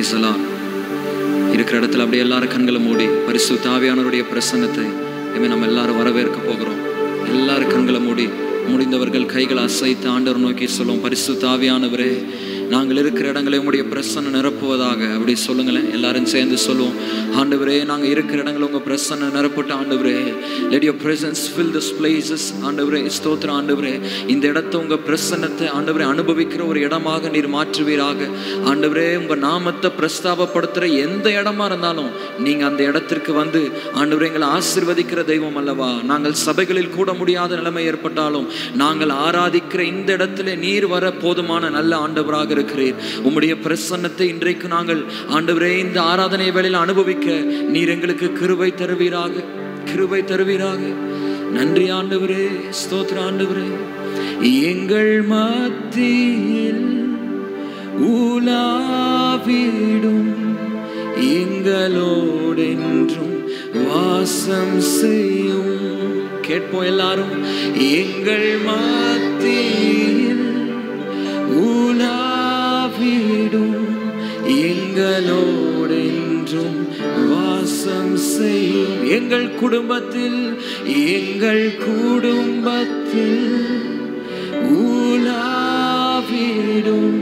Price எல்லாம் இருக்கிற இடத்துல அப்படியே எல்லாரும் கண்களை மூடி பரிசு தாவியானவருடைய பிரசன்னத்தை இனிமே நம்ம எல்லாரும் வரவேற்க போகிறோம் எல்லாரும் கண்களை மூடி முடிந்தவர்கள் கைகளை அசைத்து ஆண்டவர் நோக்கி சொல்லுவோம் பரிசு தாவியானவரே நாங்கள் இருக்கிற இடங்களை உங்களுடைய பிரசன்ன நிரப்புவதாக அப்படி சொல்லுங்களேன் எல்லாரும் சேர்ந்து சொல்லுவோம் ஆண்டவரே நாங்கள் இருக்கிற இடங்களை உங்கள் பிரசன்ன நிரப்பிட்டு ஆண்டவரே let your presence fill this places ஆண்டவரே ஸ்தோத்திரம் ஆண்டவரே இந்த இடத்த உங்கள் பிரசன்னத்தை ஆண்டவரே அனுபவிக்கிற ஒரு இடமாக நீர் மாற்றுவீராக ஆண்டவரே உங்கள் நாமத்தை பிரஸ்தாபப்படுத்துகிற எந்த இடமா இருந்தாலும் நீங்கள் அந்த இடத்திற்கு வந்து ஆண்டவரே எங்களை ஆசிர்வதிக்கிற தெய்வம் அல்லவா நாங்கள் சபைகளில் கூட முடியாத நிலைமை ஏற்பட்டாலும் நாங்கள் ஆராதிக்கிற இந்த இடத்துல நீர் வர போதுமான நல்ல ஆண்டவராக இருக்கிறீர் உம்முடைய பிரசன்னத்தை இன்றைக்கு நாங்கள் ஆண்டவரே இந்த ஆராதனை வேளையில் அனுபவிக்க நீர் எங்களுக்கு கிருபை தருவீராக கிருபை தருவீராக நன்றி ஆண்டவரே ஸ்தோத்திர ஆண்டவரே எங்கள் மத்தியில் உலாவிடும் எங்களோடென்றும் வாசம் செய்யும் கேட்போம் எல்லாரும் எங்கள் மத்தியில் உலாவிடும் எங்களோடென்றும் வாசம் செய்யும் எங்கள் குடும்பத்தில் எங்கள் குடும்பத்தில் உலாவிடும்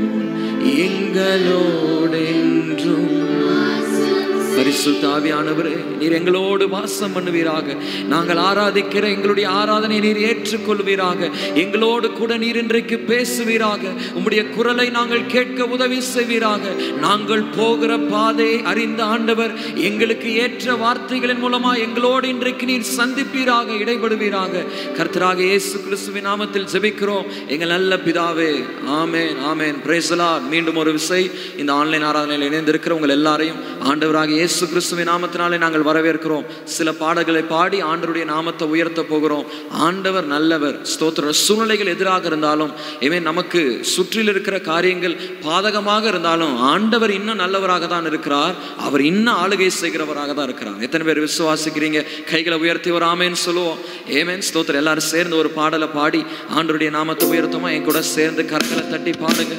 எங்களோடென்றும் பரிசுத்த ஆவியானவரே நீர் எங்களோடு வாசம் பண்ணுவீராக நாங்கள் ஆராதிக்கிற எங்களுடைய ஆராதனை நீர் ஏற்றுக்கொள்வீராக எங்களோடு கூட நீர் இன்றைக்கு பேசுவீராக உம்முடைய குரலை நாங்கள் கேட்க உதவி செய்வீராக நாங்கள் போகிற பாதை அறிந்த ஆண்டவர் எங்களுக்கு ஏற்ற வார்த்தைகளின் மூலமா எங்களோடு இன்றைக்கு நீர் சந்திப்பீராக இடைபடுவீராக கர்த்தராக இயேசு கிறிஸ்துவின் நாமத்தில் ஜெபிக்கிறோம் எங்கள் நல்ல பிதாவே ஆமேன் ஆமேன் பிரேசலா மீண்டும் ஒரு விசை இந்த ஆன்லைன் ஆராதனையில் இணைந்திருக்கிற உங்கள் எல்லாரையும் ஆண்டவராக இயேசு கிறிஸ்துவின் நாமத்தினாலே நாங்கள் வரவேற்கிறோம் சில பாடல்களை பாடி ஆண்டவருடைய நாமத்தை உயர்த்த போகிறோம் ஆண்டவர் நல்லவர் ஸ்தோத்திர சூழ்நிலைகள் எதிராக இருந்தாலும் இவன் நமக்கு சுற்றில் இருக்கிற காரியங்கள் பாதகமாக இருந்தாலும் ஆண்டவர் இன்னும் நல்லவராக தான் இருக்கிறார் அவர் இன்னும் ஆளுகை செய்கிறவராக தான் இருக்கிறார் எத்தனை பேர் விசுவாசிக்கிறீங்க கைகளை உயர்த்தி ஒரு ஆமேன்னு சொல்லுவோம் ஏமேன் ஸ்தோத்திரம் எல்லாரும் சேர்ந்து ஒரு பாடலை பாடி ஆண்டவருடைய நாமத்தை உயர்த்தமா என் கூட சேர்ந்து கற்களை தட்டி பாடுங்க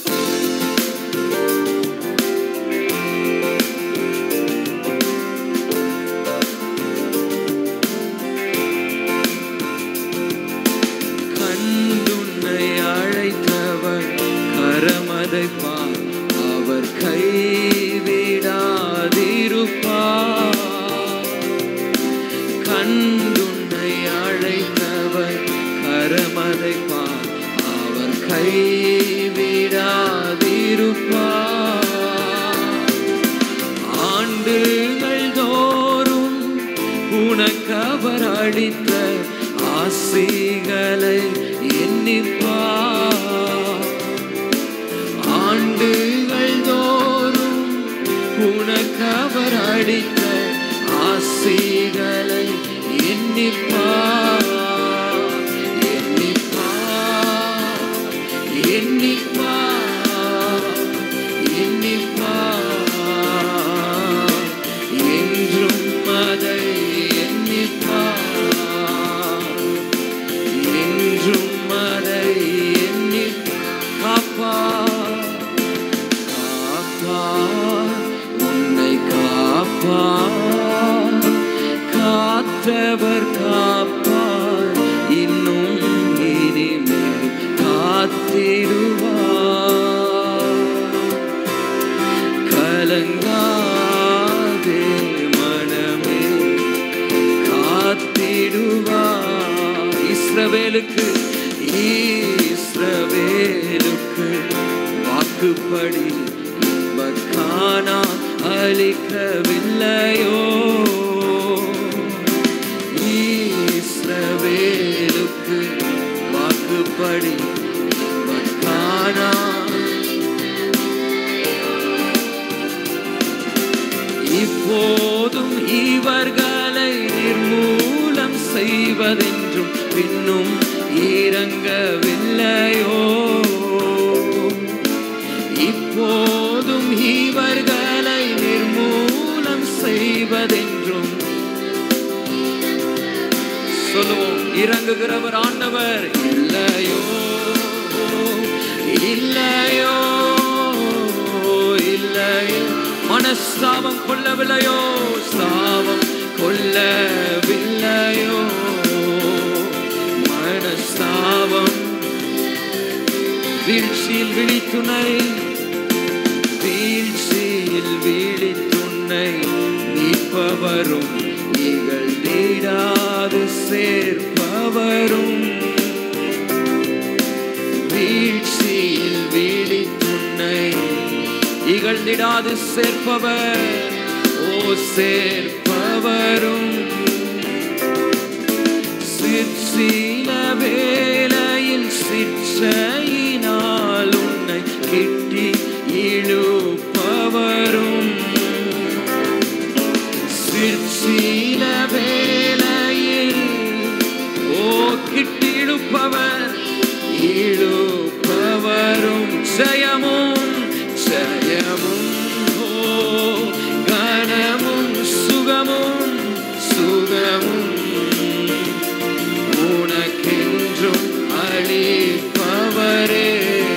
கண்டுன்னை அழைத்தவர் கரமதை பார் அவர் கைவிடாதிருப்பார் கண்டுன்னை அழைத்தவர் கரமதை பார் அவர் கைவிடாதிருப்பார் ஆண்டுகள் தோறும் உனக்கு அவர் அளித்த ஆசிகளை எண்ணிப்பார் ஆண்டுகள் தோறும் உனக்கு அவர் அளித்த ஆசிகளை எண்ணிப்பார் எண்ணிப்பார் எண்ணிப்பார் எண்ணிப்பார் என்றும் அதை எண்ணிப்பார் என்றும் அதை எண்ணி காப்பார் காப்பார் உன்னை காப்பார் காத்தவர் காப்பார் இன்னும் இனிமேல் காத்திடுவார் கலங்காதே மனமே காத்திடுவார் இஸ்ரவேலுக்கு இஸ்ரவேலுக்கு வாக்குப்படி காணா அளிக்கவில்லையோ இஸ்ரவேலுக்கு வாக்குப்படி காணா இப்போதும் இவர்களை நிர்மூலம் செய்வதென்றும் பின்னும் இறங்கவில்லையோ இப்போதும் இவர்களை நிர்மூலம் செய்வதென்றும் சொல்லுவோம் இறங்குகிறவர் ஆண்டவர் இல்லையோ இல்லையோ இல்லையோ கொள்ளவில்லையோ சாபம் கொள்ளவில்லையோ மனஸ்தாபம் வீழ்ச்சியில் விழித்துணை வீழ்ச்சியில் விழித்துணை மீட்பவரும் இகழ்ந்திடாது சேர்ப்பவரும் வீழ்ச்சியில் விழித்துணை இகழ்ந்திடாது சேர்ப்பவர் ஓ சேர்ப்பவரும் சிற்சில வேளையில் சிற்றையினால் உன்னை கிட்டி இழுப்பவரும் சிற்சில வேளையில் ஓ கிட்டி இழுப்பவர் இழுப்பவரும் ஜெயமும் ஜெயமும் ஓ கனமும் சுகமும் சுகமும் உனக்கென்றும் அளிப்பவரே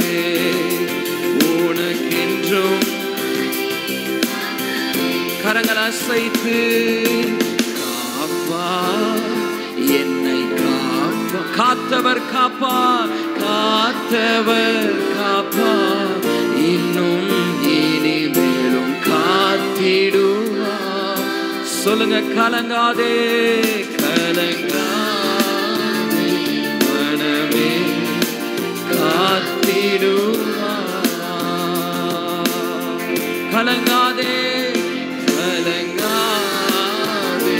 உனக்கென்றும் கரங்கள் அசைத்து காப்பா என்னை காப்பா காத்தவர் காப்பா காத்தவர் காப்பா இன்னும் இனிமேலும் காத்திடுவா சொல்லுங்க கலங்காதே கலங்காதே மனமே காத்திடுவா கலங்காதே கலங்காதே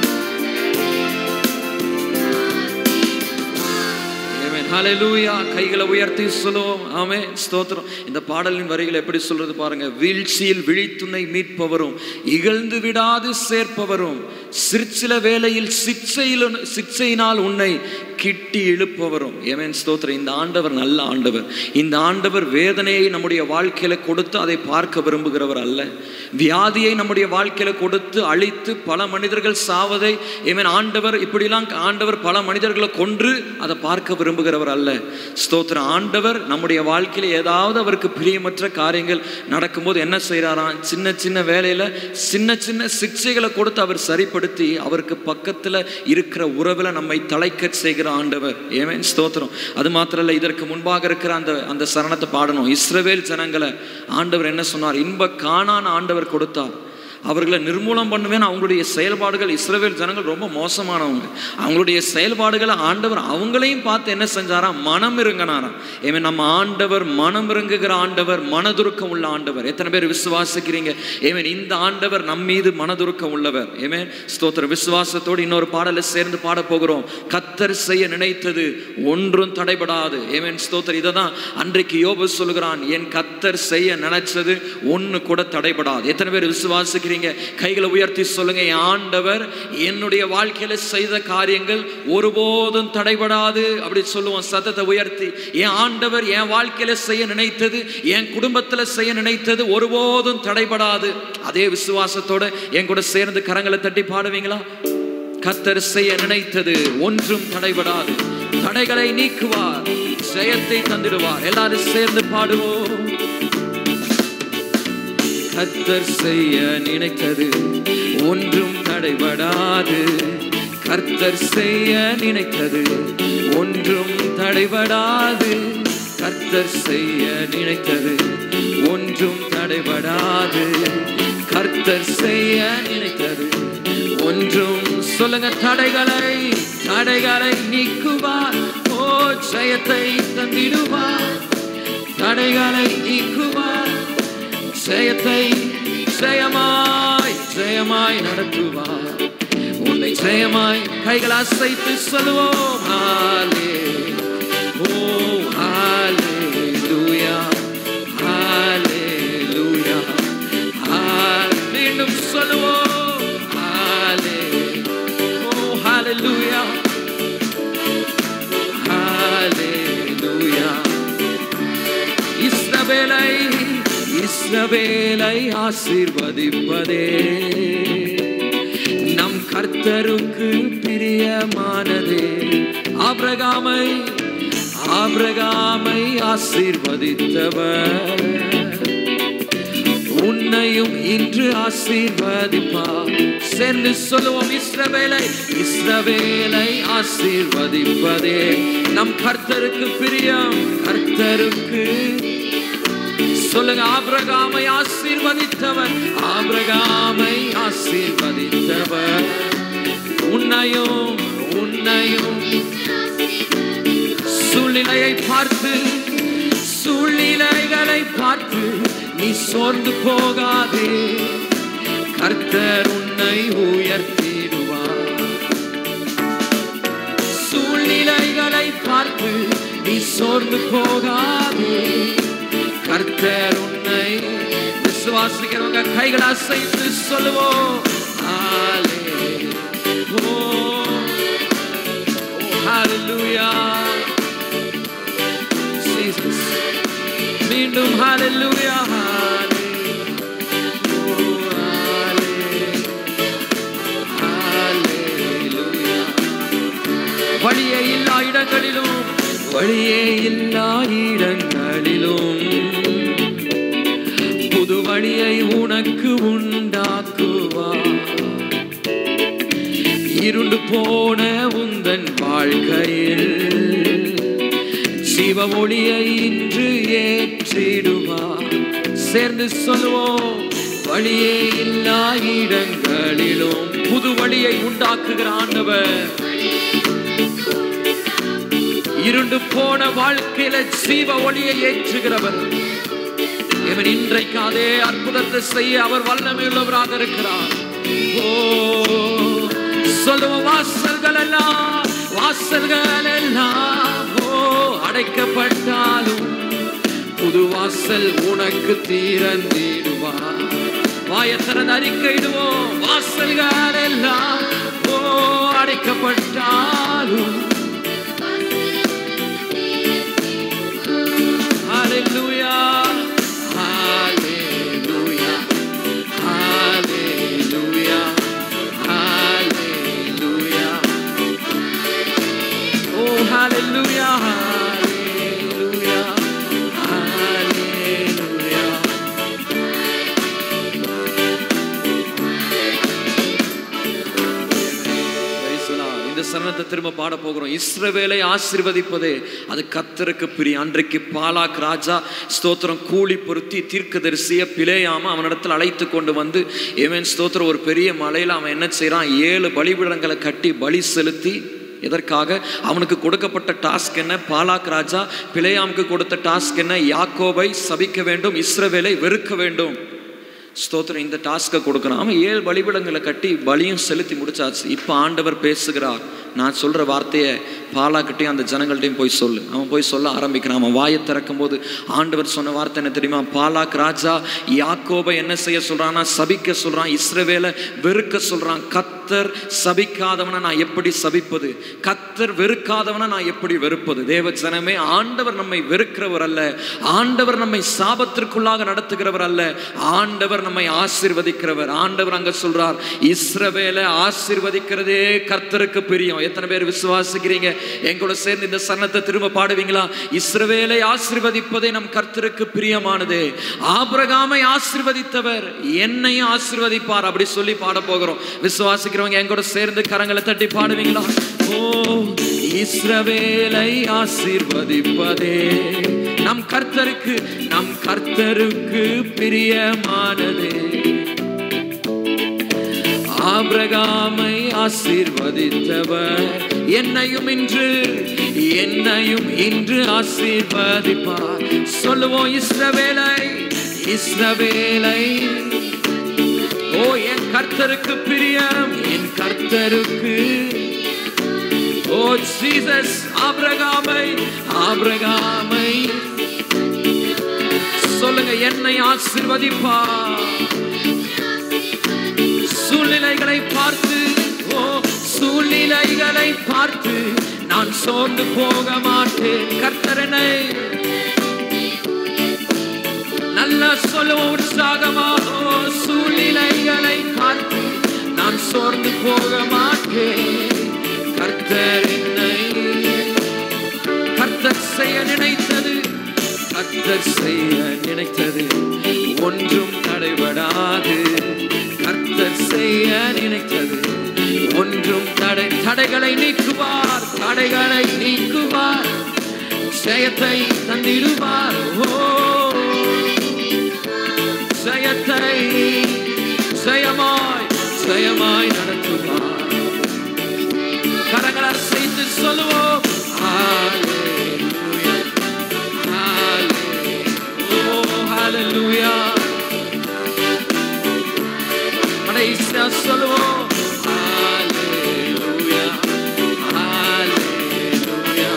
Amen. Hallelujah. கைகளை உயர்த்தி சொல்லுவோம் ஆமே ஸ்தோத்திரம் இந்த பாடலின் வரிகள் எப்படி சொல்றது பாருங்க வீழ்ச்சியில் விழித்துணை மீட்பவரும் இகழ்ந்து விடாது சேர்ப்பவரும் சிற்சில வேளையில் சிற்சையில் சிற்சையினால் உன்னை கிட்டி இழுப்பவரும் ஏமேன் ஸ்தோத்திரம் இந்த ஆண்டவர் நல்ல ஆண்டவர் இந்த ஆண்டவர் வேதனையை நம்முடைய வாழ்க்கையில கொடுத்து அதை பார்க்க விரும்புகிறவர் அல்ல வியாதியை நம்முடைய வாழ்க்கையில கொடுத்து அழித்து பல மனிதர்கள் சாவதை ஏமேன் ஆண்டவர் இப்படிலாம் ஆண்டவர் பல மனிதர்களை கொன்று அதை பார்க்க விரும்புகிறவர் அல்ல ஸ்தோத்திரம் ஆண்டவர் நம்முடைய வாழ்க்கையில ஏதாவது அவருக்கு பிரியமற்ற காரியங்கள் நடக்கும்போது என்ன செய்யறாராம் சின்ன சின்ன வேலையில சின்ன சின்ன சிக்ஷைகளை கொடுத்து அவர் சரிப்படுத்தி அவருக்கு பக்கத்துல இருக்கிற உறவுல நம்மை தலைக்க செய்கிற ஆண்டவர் ஏமேன் ஸ்தோத்திரம் அது மாத்திரம் இல்ல இதற்கு முன்பாக இருக்கிற அந்த அந்த சரணத்தை பாடணும் இஸ்ரவேல் ஜனங்களை ஆண்டவர் என்ன சொன்னார் இன்ப காணான ஆண்டவர் கொடுத்தார் அவர்களை நிர்மூலம் பண்ணுவேன் அவங்களுடைய செயல்பாடுகள் இஸ்ரவேல் ஜனங்கள் ரொம்ப மோசமானவங்க அவங்களுடைய செயல்பாடுகளை ஆண்டவர் அவங்களையும் பார்த்து என்ன செஞ்சாராம் மனம் இருங்கினாராம் ஏமே நம்ம ஆண்டவர் மனம் இறங்குகிற ஆண்டவர் மனதுருக்கம் உள்ள ஆண்டவர் எத்தனை பேர் விசுவாசிக்கிறீங்க ஏமேன் இந்த ஆண்டவர் நம் மீது மனதுருக்கம் உள்ளவர் ஏமே ஸ்தோத்திர விசுவாசத்தோடு இன்னொரு பாடலை சேர்ந்து பாட போகிறோம் கத்தர் செய்ய நினைத்தது ஒன்றும் தடைபடாது ஏமேன் ஸ்தோத்திர இதை தான் அன்றைக்கு யோபு சொல்லுகிறான் என் கத்தர் செய்ய நினைச்சது ஒன்று கூட தடைபடாது எத்தனை பேர் விசுவாசிக்கிறீங்க கைகளை உயர்த்தி சொல்லுங்க என் ஆண்டவர் என்னுடைய வாழ்க்கையில செய்த காரியங்கள் ஒருபோதும் தடைபடாது அப்படி சொல்லுவோம் சத்தத்தை உயர்த்தி என் ஆண்டவர் என் வாழ்க்கையில செய்ய நினைத்தது என் குடும்பத்துல செய்ய நினைத்தது ஒருபோதும் தடைபடாது அதே விசுவாசத்தோட என் கூட சேர்ந்து கரங்களை தட்டி பாடுவீங்களா கத்தர் செய்ய நினைத்தது ஒன்றும் தடைபடாது தடைகளை நீக்குவார் ஜெயத்தை தந்திடுவார் எல்லாரும் சேர்ந்து பாடுவோம் கர்த்தர் செய்ய நினைத்தது ஒன்றும் தடைபடாது கர்த்தர் செய்ய நினைத்தது ஒன்றும் தடைபடாது கர்த்தர் செய்ய நினைத்தது ஒன்றும் தடைபடாது கர்த்தர் செய்ய நினைத்தது ஒன்றும் சொல்லுங்க தடைகளை தடைகளை நீக்குவார் ஓ ஜெயத்தை தந்திடுவார் தடைகளை நீக்குவார் ஜெயத்தை ஜெயமாய் ஜெயமாய் நடத்துவார் உன்னை ஜெயமாய் கைகள் அசைத்து சொல்லுவோம் ஹாலே ஓ ஹாலே லூயா ஹாலே லூயா மீண்டும் சொல்லுவோம் ஹாலே ஓ ஹாலே லூயா ஹாலே லூயா இஸ்ரவேலை இஸ்ரவேலை ஆசீர்வதிப்பதே நம் கர்த்தருக்கு பிரியமானதே ஆபிரகாமை ஆபிரகாமை ஆசீர்வதித்தவர் உன்னையும் என்னையும் இன்று ஆசீர்வதிப்பார் சேர்ந்து சொல்லுவோம் இஸ்ரவேலை இஸ்ரவேலை ஆசீர்வதிப்பதே நம் கர்த்தருக்கு பிரியம் கர்த்தருக்கு சொல்லுங்க ஆபிரகாமை ஆசீர்வதித்தவர் ஆபிரகாமை ஆசீர்வதித்தவர் உன்னையும் உன்னையும் சூழ்நிலையை பார்த்து சூழ்நிலைகளை பார்த்து நீ சோர்ந்து போகாதே கர்த்தர் உன்னை உயர்த்திடுவார் சூழ்நிலைகளை பார்த்து நீ சோர்ந்து போகாதே கர்த்தர் உன்னை விசுவாசிக்கிறவங்க கைகளை அசைத்து சொல்லுவோம் ஹalleluya. Oh, hallelujah. Jesus. மீண்டும் hallelujah, hallelujah. Oh, hallelujah. வழியே இல்லா இடங்களிலும் வழியே இல்லா இடங்களிலும் புது வழியை உனக்கு உண்டாக்குவார் இருண்டு போன உந்தன் வாழ்க்கையில் சிவ ஒளியை இன்று ஏற்றிடுவார் சேர்ந்து சொல்லுவோம் வழியே இல்லா இடங்களிலும் புது வழியை உண்டாக்குகிற ஆண்டவர் இருண்டு போன வாழ்க்கையில ஜீவ ஒளியை ஏற்றுகிறவர் இவன் இன்றைக்கு அதே அற்புதத்தை செய்ய அவர் வல்லமையுள்ளவராக இருக்கிறார் ஓ சொல்லுவோம் வாசல்கள் எல்லாம் வாசல்கள் எல்லாம் ஓ அடைக்கப்பட்டாலும் புது வாசல் உனக்கு தீரந்திடுவார் வாயத்திறன் அறிக்கையிடுவோம் வாசல்கள் எல்லாம் ஓ அடைக்கப்பட்டாலும் Hallelujah. Hallelujah. Hallelujah. Hallelujah. Oh, hallelujah. Hallelujah. Hallelujah. Praise the Lord. இந்த சரணத்தை திரும்ப பாட போகிறோம் இஸ்ரவேலை ஆசீர்வதிப்பதே அது கத்தருக்கு பிரிய அன்றைக்கு பாலாக் ராஜா ஸ்தோத்திரம் கூலி பொருத்தி தீர்க்கதரிசிய பிழையாம அவனிடத்தில் அழைத்து கொண்டு வந்து இவன் ஸ்தோத்திரம் ஒரு பெரிய மலையில அவன் என்ன செய்றான் ஏழு பலிபீடங்களை கட்டி பலி செலுத்தி எதற்காக அவனுக்கு கொடுக்கப்பட்ட டாஸ்க் என்ன பாலாக் ராஜா பிழையாமுக்கு கொடுத்த டாஸ்க் என்ன யாக்கோபை சபிக்க வேண்டும் இஸ்ரவேலை வெறுக்க வேண்டும் ஸ்தோத்திரம் இந்த டாஸ்க்கை கொடுக்குறான் அவன் ஏழு பலிபிடங்களை கட்டி பலியும் செலுத்தி முடிச்சாச்சு இப்போ ஆண்டவர் பேசுகிறார் நான் சொல்கிற வார்த்தையை பாலாக்கிட்டையும் அந்த ஜனங்கள்ட்டையும் போய் சொல்லு அவன் போய் சொல்ல ஆரம்பிக்கிறான் அவன் வாயை திறக்கும் போது ஆண்டவர் சொன்ன வார்த்தை என்ன தெரியுமா பாலாக் ராஜா யாக்கோபை என்ன செய்ய சொல்றான்னா சபிக்க சொல்றான் இஸ்ரவேலை வெறுக்க சொல்றான் கத்தர் சபிக்காதவனை நான் எப்படி சபிப்பது கத்தர் வெறுக்காதவனை நான் எப்படி வெறுப்பது தேவ ஜனமே ஆண்டவர் நம்மை வெறுக்கிறவர் அல்ல ஆண்டவர் நம்மை சாபத்திற்குள்ளாக நடத்துகிறவர் அல்ல ஆண்டவர் நம்மை ஆசீர்வதிக்கிறவர் ஆண்டவர் அங்க சொல்றார் இஸ்ரவேலை ஆசீர்வதிக்கிறதே கர்த்தருக்கு பிரியம் எத்தனை பேர் விசுவாசிக்கிறீங்க எங்களோட சேர்ந்து இந்த சரணத்தை திரும்ப பாடுவீங்களா இஸ்ரவேலை ஆசீர்வதிப்பதே நம் கர்த்தருக்கு பிரியமானதே ஆபிரகாமை ஆசீர்வதித்தவர் என்னையும் ஆசீர்வதிப்பார் அப்படி சொல்லி பாட போகிறோம் விசுவாசிக்கிறவங்க எங்கூட சேர்ந்து கரங்களை தட்டி பாடுவீங்களா ஓ இஸ்ரவேலை ஆசீர்வதிப்பதே நம் கர்த்தருக்கு நம் கர்த்தருக்கு பிரியமானதே ஆபிரகாமை ஆசீர்வதித்தவர் என்னையும் இன்று என்னையும் இன்று ஆசீர்வதிப்பார் சொல்லுவோம் இஸ்ரவேலை இஸ்ரவேலை ஓ என் கர்த்தருக்கு பிரியம் என் கர்த்தருக்கு ஓ ஜீசஸ் ஆபிரகாமை ஆபிரகாமை சொல்லுங்க என்னை ஆசீர்வதிப்பார் சூழ்நிலைகளை பார்த்து ஓ சூழ்நிலைகளை பார்த்து நான் சோர்ந்து போக மாட்டேன் கர்த்தரனை நல்ல சொல்லுவோம் உற்சாகமா ஓ சூழ்நிலைகளை பார்த்து நான் சோர்ந்து போக மாட்டேன் கர்த்தர் என்னை கர்த்தர் செய்ய நினைத்தது கர்த்தர் செய்ய நினைத்தது ஒன்றும் தடைபடாது நீக்குவார் தடைகளை நீக்குவார் ஜெயத்தை தந்திடுவார் ஓ ஜெயத்தை ஜெயமாய் ஜெயமாய் நடத்துவார் கரங்களை செய்து சொல்லுவோம் Hallelujah. Hallelujah. Oh, hallelujah. கடைசியா சொல்லுவோம் Hallelujah. Hallelujah.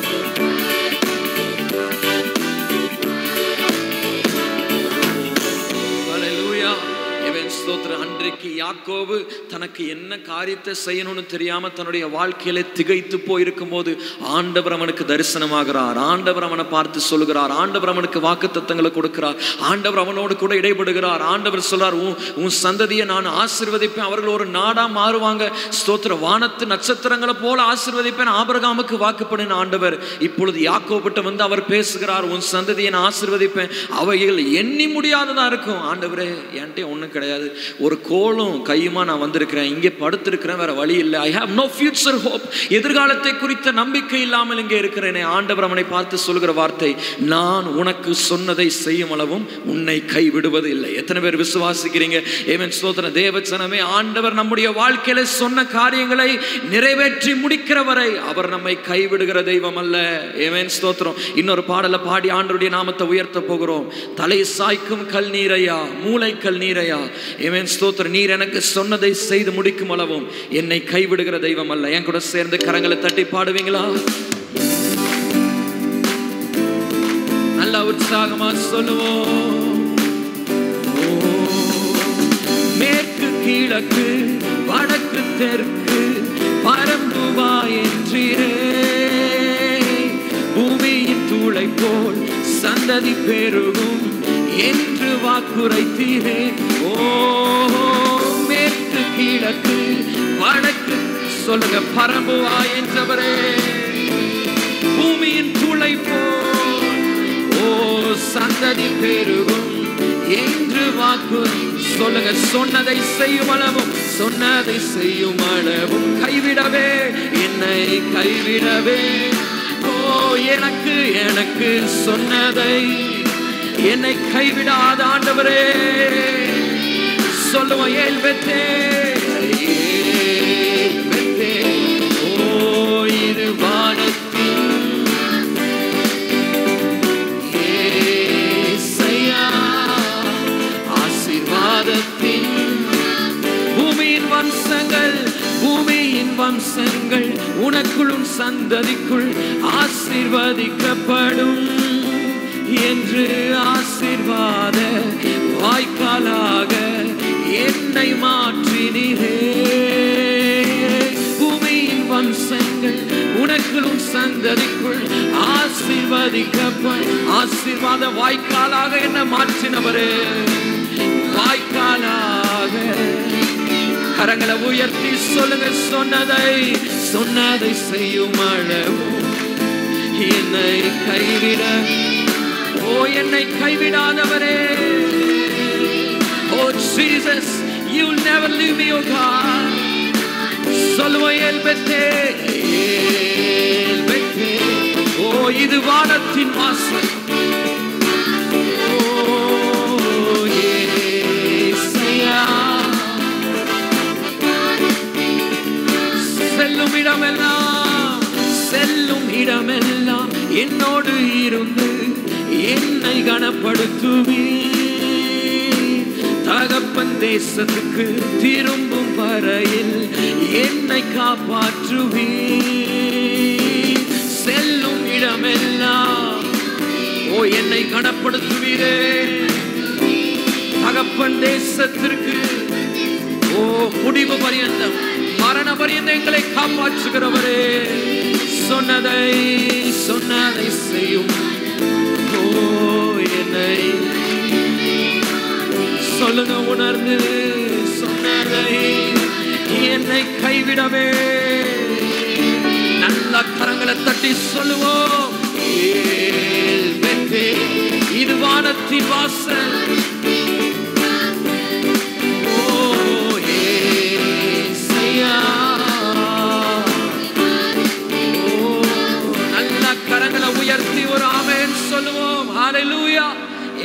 Hallelujah. இவன் ஸ்தோத்திரம் அன்றைக்கு யாக்கோபு தனக்கு என்ன காரியத்தை செய்யணும்னு தெரியாம தன்னுடைய வாழ்க்கையில திகைத்து போயிருக்கும் போது ஆண்டவர் அவனுக்கு தரிசனமாகிறார் ஆண்டவர் அவனை பார்த்து சொல்லுகிறார் ஆண்டவர் அவனுக்கு வாக்கு தத்தங்களை கொடுக்கிறார் ஆண்டவர் அவனோடு கூட இடைபடுகிறார் ஆண்டவர் சொல்றார் உன் உன் சந்ததியை நான் ஆசீர்வதிப்பேன் அவர்கள் ஒரு நாடா மாறுவாங்க ஸ்தோத்திர வானத்து நட்சத்திரங்களை போல ஆசீர்வதிப்பேன் ஆபிரகாமுக்கு வாக்குப்படின ஆண்டவர் இப்பொழுது யாக்கோபிட்ட வந்து அவர் பேசுகிறார் உன் சந்ததியை நான் ஆசீர்வதிப்பேன் அவைகள் எண்ணி முடியாததா இருக்கும் ஆண்டவரே என்கிட்ட ஒண்ணும் கிடையாது ஒரு கோலும் கையுமா நான் வந்திருக்கிறேன் இங்கே படுத்திருக்கிறேன் வேற வழி இல்லை I have no future hope எதிர்காலத்தை குறித்த நம்பிக்கை இல்லாமல் இங்கே இருக்கிறேனே ஆண்டவர் அவனை பார்த்து சொல்கிற வார்த்தை நான் உனக்கு சொன்னதை செய்யும் அளவும் உன்னை கைவிடுவது இல்லை எத்தனை பேர் விசுவாசிக்கிறீங்க ஏவன் ஸ்தோத்திர தேவச்சனமே ஆண்டவர் நம்முடைய வாழ்க்கையில சொன்ன காரியங்களை நிறைவேற்றி முடிக்கிற வரை அவர் நம்மை கைவிடுகிற தெய்வம் அல்ல ஏவன் ஸ்தோத்திரம் இன்னொரு பாடலை பாடி ஆண்டருடைய நாமத்தை உயர்த்த போகிறோம் தலை சாய்க்கும் கல் நீரையா மூளை கல் நீரையா ஏவன் ஸ்தோத்திர நீர் எனக்கு சொன்னதை செய்து முடிக்கும் அளவும் என்னை கைவிடுகிற தெய்வம் அல்ல என் கூட சேர்ந்து கரங்களை தட்டி பாடுவீங்களா நல்ல உற்சாகமா சொல்லுவோம் ஓ, மேற்கு கிழக்கு வடக்கு தெற்கு பரம்புவா என்றீரே பூமியின் தூளை போல் சந்ததி பெருகும் என்று வாக்குரைத்தீரே ஓ மேற்கு கிழக்கு வடக்கு சொல்லுங்க பரம்புவா என்றவரே பூமியின் துளை போல் ஓ சந்ததி பெருகும் என்று வாக்கு சொல்லுங்க சொன்னதை செய்யும் அளவும் சொன்னதை செய்யும் அளவும் கைவிடவே என்னை கைவிடவே ஓ எனக்கு எனக்கு சொன்னதை என்னை கைவிடாத ஆண்டவரே சொல்லுவோம் ஏல் பெத்தே ஏல் பெத்தே ஓ இது வானத்தின் ஏசையா ஆசீர்வாதத்தின் பூமியின் வம்சங்கள் பூமியின் வம்சங்கள் உனக்குள்ளும் சந்ததிக்குள் ஆசீர்வதிக்கப்படும் என்று ஆசீர்வாத வாய்க்காலாக என்னை மாற்றினீரே பூமியின் வம்சங்கள் உனக்குள்ளும் சந்ததிக்குள் ஆசீர்வதிக்கப்ப ஆசீர்வாத வாய்க்காலாக என்ன மாற்றினவரே வாய்க்காலாக கரங்களை உயர்த்தி சொல்லுங்க சொன்னதை சொன்னதை செய்யும் அளவும் என்னை கைவிட ஓ என்னை கைவிடாதவரே oh Jesus you never leave me oh God சொல்லுவோம் ஏல் பெத்தே ஏல் பெத்தே ஓ இது வானத்தின் வாசல் ஓ ஏசையா செல்லும் இடமெல்லாம் செல்லும் இடமெல்லாம் என்னோடு இருந்து என்னை கனப்படுத்துவி தகப்பன் தேசத்துக்கு திரும்பும் வரையில் என்னை காப்பாற்றுவி செல்லும் இடமெல்லாம் ஓ என்னை கனப்படுத்துவீரே தகப்பன் தேசத்திற்கு ஓ முடிவு பரியந்தம் மரண பரியந்தம் எங்களை காப்பாற்றுகிறவரே சொன்னதை சொன்னதை செய்யும் ஓ என்னை சொல்லுங்க உணர்ந்து சொன்னதை என்னை கைவிடவே நல்ல கரங்களை தட்டி சொல்லுவோம் ஏல் பெத்தே, இது வானத்தின் வாசல் ஓ ஏசையா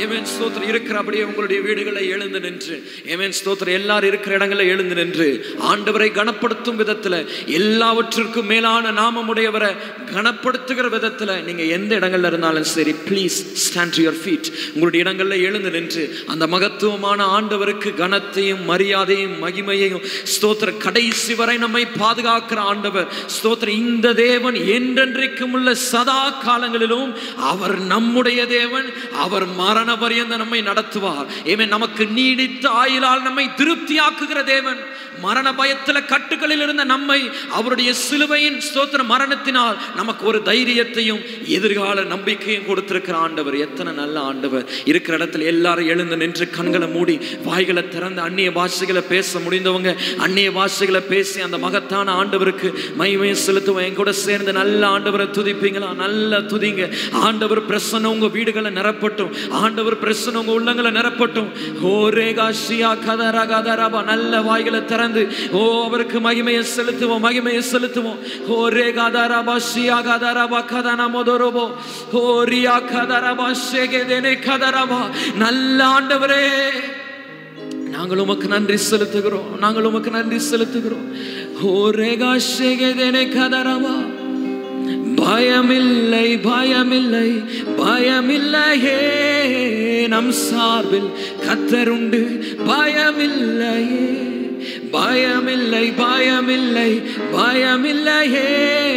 ஏமேன் ஸ்தோத்திரம் இருக்கிற அப்படியே உங்களுடைய வீடுகளில் எழுந்து நின்று ஏமேன் ஸ்தோத்திரம் எல்லாரும் இருக்கிற இடங்களில் எழுந்து நின்று ஆண்டவரை கனப்படுத்தும் விதத்தில் எல்லாவற்றிற்கும் மேலான நாமமுடையவரை கனப்படுத்துகிற விதத்தில் நீங்கள் எந்த இடங்கள்ல இருந்தாலும் சரி ப்ளீஸ் ஸ்டாண்ட் யுவர் ஃபீட் உங்களுடைய இடங்களில் எழுந்து நின்று அந்த மகத்துவமான ஆண்டவருக்கு கனத்தையும் மரியாதையும் மகிமையையும் ஸ்தோத்திர கடைசி வரை நம்மை பாதுகாக்கிற ஆண்டவர் ஸ்தோத்திர இந்த தேவன் என்றென்றைக்கும் உள்ள சதா காலங்களிலும் அவர் நம்முடைய தேவன் அவர் மரண பரியந்த நம்மை நடத்துவார் ஏமே நமக்கு நீடித்த ஆயுளால் நம்மை திருப்தியாக்குகிற தேவன் மரண பயத்துல கட்டுகளில் இருந்த நம்மை அவருடைய சிலுவையின் ஸ்தோத்திர மரணத்தினால் நமக்கு ஒரு தைரியத்தையும் எதிர்கால நம்பிக்கையும் கொடுத்திருக்கிற ஆண்டவர் எத்தனை நல்ல ஆண்டவர் இருக்கிற இடத்துல எல்லாரும் எழுந்து நின்று கண்களை மூடி வாய்களை திறந்து அந்நிய பாஷைகளை பேச முடிந்தவங்க அந்நிய பாஷைகளை பேசி அந்த மகத்தான ஆண்டவருக்கு மகிமையை செலுத்துவோம் என் கூட சேர்ந்து நல்ல ஆண்டவரை துதிப்பீங்களா நல்ல துதிங்க ஆண்டவர் பிரசன்னம் உங்க வீடுகளை நிரப்பட்டும் ஆண்டவர் பிரசன்னம் உங்க உள்ளங்களை நிரப்பட்டும் ஓ ரேகா ஷியா கதரா கதராபா நல்ல வாய்களை திறந்து ஓ அவருக்கு மகிமையை செலுத்துவோம் மகிமையை செலுத்துவோம் ஓ ரேகா தராபா ஷியா கதராபா கதனா மொதரோபோ ஓ ரியா கதராபா ஷேகேதேனே கதராபா நல்ல ஆண்டவரே நாங்கள் உமக்கு நன்றி செலுத்துகிறோம் நாங்கள் உமக்கு நன்றி செலுத்துகிறோம் ஓ ரேகா ஷேகேதேனே கதராபா பயமில்லை பயமில்லை பயமில்லையே நம் சார்பில் கத்தருண்டு பயமில்லையே பயமில்லை பயமில்லை பயமில்லையே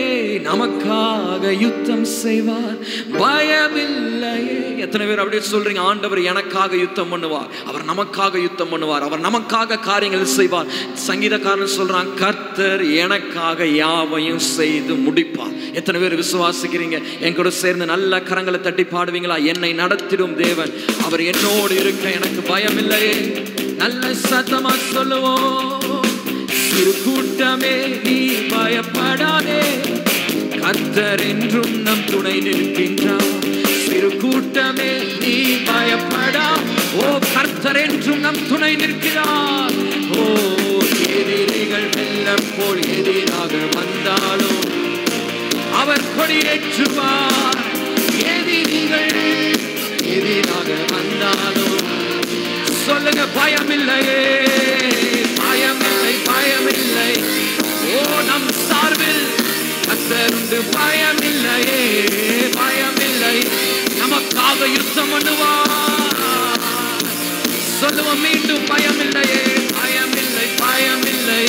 நமக்காக யுத்தம் செய்வார் பயமில்லையே எத்தனை பேர் அப்படியே சொல்றீங்க ஆண்டவர் எனக்காக யுத்தம் பண்ணுவார் அவர் நமக்காக யுத்தம் பண்ணுவார் அவர் நமக்காக காரியங்கள் செய்வார் சங்கீதக்காரன் சொல்றான் கர்த்தர் எனக்காக யாவையும் செய்து முடிப்பார் எத்தனை பேர் விசுவாசிக்கிறீங்க என் கூட சேர்ந்து நல்ல கரங்களை தட்டி பாடுவீங்களா என்னை நடத்திடும் தேவன் அவர் என்னோடு இருக்க எனக்கு பயம் இல்லையே நல்ல சத்தமா சொல்லுவோம் சிறு கூட்டமே நீ பயப்படாதே கர்த்தர் என்றும் நம் துணை நிற்கின்றார் சிறு கூட்டமே நீ பயப்படா ஓ கர்த்தர் என்றும் நம் துணை நிற்கிறார் ஓ எதிரிகள் வெள்ளம் போல் எதிராக வந்தாலும் அவர் கொடியேற்றுவார் எதிரிகள் எதிராக வந்தாலும் சொல்லுங்க பயமில்லையே பயமில்லை பயமில்லை ஓ நம் சார்பில் கத்தருண்டு பயமில்லையே பயமில்லை நமக்காக யுத்தம் பண்ணுவார் சொல்லுவோம் மீண்டும் பயமில்லையே பயமில்லை பயமில்லை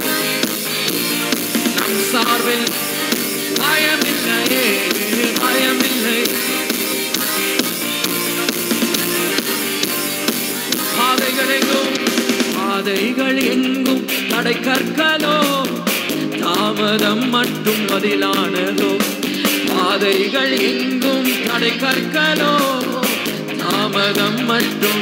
நம் சார்பில் பயமில்லையே பயமில்லை பாதைகள் எங்கும் பாதைகள் எங்கும் தடை கற்களோ தாமதம் மட்டும் பதிலானதோ பாதைகள் எங்கும் தடை கற்களோ தாமதம் மட்டும்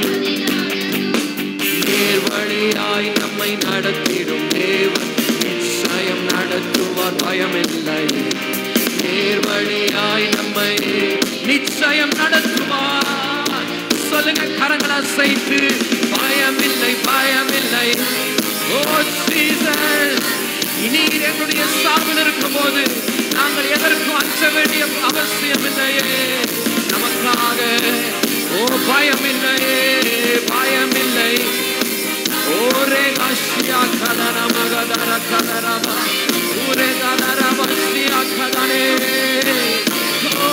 நேர்வழியாய் நம்மை நடத்திடும் தேவன் நிச்சயம் நடத்துவார் பயமில்லை நேர்வழியாய் நம்மை நிச்சயம் நடத்துவார் சொல்லுங்க கரங்களை அசைத்து பயமில்லை பயமில்லை ஓ ஜீசஸ் நீர் எங்களுடைய சார்பில் இருக்கும் போது நாங்கள் எதற்கும் அஞ்ச வேண்டிய அவசியம் இல்லையே நமக்காக ஓ பயமில்லையே பயமில்லை ஓரே காஷியா கதர மகதர கதரமா ஊரே கதர மஸ்தியா கதனே ஓ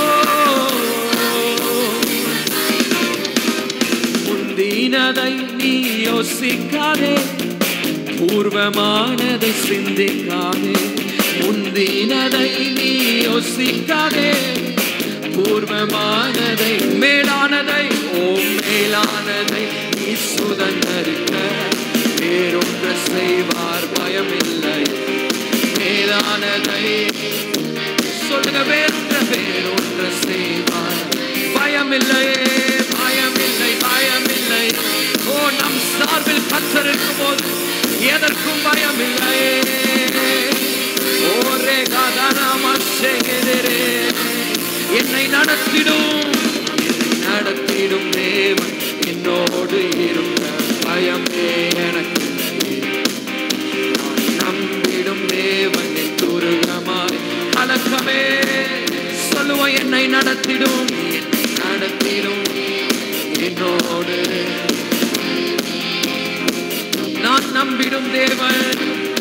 முந்தினதை நீ யோசிக்காதே பூர்வமானதை சிந்திக்காதே முந்தினதை நீ யோசிக்காதே பூர்வமானதை மேலானதை ஓ மேலானதை நீ சுதந்தரிக்க வேறொன்று செய்வார் பயமில்லை மேலானதை சொல்லுங்க வேறொன்று வேறொன்று செய்வார் பயமில்லையே பயமில்லை பயமில்லை ஓ நம் சார்பில் கத்தர் இருக்கும் போது எதற்கும் பயமில்லையே ஓரே கதனாமசேகரே என்னை நடத்திடும் என்னை நடத்திடும் தேவன் என்னோடு இருக்க பயமே எனக்கு நான் நம்பிடும் தேவன் என் துருகமாய் கலக்கமே சொல்லுவோம் என்னை நடத்திடும் என்னை நடத்திடும் என்னோடு என்னோடு நான் நம்பிடும் தேவன்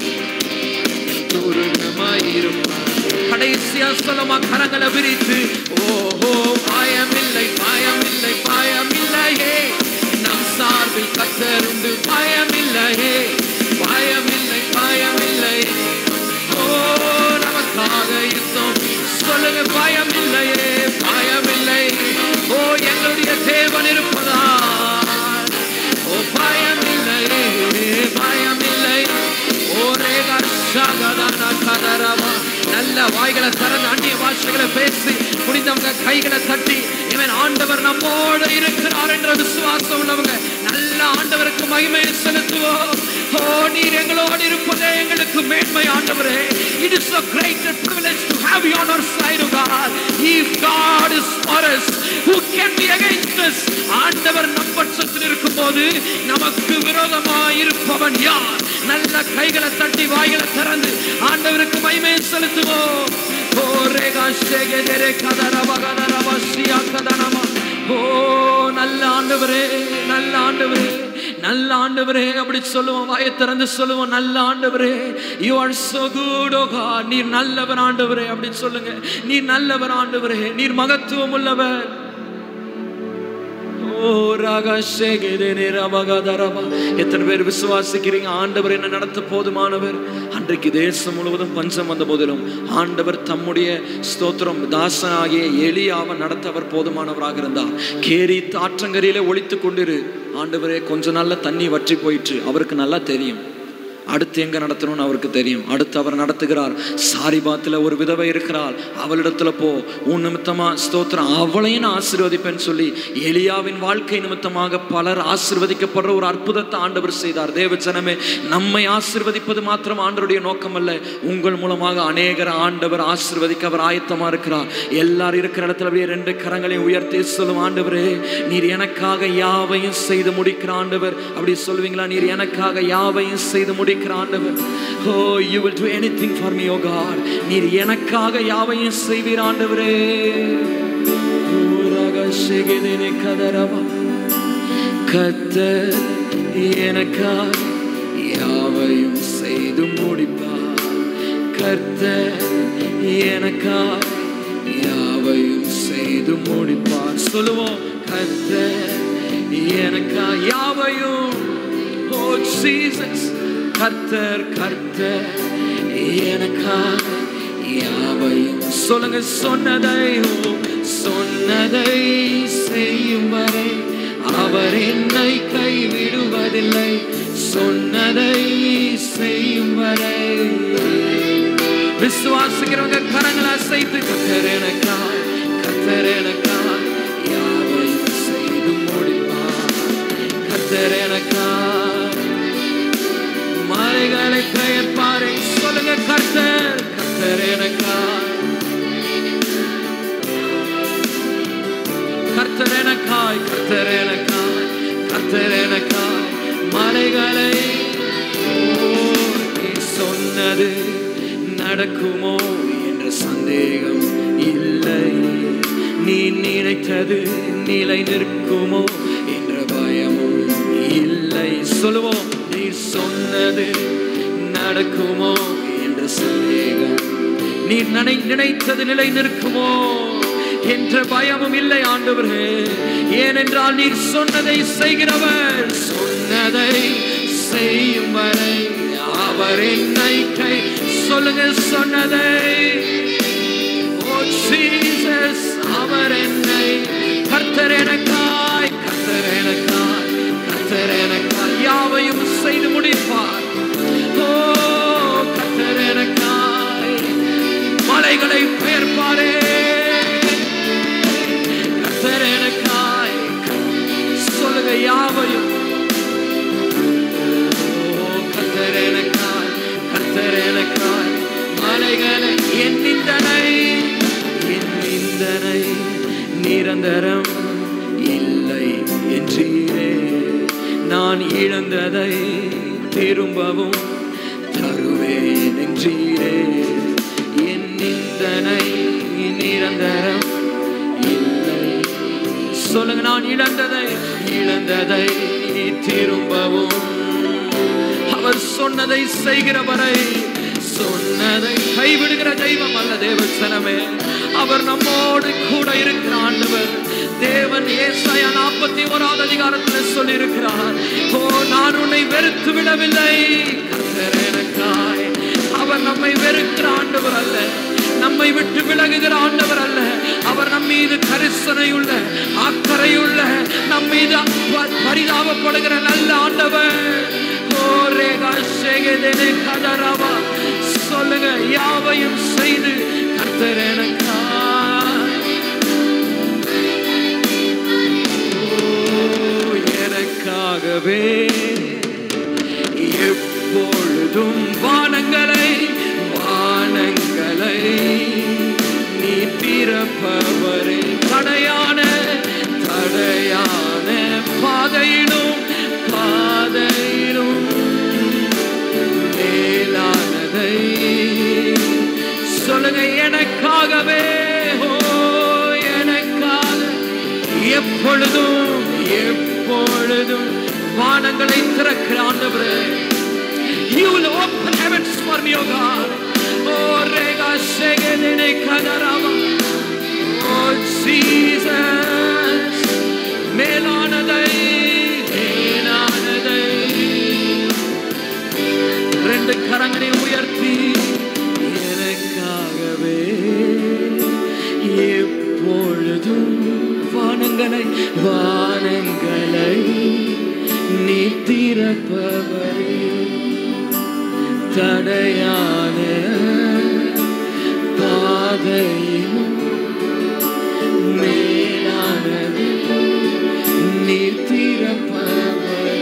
துருகமாயிருப்பார் கடைசியா சொல்லமா கரங்களை விரித்து ஓஹோ பயமில்லை பயமில்லை பயமில்லையே நம் சார்பில் கத்தருண்டு பயமில்லையே பயமில்லை பயமில்லை ஓ நமக்காக யுத்தம் சொல்லுங்க பயமில்லையே பயமில்லை ஓ எங்களுடைய தேவன் இருப்பதா ஓ பயமில்லையே பயமில்லை ஒரே கஷகதான கதரவா நல்ல வாய்களை திறந்து அந்நிய பாஷைகளை பேசி முடிந்தவங்க கைகளை தட்டி இவன் ஆண்டவர் நம்மோடு இருக்கிறார் என்ற விசுவாசம் உள்ளவங்க நல்ல ஆண்டவருக்கு மகிமையை செலுத்துவோம் ஓ நீர் எங்களோடு இருப்பதே எங்களுக்கு மேன்மை ஆண்டவரே it is a great privilege to have you on our side of God if God is for us who can be against us ஆண்டவர் நம் பட்சத்தில் இருக்கும்போது நமக்கு விரோதமாய் இருப்பவன் யார் நல்ல கைகளை தட்டி வாய்களை திறந்து ஆண்டவருக்கு மகிமையை செலுத்துவோம் ஓ ரேகா ஷேகெதெரே கதரவ கதரவ ஸ்ரீயா கதனமா ஓ நல்ல ஆண்டவரே நல்ல ஆண்டவரே நல்ல ஆண்டவரே அப்படி சொல்லுவோம் வாயை திறந்து சொல்லுவோம் நல்ல ஆண்டவரே you are so good oh God நீர் நல்லவர் ஆண்டவரே அப்படி சொல்லுங்க நீர் நல்லவர் ஆண்டவரே நீர் மகத்துவம் உள்ளவர் ஓ ராகா ஷேகெதெரே ரவகதரவா எத்தனை பேர் விசுவாசிக்கிறீங்க ஆண்டவர் என்ன நடத்த போதுமானவர் அன்றைக்கு தேசம் முழுவதும் பஞ்சம் வந்த போதிலும் ஆண்டவர் தம்முடைய ஸ்தோத்திரம் தாசனாகிய எலியாவை நடத்த அவர் போதுமானவராக இருந்தார் கேரி ஆற்றங்கரையிலே ஒழித்து கொண்டிரு ஆண்டவரே கொஞ்ச நாள்ல தண்ணி வற்றி போயிற்று அவருக்கு நல்லா தெரியும் அடுத்து எங்க நடத்தணும்னு அவருக்கு தெரியும் அடுத்து அவர் நடத்துகிறார் சாரிபாத்துல ஒரு விதவை இருக்கிறாள் அவளிடத்துல போ உன் நிமித்தமா ஸ்தோத்திரம் அவளையும் நான் ஆசீர்வதிப்பேன்னு சொல்லி எலியாவின் வாழ்க்கை நிமித்தமாக பலர் ஆசீர்வதிக்கப்படுற ஒரு அற்புதத்தை ஆண்டவர் செய்தார் தேவஜனமே நம்மை ஆசீர்வதிப்பது மாத்திரம் ஆண்டவருடைய நோக்கம் அல்ல உங்கள் மூலமாக அநேகர் ஆண்டவர் ஆசீர்வதிக்க அவர் ஆயத்தமா இருக்கிறார் எல்லாரும் இருக்கிற இடத்துல அப்படியே ரெண்டு கரங்களையும் உயர்த்தி சொல்லும் ஆண்டவரே நீர் எனக்காக யாவையும் செய்து முடிக்கிற ஆண்டவர் அப்படி சொல்லுவீங்களா நீர் எனக்காக யாவையும் செய்து முடிக்கிற ஆண்டவர் oh you will do anything for me oh God நீர் எனக்காக யாவையும் செய்வீர் ஆண்டவரே ஓ ரகசியகிதினி கதரவா கத்தர் எனக்காக யாவையும் செய்து முடிப்பார் கர்த்தர் எனக்காக யாவையும் செய்து முடிப்பார் சொல்லுவோம் கர்த்தர் எனக்காக யாவையும் ஓ ஜீசஸ் கர்த்தர் கர்த்தர் எனக்காக யாவையும் சொல்லுங்க சொன்னதை ஓ, சொன்னதை செய்யும் வரை அவர் என்னை கைவிடுவதில்லை சொன்னதை செய்யும் வரை விசுவாசிக்கிறவங்க கரங்களை அசைத்து கத்தர் எனக்காய் கத்தர் எனக்காய் யாவையும் செய்து முடிப்பார் கத்தர் எனக்காய் மலைகளை பெயர்ப்பாரை சொல்லுங்க கர்த்தர் கர்த்தர் எனக்காய் கர்த்தர் எனக்காய் கர்த்தர் எனக்காய் கர்த்தர் எனக்காய் மலைகளை ஓ, நீ சொன்னது நடக்குமோ என்ற சந்தேகம் இல்லை நீ நினைத்தது நிலை நிற்குமோ என்ற பயமும் இல்லை சொல்லுவோம் நீ சொன்னது நடக்குமோ என்ற சந்தேகம் நீ நினை நினைத்தது நிலை நிற்குமோ என்ற பயமும் இல்லை ஆண்டவரே ஏனென்றால் நீர் சொன்னதை செய்கிறவர் சொன்னதை செய்யும் வரை அவர் என்னை கை சொல்லுங்க சொன்னதை ஓ ஜீசஸ் அவர் என்னை கர்த்தர் எனக்காய் கர்த்தர் எனக்காய் கர்த்தர் எனக்காய் யாவையும் செய்து முடிப்பார் ஓ கர்த்தர் எனக்காய் மலைகளை பெயர்ப்பாரே கர்த்தர் எனக்காய் சொல்லுங்க யாவையும் ஓ கர்த்தர் எனக்காய் கர்த்தர் எனக்காய் மலைகளை என் நிந்தனை என் நிந்தனை நிரந்தரம் இல்லை என்றீரே நான் இழந்ததை திரும்பவும் தருவேன் என்றீரே என் நிந்தனை நிரந்தரம் இல்லை சொல்லுங்க நான் இழந்ததை இழந்ததை திரும்பவும் அவர் சொன்னதை செய்கிறவரை சொன்னதை கைவிடுகிற தெய்வம் அல்ல தேவசனமே அவர் நம்மோடு கூட இருக்கிற ஆண்டவர் தேவன் ஏசாயா நாற்பத்தி ஓராவது அதிகாரத்தில் சொல்லி இருக்கிறார் ஓ நான் உன்னை வெறுத்து விடவில்லை கர்த்தர் எனக்காய் அவர் நம்மை வெறுக்கிற ஆண்டவர் அல்ல நம்மை விட்டு விலகுகிற ஆண்டவர் அல்ல அவர் நம் மீது கரிசனையுள்ள அக்கறையுள்ள நம் மீது ப- பரிதாபப்படுகிற நல்ல ஆண்டவர் ஓ ரேகா சேகதேனே கதரவா சொல்லுங்க யாவையும் செய்து கர்த்தர் எனக்காய் ஓ, எனக்காகவே எப்பொழுதும் வானங்களை வானங்களை நீ திறப்பவரே தடையான தடையான பாதையிலும் பாதையிலும் மேலானதை சொல்லுங்க எனக்காகவே ஓ எனக்காக எப்பொழுதும் எப்பொழுதும் வானங்களை திறக்கிற ஆண்டவரே You will open heavens for me, O God. Oh, rega segedene kadarava. Oh, Jesus. மேலானதை மேலானதை ரெண்டு கரங்களை உயர்த்தி எனக்காகவே எப்பொழுதும் வானங்களை வானங்களை நீ திறப்பவரே தடையான பாதையிலும் மேலானது நீர் திறப்பவரே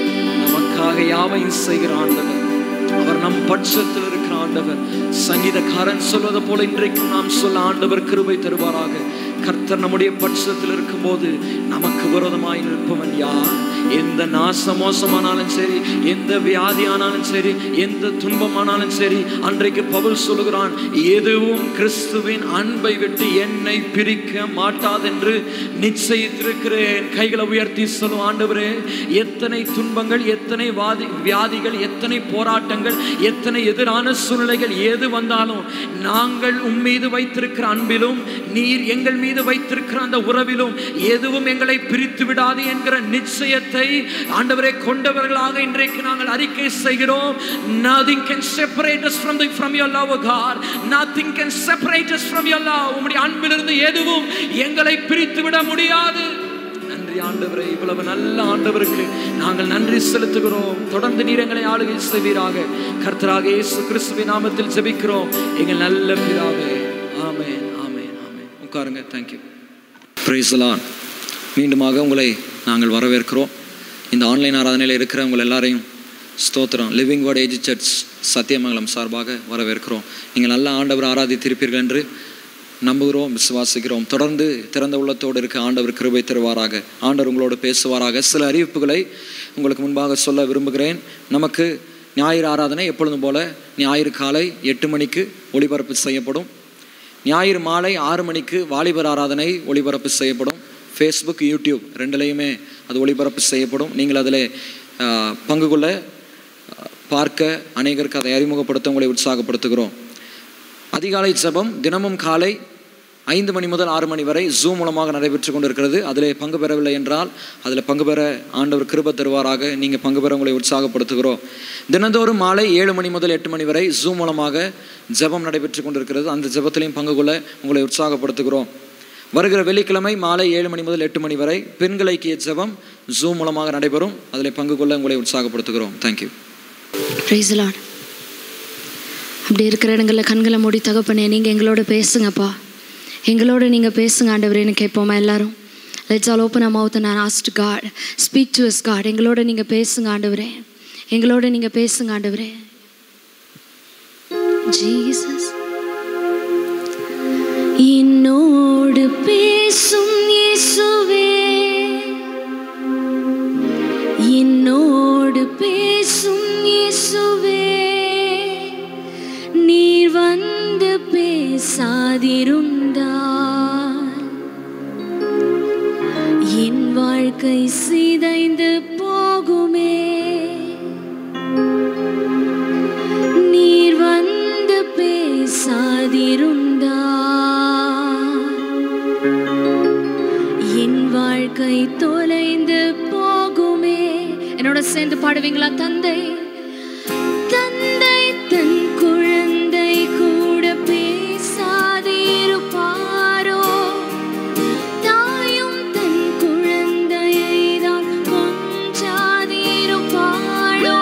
நமக்காக யாவையும் செய்கிற ஆண்டவர் அவர் நம் பட்சத்தில் இருக்கிற ஆண்டவர் சங்கீதக்காரன் சொல்வது போல இன்றைக்கும் நாம் சொல்ல ஆண்டவர் கிருபை தருவாராக கர்த்தர் நம்முடைய பட்சத்தில் இருக்கும்போது நமக்கு விரோதமாய் நிற்பவன் யார் எந்த நாச மோசமானாலும் சரி எந்த வியாதி ஆனாலும் சரி எந்த துன்பமானாலும் சரி அன்றைக்கு பவுல் சொல்லுகிறான் எதுவும் கிறிஸ்துவின் அன்பை விட்டு என்னை பிரிக்க மாட்டாதென்று நிச்சயித்திருக்கிறேன் கைகளை உயர்த்தி சொல்லும் ஆண்டவரே எத்தனை துன்பங்கள் எத்தனை வாதி வியாதிகள் எத்தனை போராட்டங்கள் எத்தனை எதிரான சூழ்நிலைகள் எது வந்தாலும் நாங்கள் உம்மீது வைத்திருக்கிற அன்பிலும் நீர் எங்கள் மீது வைத்திருக்கிற அந்த உறவிலும் எதுவும் எங்களை பிரித்து விடாது என்கிற நிச்சயத்தை ஆண்டவரை கொண்டவர்களாக இன்றைக்கு நாங்கள் அறிக்கை செய்கிறோம் nothing can separate us from the from your love O God nothing can separate us from your love உம்முடைய அன்பிலிருந்து எதுவும் எங்களை பிரித்து விட முடியாது நன்றி ஆண்டவரே இவ்வளவு நல்ல ஆண்டவருக்கு நாங்கள் நன்றி செலுத்துகிறோம் தொடர்ந்து நீர் எங்களை ஆளுகை செய்வீராக கர்த்தராக இயேசு கிறிஸ்துவின் நாமத்தில் ஜெபிக்கிறோம் எங்கள் நல்ல பிதாவே ஆமென் ஆமென் ஆமென் உட்காருங்க தேங்க்யூ பிரைஸ்லான் மீண்டுமாக உங்களை நாங்கள் வரவேற்கிறோம் இந்த ஆன்லைன் ஆராதனையில் இருக்கிற உங்கள் எல்லாரையும் ஸ்தோத்திரம் living word age church Sathyamangalam சார்பாக வரவேற்கிறோம் நீங்கள் நல்ல ஆண்டவர் ஆராதித்திருப்பீர்கள் என்று நம்புகிறோம் விசுவாசிக்கிறோம் தொடர்ந்து திறந்த உள்ளத்தோடு இருக்க ஆண்டவர் கிருபை தருவாராக ஆண்டவர் உங்களோடு பேசுவாராக சில அறிவிப்புகளை உங்களுக்கு முன்பாக சொல்ல விரும்புகிறேன் நமக்கு ஞாயிறு ஆராதனை எப்பொழுதும் போல ஞாயிறு காலை எட்டு மணிக்கு ஒளிபரப்பு செய்யப்படும் ஞாயிறு மாலை ஆறு மணிக்கு வாலிபர் ஆராதனை ஒளிபரப்பு செய்யப்படும் ஃபேஸ்புக் யூடியூப் ரெண்டுலேயுமே அது ஒளிபரப்பு செய்யப்படும் நீங்கள் அதில் பங்கு கொள்ள ஆ, பார்க்க அநேகருக்கு அதை அறிமுகப்படுத்த உங்களை உற்சாகப்படுத்துகிறோம் அதிகாலை ஜெபம் தினமும் காலை ஐந்து மணி முதல் ஆறு மணி வரை ஜூம் மூலமாக நடைபெற்று கொண்டிருக்கிறது அதில் பங்கு பெறவில்லை என்றால் அதில் பங்கு பெற ஆண்டவர் கிருப தருவாராக நீங்கள் பங்கு பெற உங்களை உற்சாகப்படுத்துகிறோம் தினந்தோறும் மாலை ஏழு மணி முதல் எட்டு மணி வரை ஜூம் மூலமாக ஜெபம் நடைபெற்று கொண்டிருக்கிறது அந்த ஜெபத்திலையும் பங்கு கொள்ள உங்களை உற்சாகப்படுத்துகிறோம் வருகிற வெள்ளிக்கிழமை மாலை ஏழு மணி முதல் எட்டு மணி வரை பெண்கள் ஐக்கிய ஜெபம் ஜூம் மூலமாக நடைபெறும் அதில் பங்கு கொள்ள உங்களை உற்சாகப்படுத்துகிறோம் தேங்க்யூ ப்ரைஸ் லார்ட் அப்படி இருக்கிற இடங்களில் கண்களை மூடி தகப்பனே நீங்கள் எங்களோட பேசுங்கப்பா எங்களோட நீங்கள் பேசுங்க ஆண்டவரேன்னு கேட்போமா எல்லாரும் let's all open a mouth நான் asked God speak to us God எங்களோட நீங்கள் பேசுங்க ஆண்டவரே எங்களோட நீங்கள் பேசுங்க ஆண்டவரே ஜீசஸ் என்னோடு பேசும் இயேசுவே என்னோடு பேசும் இயேசுவே நீர் வந்து பேசாதிருந்தால் வாழ்க்கை சிதைந்து போகுமே நீர் வந்து பேசாதிருந்தா என் வாழ்க்கை தொலைந்து போகுமே என்னோட சேர்ந்து பாடுவீங்களா தந்தை தந்தை தன் குழந்தை கூட பேசாதிருப்பாரோ தாயும் தன் குழந்தையை தான் கொஞ்சாதிருப்பாளோ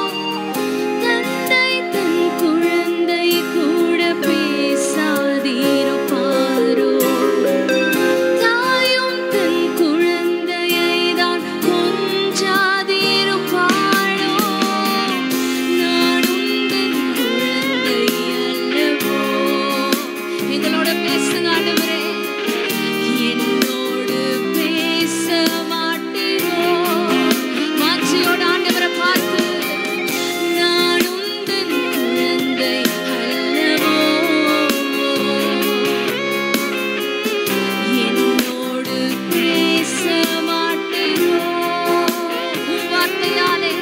தந்தை தன் குழந்தை கூட பேசாதிருப்பாரோ தாயும் தன் குழந்தையை தான் கொஞ்சாதிருப்பாளோ நான் உந்தன் குழந்தை அல்லவோ எங்களோட பேசுங்க ஆண்டவரே என்னோடு பேச மாட்டீரோ வாஞ்சியோட ஆண்டவரை பார்த்து நான் உந்தன் குழந்தை அல்லவோ என்னோடு பேச மாட்டீரோ உம் வார்த்தையாலே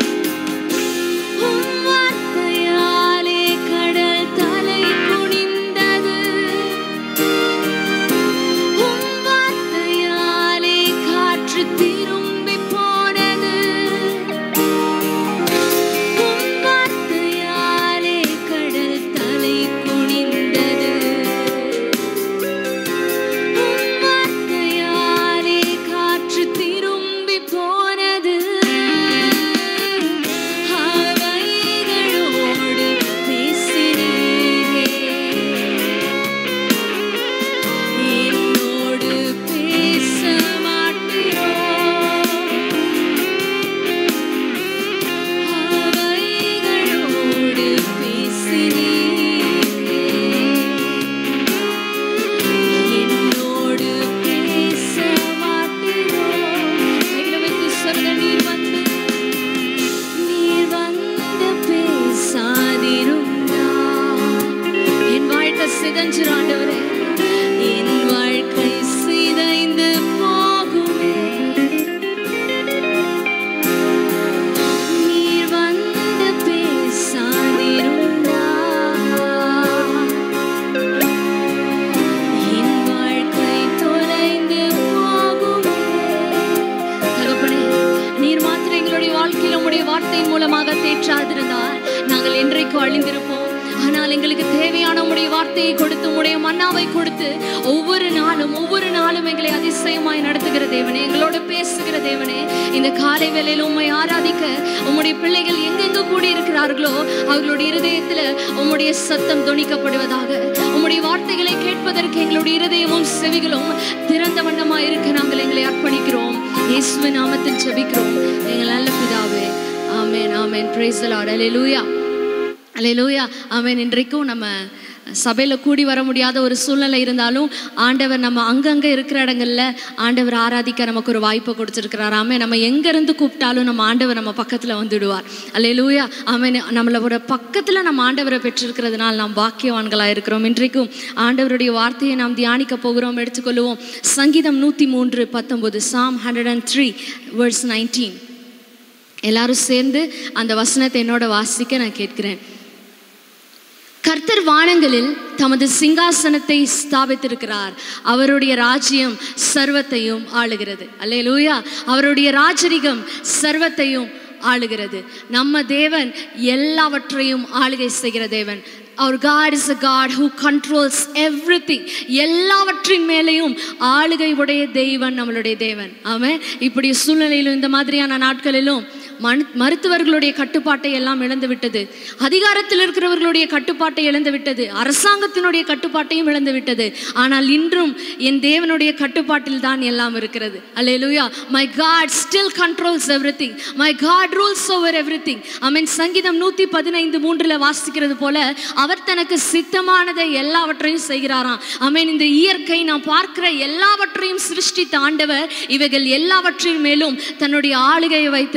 உம் வார்த்தையாலே கடல் தலை குனிந்தது உம் வார்த்தையாலே காற்று திரும்பி போனது உம் வார்த்தையாலே கடல் தலை குனிந்தது உம் வார்த்தையாலே காற்று திரும்பி போனது அவைகளோடு பேசினீரே என்னோடு பேச மாட்டீரோ அவைகளோடு பேசினீரே என்னோடு பேச மாட்டீரோ கையில வைத்து சொல்ல நீர் வந்து நீர் வந்து பேசாதிருந்தா என் வாழ்க்கை சிதைஞ்சிரும் ஆண்டவரே என் வாழ்க்கை சிதைந்து போகுமே நீர் வந்து பேசாதிருந்தா என் வாழ்க்கை தொலைந்து போகுமே தகப்பனே நீர் மாத்திரம் எங்களுடைய வாழ்க்கையில் உம்முடைய வார்த்தையின் மூலமாக தேற்றாதிருந்தால் நாங்கள் என்றைக்கு அழிந்திருப்போம் ஆனால் எங்களுக்கு தேவையான உம்முடைய வார்த்தையை கொடுத்து உம்முடைய மன்னாவை கொடுத்து ஒவ்வொரு நாளும் ஒவ்வொரு நாளும் எங்களை அதிசயமாய் நடத்துகிற தேவனே எங்களோட பேசுகிற தேவனே இந்த காலை வேளையில் உம்மை ஆராதிக்க உம்முடைய பிள்ளைகள் எங்கெங்க கூடி இருக்கிறார்களோ அவர்களுடைய இருதயத்துல உம்முடைய சத்தம் தொனிக்கப்படுவதாக உம்முடைய வார்த்தைகளை கேட்பதற்கு எங்களுடைய இருதயமும் செவிகளும் திறந்த வண்ணமா இருக்க நாங்கள் எங்களை அர்ப்பணிக்கிறோம் இயேசுவின் நாமத்தில் ஜெபிக்கிறோம் எங்கள் நல்ல பிதாவே ஆமென் ஆமென் praise the lord அல்லேலூயா அல்லேலூயா ஆமென் இன்றைக்கும் நம்ம சபையில் கூடி வர முடியாத ஒரு சூழ்நிலை இருந்தாலும் ஆண்டவர் நம்ம அங்கங்கே இருக்கிற இடங்கள்ல ஆண்டவர் ஆராதிக்க நமக்கு ஒரு வாய்ப்பை கொடுத்துருக்கிறார் ஆமே நம்ம எங்கேருந்து கூப்பிட்டாலும் நம்ம ஆண்டவர் நம்ம பக்கத்தில் வந்துடுவார் அல்லேலூயா ஆமென் நம்மளோட பக்கத்தில் நம்ம ஆண்டவரை பெற்றிருக்கிறதுனால் நாம் பாக்கியவான்களாக இருக்கிறோம் இன்றைக்கும் ஆண்டவருடைய வார்த்தையை நாம் தியானிக்க போகிறோம் எடுத்துக்கொள்வோம் சங்கீதம் நூற்றி மூன்று பத்தொன்பது psalm hundred and three words nineteen எல்லாரும் சேர்ந்து அந்த வசனத்தை என்னோட வாசிக்க நான் கேட்கிறேன் கர்த்தர் வானங்களில் தமது சிங்காசனத்தை ஸ்தாபித்திருக்கிறார் அவருடைய ராஜ்யம் சர்வத்தையும் ஆளுகிறது அல்லேலூயா அவருடைய ராஜரிகம் சர்வத்தையும் ஆளுகிறது நம்ம தேவன் எல்லாவற்றையும் ஆளுகை செய்கிற தேவன் அவர் God is a God who controls everything எல்லாவற்றின் மேலேயும் ஆளுகை உடைய தெய்வன் நம்மளுடைய தேவன் ஆமாம் இப்படி சூழ்நிலையிலும் இந்த மாதிரியான நாட்களிலும் மனு மருத்துவர்களுடைய கட்டுப்பாட்டை எல்லாம் இழந்து விட்டது அதிகாரத்தில் இருக்கிறவர்களுடைய கட்டுப்பாட்டை இழந்து விட்டது அரசாங்கத்தினுடைய கட்டுப்பாட்டையும் இழந்து விட்டது ஆனால் இன்றும் என் தேவனுடைய கட்டுப்பாட்டில் தான் எல்லாம் இருக்கிறது அல்லேலூயா my God still controls everything my God rules over everything mean சங்கீதம் நூற்றி பதினைந்து மூன்றில் வாசிக்கிறது போல அவர் தனக்கு சித்தமானதை எல்லாவற்றையும் செய்கிறாராம் அமேன் இந்த இயற்கை நாம் பார்க்கிற எல்லாவற்றையும் சிருஷ்டித்த ஆண்டவர் இவைகள் எல்லாவற்றின் மேலும் தன்னுடைய ஆளுகையை வைத்திருக்கிறார் நம்ம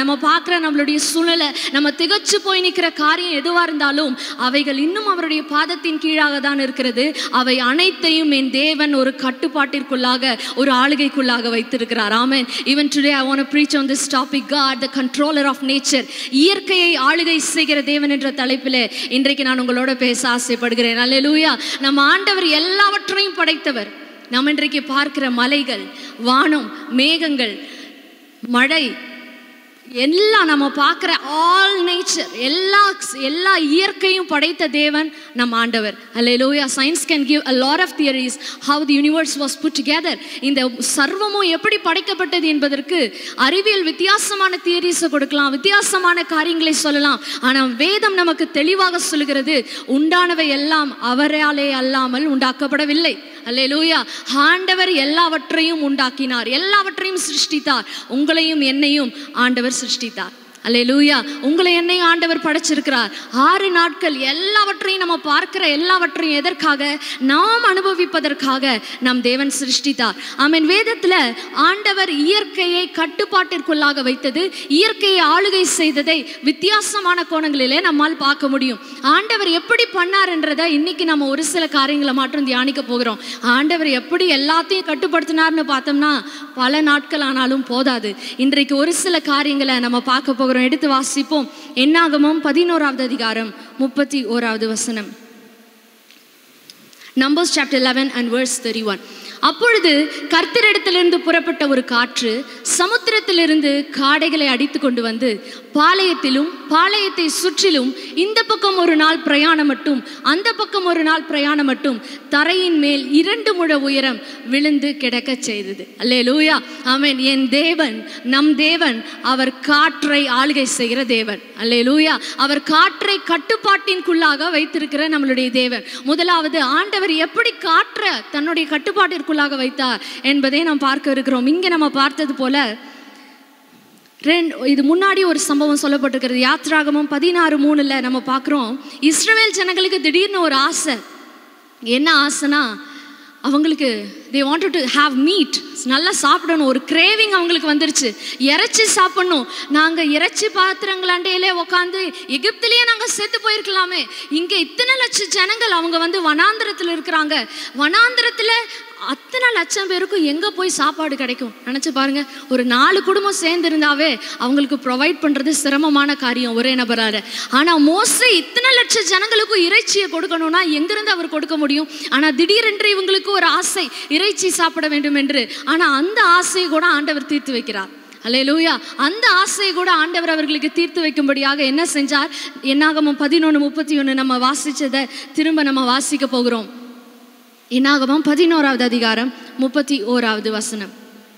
நம்ம பார்க்குற நம்மளுடைய சூழ்நிலை நம்ம திகச்சு போய் நிற்கிற காரியம் எதுவாக இருந்தாலும் அவைகள் இன்னும் அவருடைய பாதத்தின் கீழாக தான் இருக்கிறது அவை அனைத்தையும் என் தேவன் ஒரு கட்டுப்பாட்டிற்குள்ளாக ஒரு ஆளுகைக்குள்ளாக வைத்திருக்கிறார் ஆமென் even today I want preach on this topic God the controller of nature இயற்கையை ஆளுகை செய்கிற தேவன் என்ற தலைப்பில் இன்றைக்கு நான் உங்களோட பேச ஆசைப்படுகிறேன் அல்லேலூயா நம்ம ஆண்டவர் எல்லாவற்றையும் படைத்தவர் நாம் இன்றைக்கு பார்க்கிற மலைகள் வானம் மேகங்கள் மழை எல்லாம் நம்ம பார்க்குற ஆல் நேச்சர் எல்லா எல்லா இயற்கையும் படைத்த தேவன் நம் ஆண்டவர் அல்லேலூயா science can give a lot of theories how the universe was put together இந்த சர்வமும் எப்படி படைக்கப்பட்டது என்பதற்கு அறிவியல் வித்தியாசமான தியரிஸை கொடுக்கலாம் வித்தியாசமான காரியங்களை சொல்லலாம் ஆனால் வேதம் நமக்கு தெளிவாக சொல்லுகிறது உண்டானவை எல்லாம் அவராலே அல்லாமல் உண்டாக்கப்படவில்லை அல்லேலூயா ஆண்டவர் எல்லாவற்றையும் உண்டாக்கினார் எல்லாவற்றையும் சிருஷ்டித்தார் உங்களையும் என்னையும் ஆண்டவர் சிருஷ்டித்தார் அல்லேலூயா உங்களை என்னையும் ஆண்டவர் படைச்சிருக்கிறார் ஆறு நாட்கள் எல்லாவற்றையும் நம்ம பார்க்கிற எல்லாவற்றையும் எதற்காக நாம் அனுபவிப்பதற்காக நம் தேவன் சிருஷ்டித்தார் ஆமீன் வேதத்துல ஆண்டவர் இயற்கையை கட்டுப்பாட்டிற்குள்ளாக வைத்தது இயற்கையை ஆளுகை செய்ததை வித்தியாசமான கோணங்களிலே நம்மால் பார்க்க முடியும் ஆண்டவர் எப்படி பண்ணார்ன்றதை இன்னைக்கு நம்ம ஒரு சில காரியங்களை மட்டும் தியானிக்க போகிறோம் ஆண்டவர் எப்படி எல்லாத்தையும் கட்டுப்படுத்தினார்னு பார்த்தோம்னா பல நாட்கள் ஆனாலும் போதாது இன்றைக்கு ஒரு சில காரியங்களை நம்ம பார்க்க போகிறோம் எடுத்து வாசிப்போம் என்னாகமம் பதினோராவது அதிகாரம் முப்பத்தி ஓராவது வசனம் Numbers chapter eleven and verse thirty one அப்பொழுது கர்த்தரிடத்திலிருந்து புறப்பட்ட ஒரு காற்று சமுத்திரத்திலிருந்து காடைகளை அடித்து கொண்டு வந்து பாளையத்திலும் பாளையத்தை சுற்றிலும் இந்த பக்கம் ஒரு நாள் பிரயாணம் மட்டும் அந்த பக்கம் ஒரு நாள் பிரயாணம் மட்டும் தரையின் மேல் இரண்டு முழ உயரம் விழுந்து கிடக்க செய்தது அல்லே லூயா ஆமென் என் தேவன் நம் தேவன் அவர் காற்றை ஆளுகை செய்கிற தேவன் அல்லே லூயா அவர் காற்றை கட்டுப்பாட்டின்குள்ளாக வைத்திருக்கிற நம்மளுடைய தேவன் முதலாவது ஆண்டவர் எப்படி காற்றை தன்னுடைய கட்டுப்பாட்டிற்குள்ளாக வைத்தார் என்பதை நாம் பார்க்க இருக்கிறோம் இங்கே நம்ம பார்த்தது போல ரெண்டு இது முன்னாடி ஒரு சம்பவம் சொல்லப்பட்டிருக்கிறது யாத்ராகமம் பதினாறு மூணுல நம்ம பார்க்குறோம் இஸ்ரவேல் ஜனங்களுக்கு திடீர்னு ஒரு ஆசை என்ன ஆசைனா அவங்களுக்கு they wanted to have meat நல்லா சாப்பிடணும் ஒரு கிரேவிங் அவங்களுக்கு வந்துருச்சு இறைச்சி சாப்பிடணும் நாங்கள் இறைச்சி பாத்திரங்களாண்டையிலே உட்காந்து எகிப்திலேயே நாங்கள் செத்து போயிருக்கலாமே இங்கே இத்தனை லட்சம் ஜனங்கள் அவங்க வந்து வனாந்திரத்தில் இருக்கிறாங்க வனாந்திரத்தில் அத்தனை லட்சம் பேருக்கும் எங்கே போய் சாப்பாடு கிடைக்கும் நினச்சி பாருங்க ஒரு நாலு குடும்பம் சேர்ந்து இருந்தாவே அவங்களுக்கு ப்ரொவைட் பண்ணுறது சிரமமான காரியம் ஒரே நபரால் ஆனால் மோஸ்ட்லி இத்தனை லட்சம் ஜனங்களுக்கும் இறைச்சியை கொடுக்கணும்னா எங்கிருந்து அவர் கொடுக்க முடியும் ஆனால் திடீரென்று இவங்களுக்கு ஒரு ஆசை இறைச்சி சாப்பிட வேண்டும் என்று ஆனால் அந்த ஆசையை கூட ஆண்டவர் தீர்த்து வைக்கிறார் அல்லேலூயா அந்த ஆசையை கூட ஆண்டவர் அவர்களுக்கு தீர்த்து வைக்கும்படியாக என்ன செஞ்சார் என்னாகமும் பதினொன்று முப்பத்தி ஒன்று நம்ம வாசிச்சதை திரும்ப நம்ம வாசிக்க போகிறோம் என்னாகமும் பதினோராவது அதிகாரம் முப்பத்தி ஓராவது வசனம்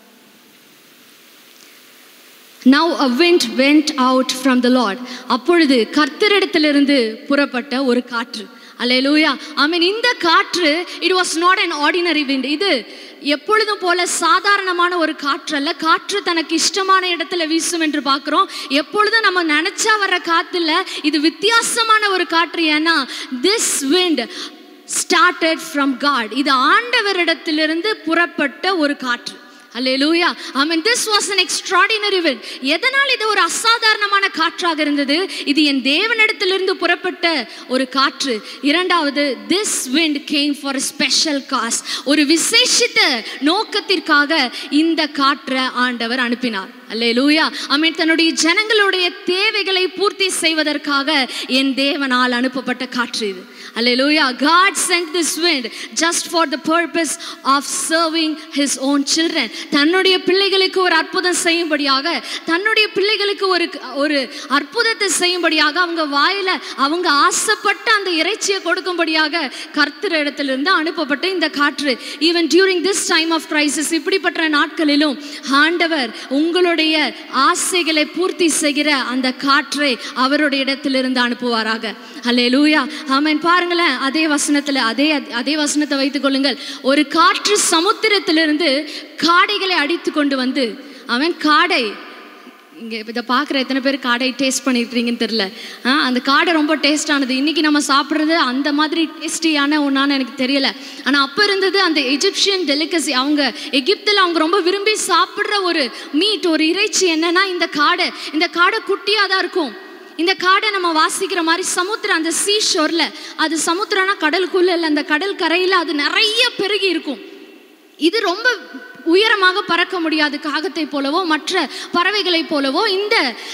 now a wind went out from the Lord அப்பொழுது கர்த்தரிடத்திலிருந்து புறப்பட்ட ஒரு காற்று அல்லேலூயா ஐ மீன் இந்த காற்று it was not an ordinary wind இது எப்பொழுதும் போல சாதாரணமான ஒரு காற்று அல்ல காற்று தனக்கு இஷ்டமான இடத்துல வீசும் என்று பார்க்குறோம் எப்பொழுதும் நம்ம நினைச்சா வர்ற காத்து இல்ல இது வித்தியாசமான ஒரு காற்று ஏன்னா this wind started from God இது ஆண்டவரிடத்திலிருந்து புறப்பட்ட ஒரு காற்று அல்லேலூயா I mean this was an extraordinary wind எதனால் இது ஒரு அசாதாரணமான காற்றாக இருந்தது இது என் தேவனிடத்திலிருந்து புறப்பட்ட ஒரு காற்று இரண்டாவது this wind came for a special cause ஒரு விசேஷித்த நோக்கத்திற்காக இந்த காற்றை ஆண்டவர் அனுப்பினார் அல்லேலூயா அமீன் தன்னுடைய ஜனங்களுடைய தேவைகளை பூர்த்தி செய்வதற்காக என் தேவனால் அனுப்பப்பட்ட காற்று இது அல்லேலூயா God sent this wind just for the purpose of serving his own children தன்னுடைய பிள்ளைகளுக்கு ஒரு அற்புதம் செய்யும்படியாக தன்னுடைய பிள்ளைகளுக்கு ஒரு ஒரு அற்புதத்தை செய்யும்படியாக அவங்க வாயில அவங்க ஆசைப்பட்ட அந்த இறைச்சியை கொடுக்கும்படியாக கர்த்தர் இடத்திலிருந்து அனுப்பப்பட்ட இந்த காற்று even during this time of crisis இப்படிப்பட்ட நாட்களிலும் ஆண்டவர் உங்களுடைய ஆசைகளை பூர்த்தி செய்கிற அந்த காற்றை அவருடைய இடத்திலிருந்து அனுப்புவாராக அல்லே லூயா ஆமேன் பாருங்களேன் அதே வசனத்தில் அதே அதே வசனத்தை வைத்துக் கொள்ளுங்கள் ஒரு காற்று சமுத்திரத்திலிருந்து காடைகளை அடித்து கொண்டு வந்து அவன் காடை இங்கே இதை பார்க்குற எத்தனை பேர் காடை டேஸ்ட் பண்ணியிருக்கிறீங்கன்னு தெரில ஆ அந்த காடை ரொம்ப டேஸ்டானது இன்றைக்கி நம்ம சாப்பிட்றது அந்த மாதிரி டேஸ்டியான ஒன்றான்னு எனக்கு தெரியல ஆனால் அப்போ இருந்தது அந்த எஜிப்சியன் டெலிகசி அவங்க எகிப்தில் அவங்க ரொம்ப விரும்பி சாப்பிட்ற ஒரு மீட் ஒரு இறைச்சி என்னன்னா இந்த காடை இந்த காடை குட்டியாக தான் இருக்கும் இந்த காடை நம்ம வாசிக்கிற மாதிரி சமுத்திரம் அந்த சீ ஷோரில் அது சமுத்திரம்னா கடலுக்குள்ள இல்லை அந்த கடல் கரையில் அது நிறைய பெருகி இருக்கும் இது ரொம்ப உயரமாக பறக்க முடியாது காகத்தை போலவோ மற்ற பறவைகளைப் போலவோ இந்த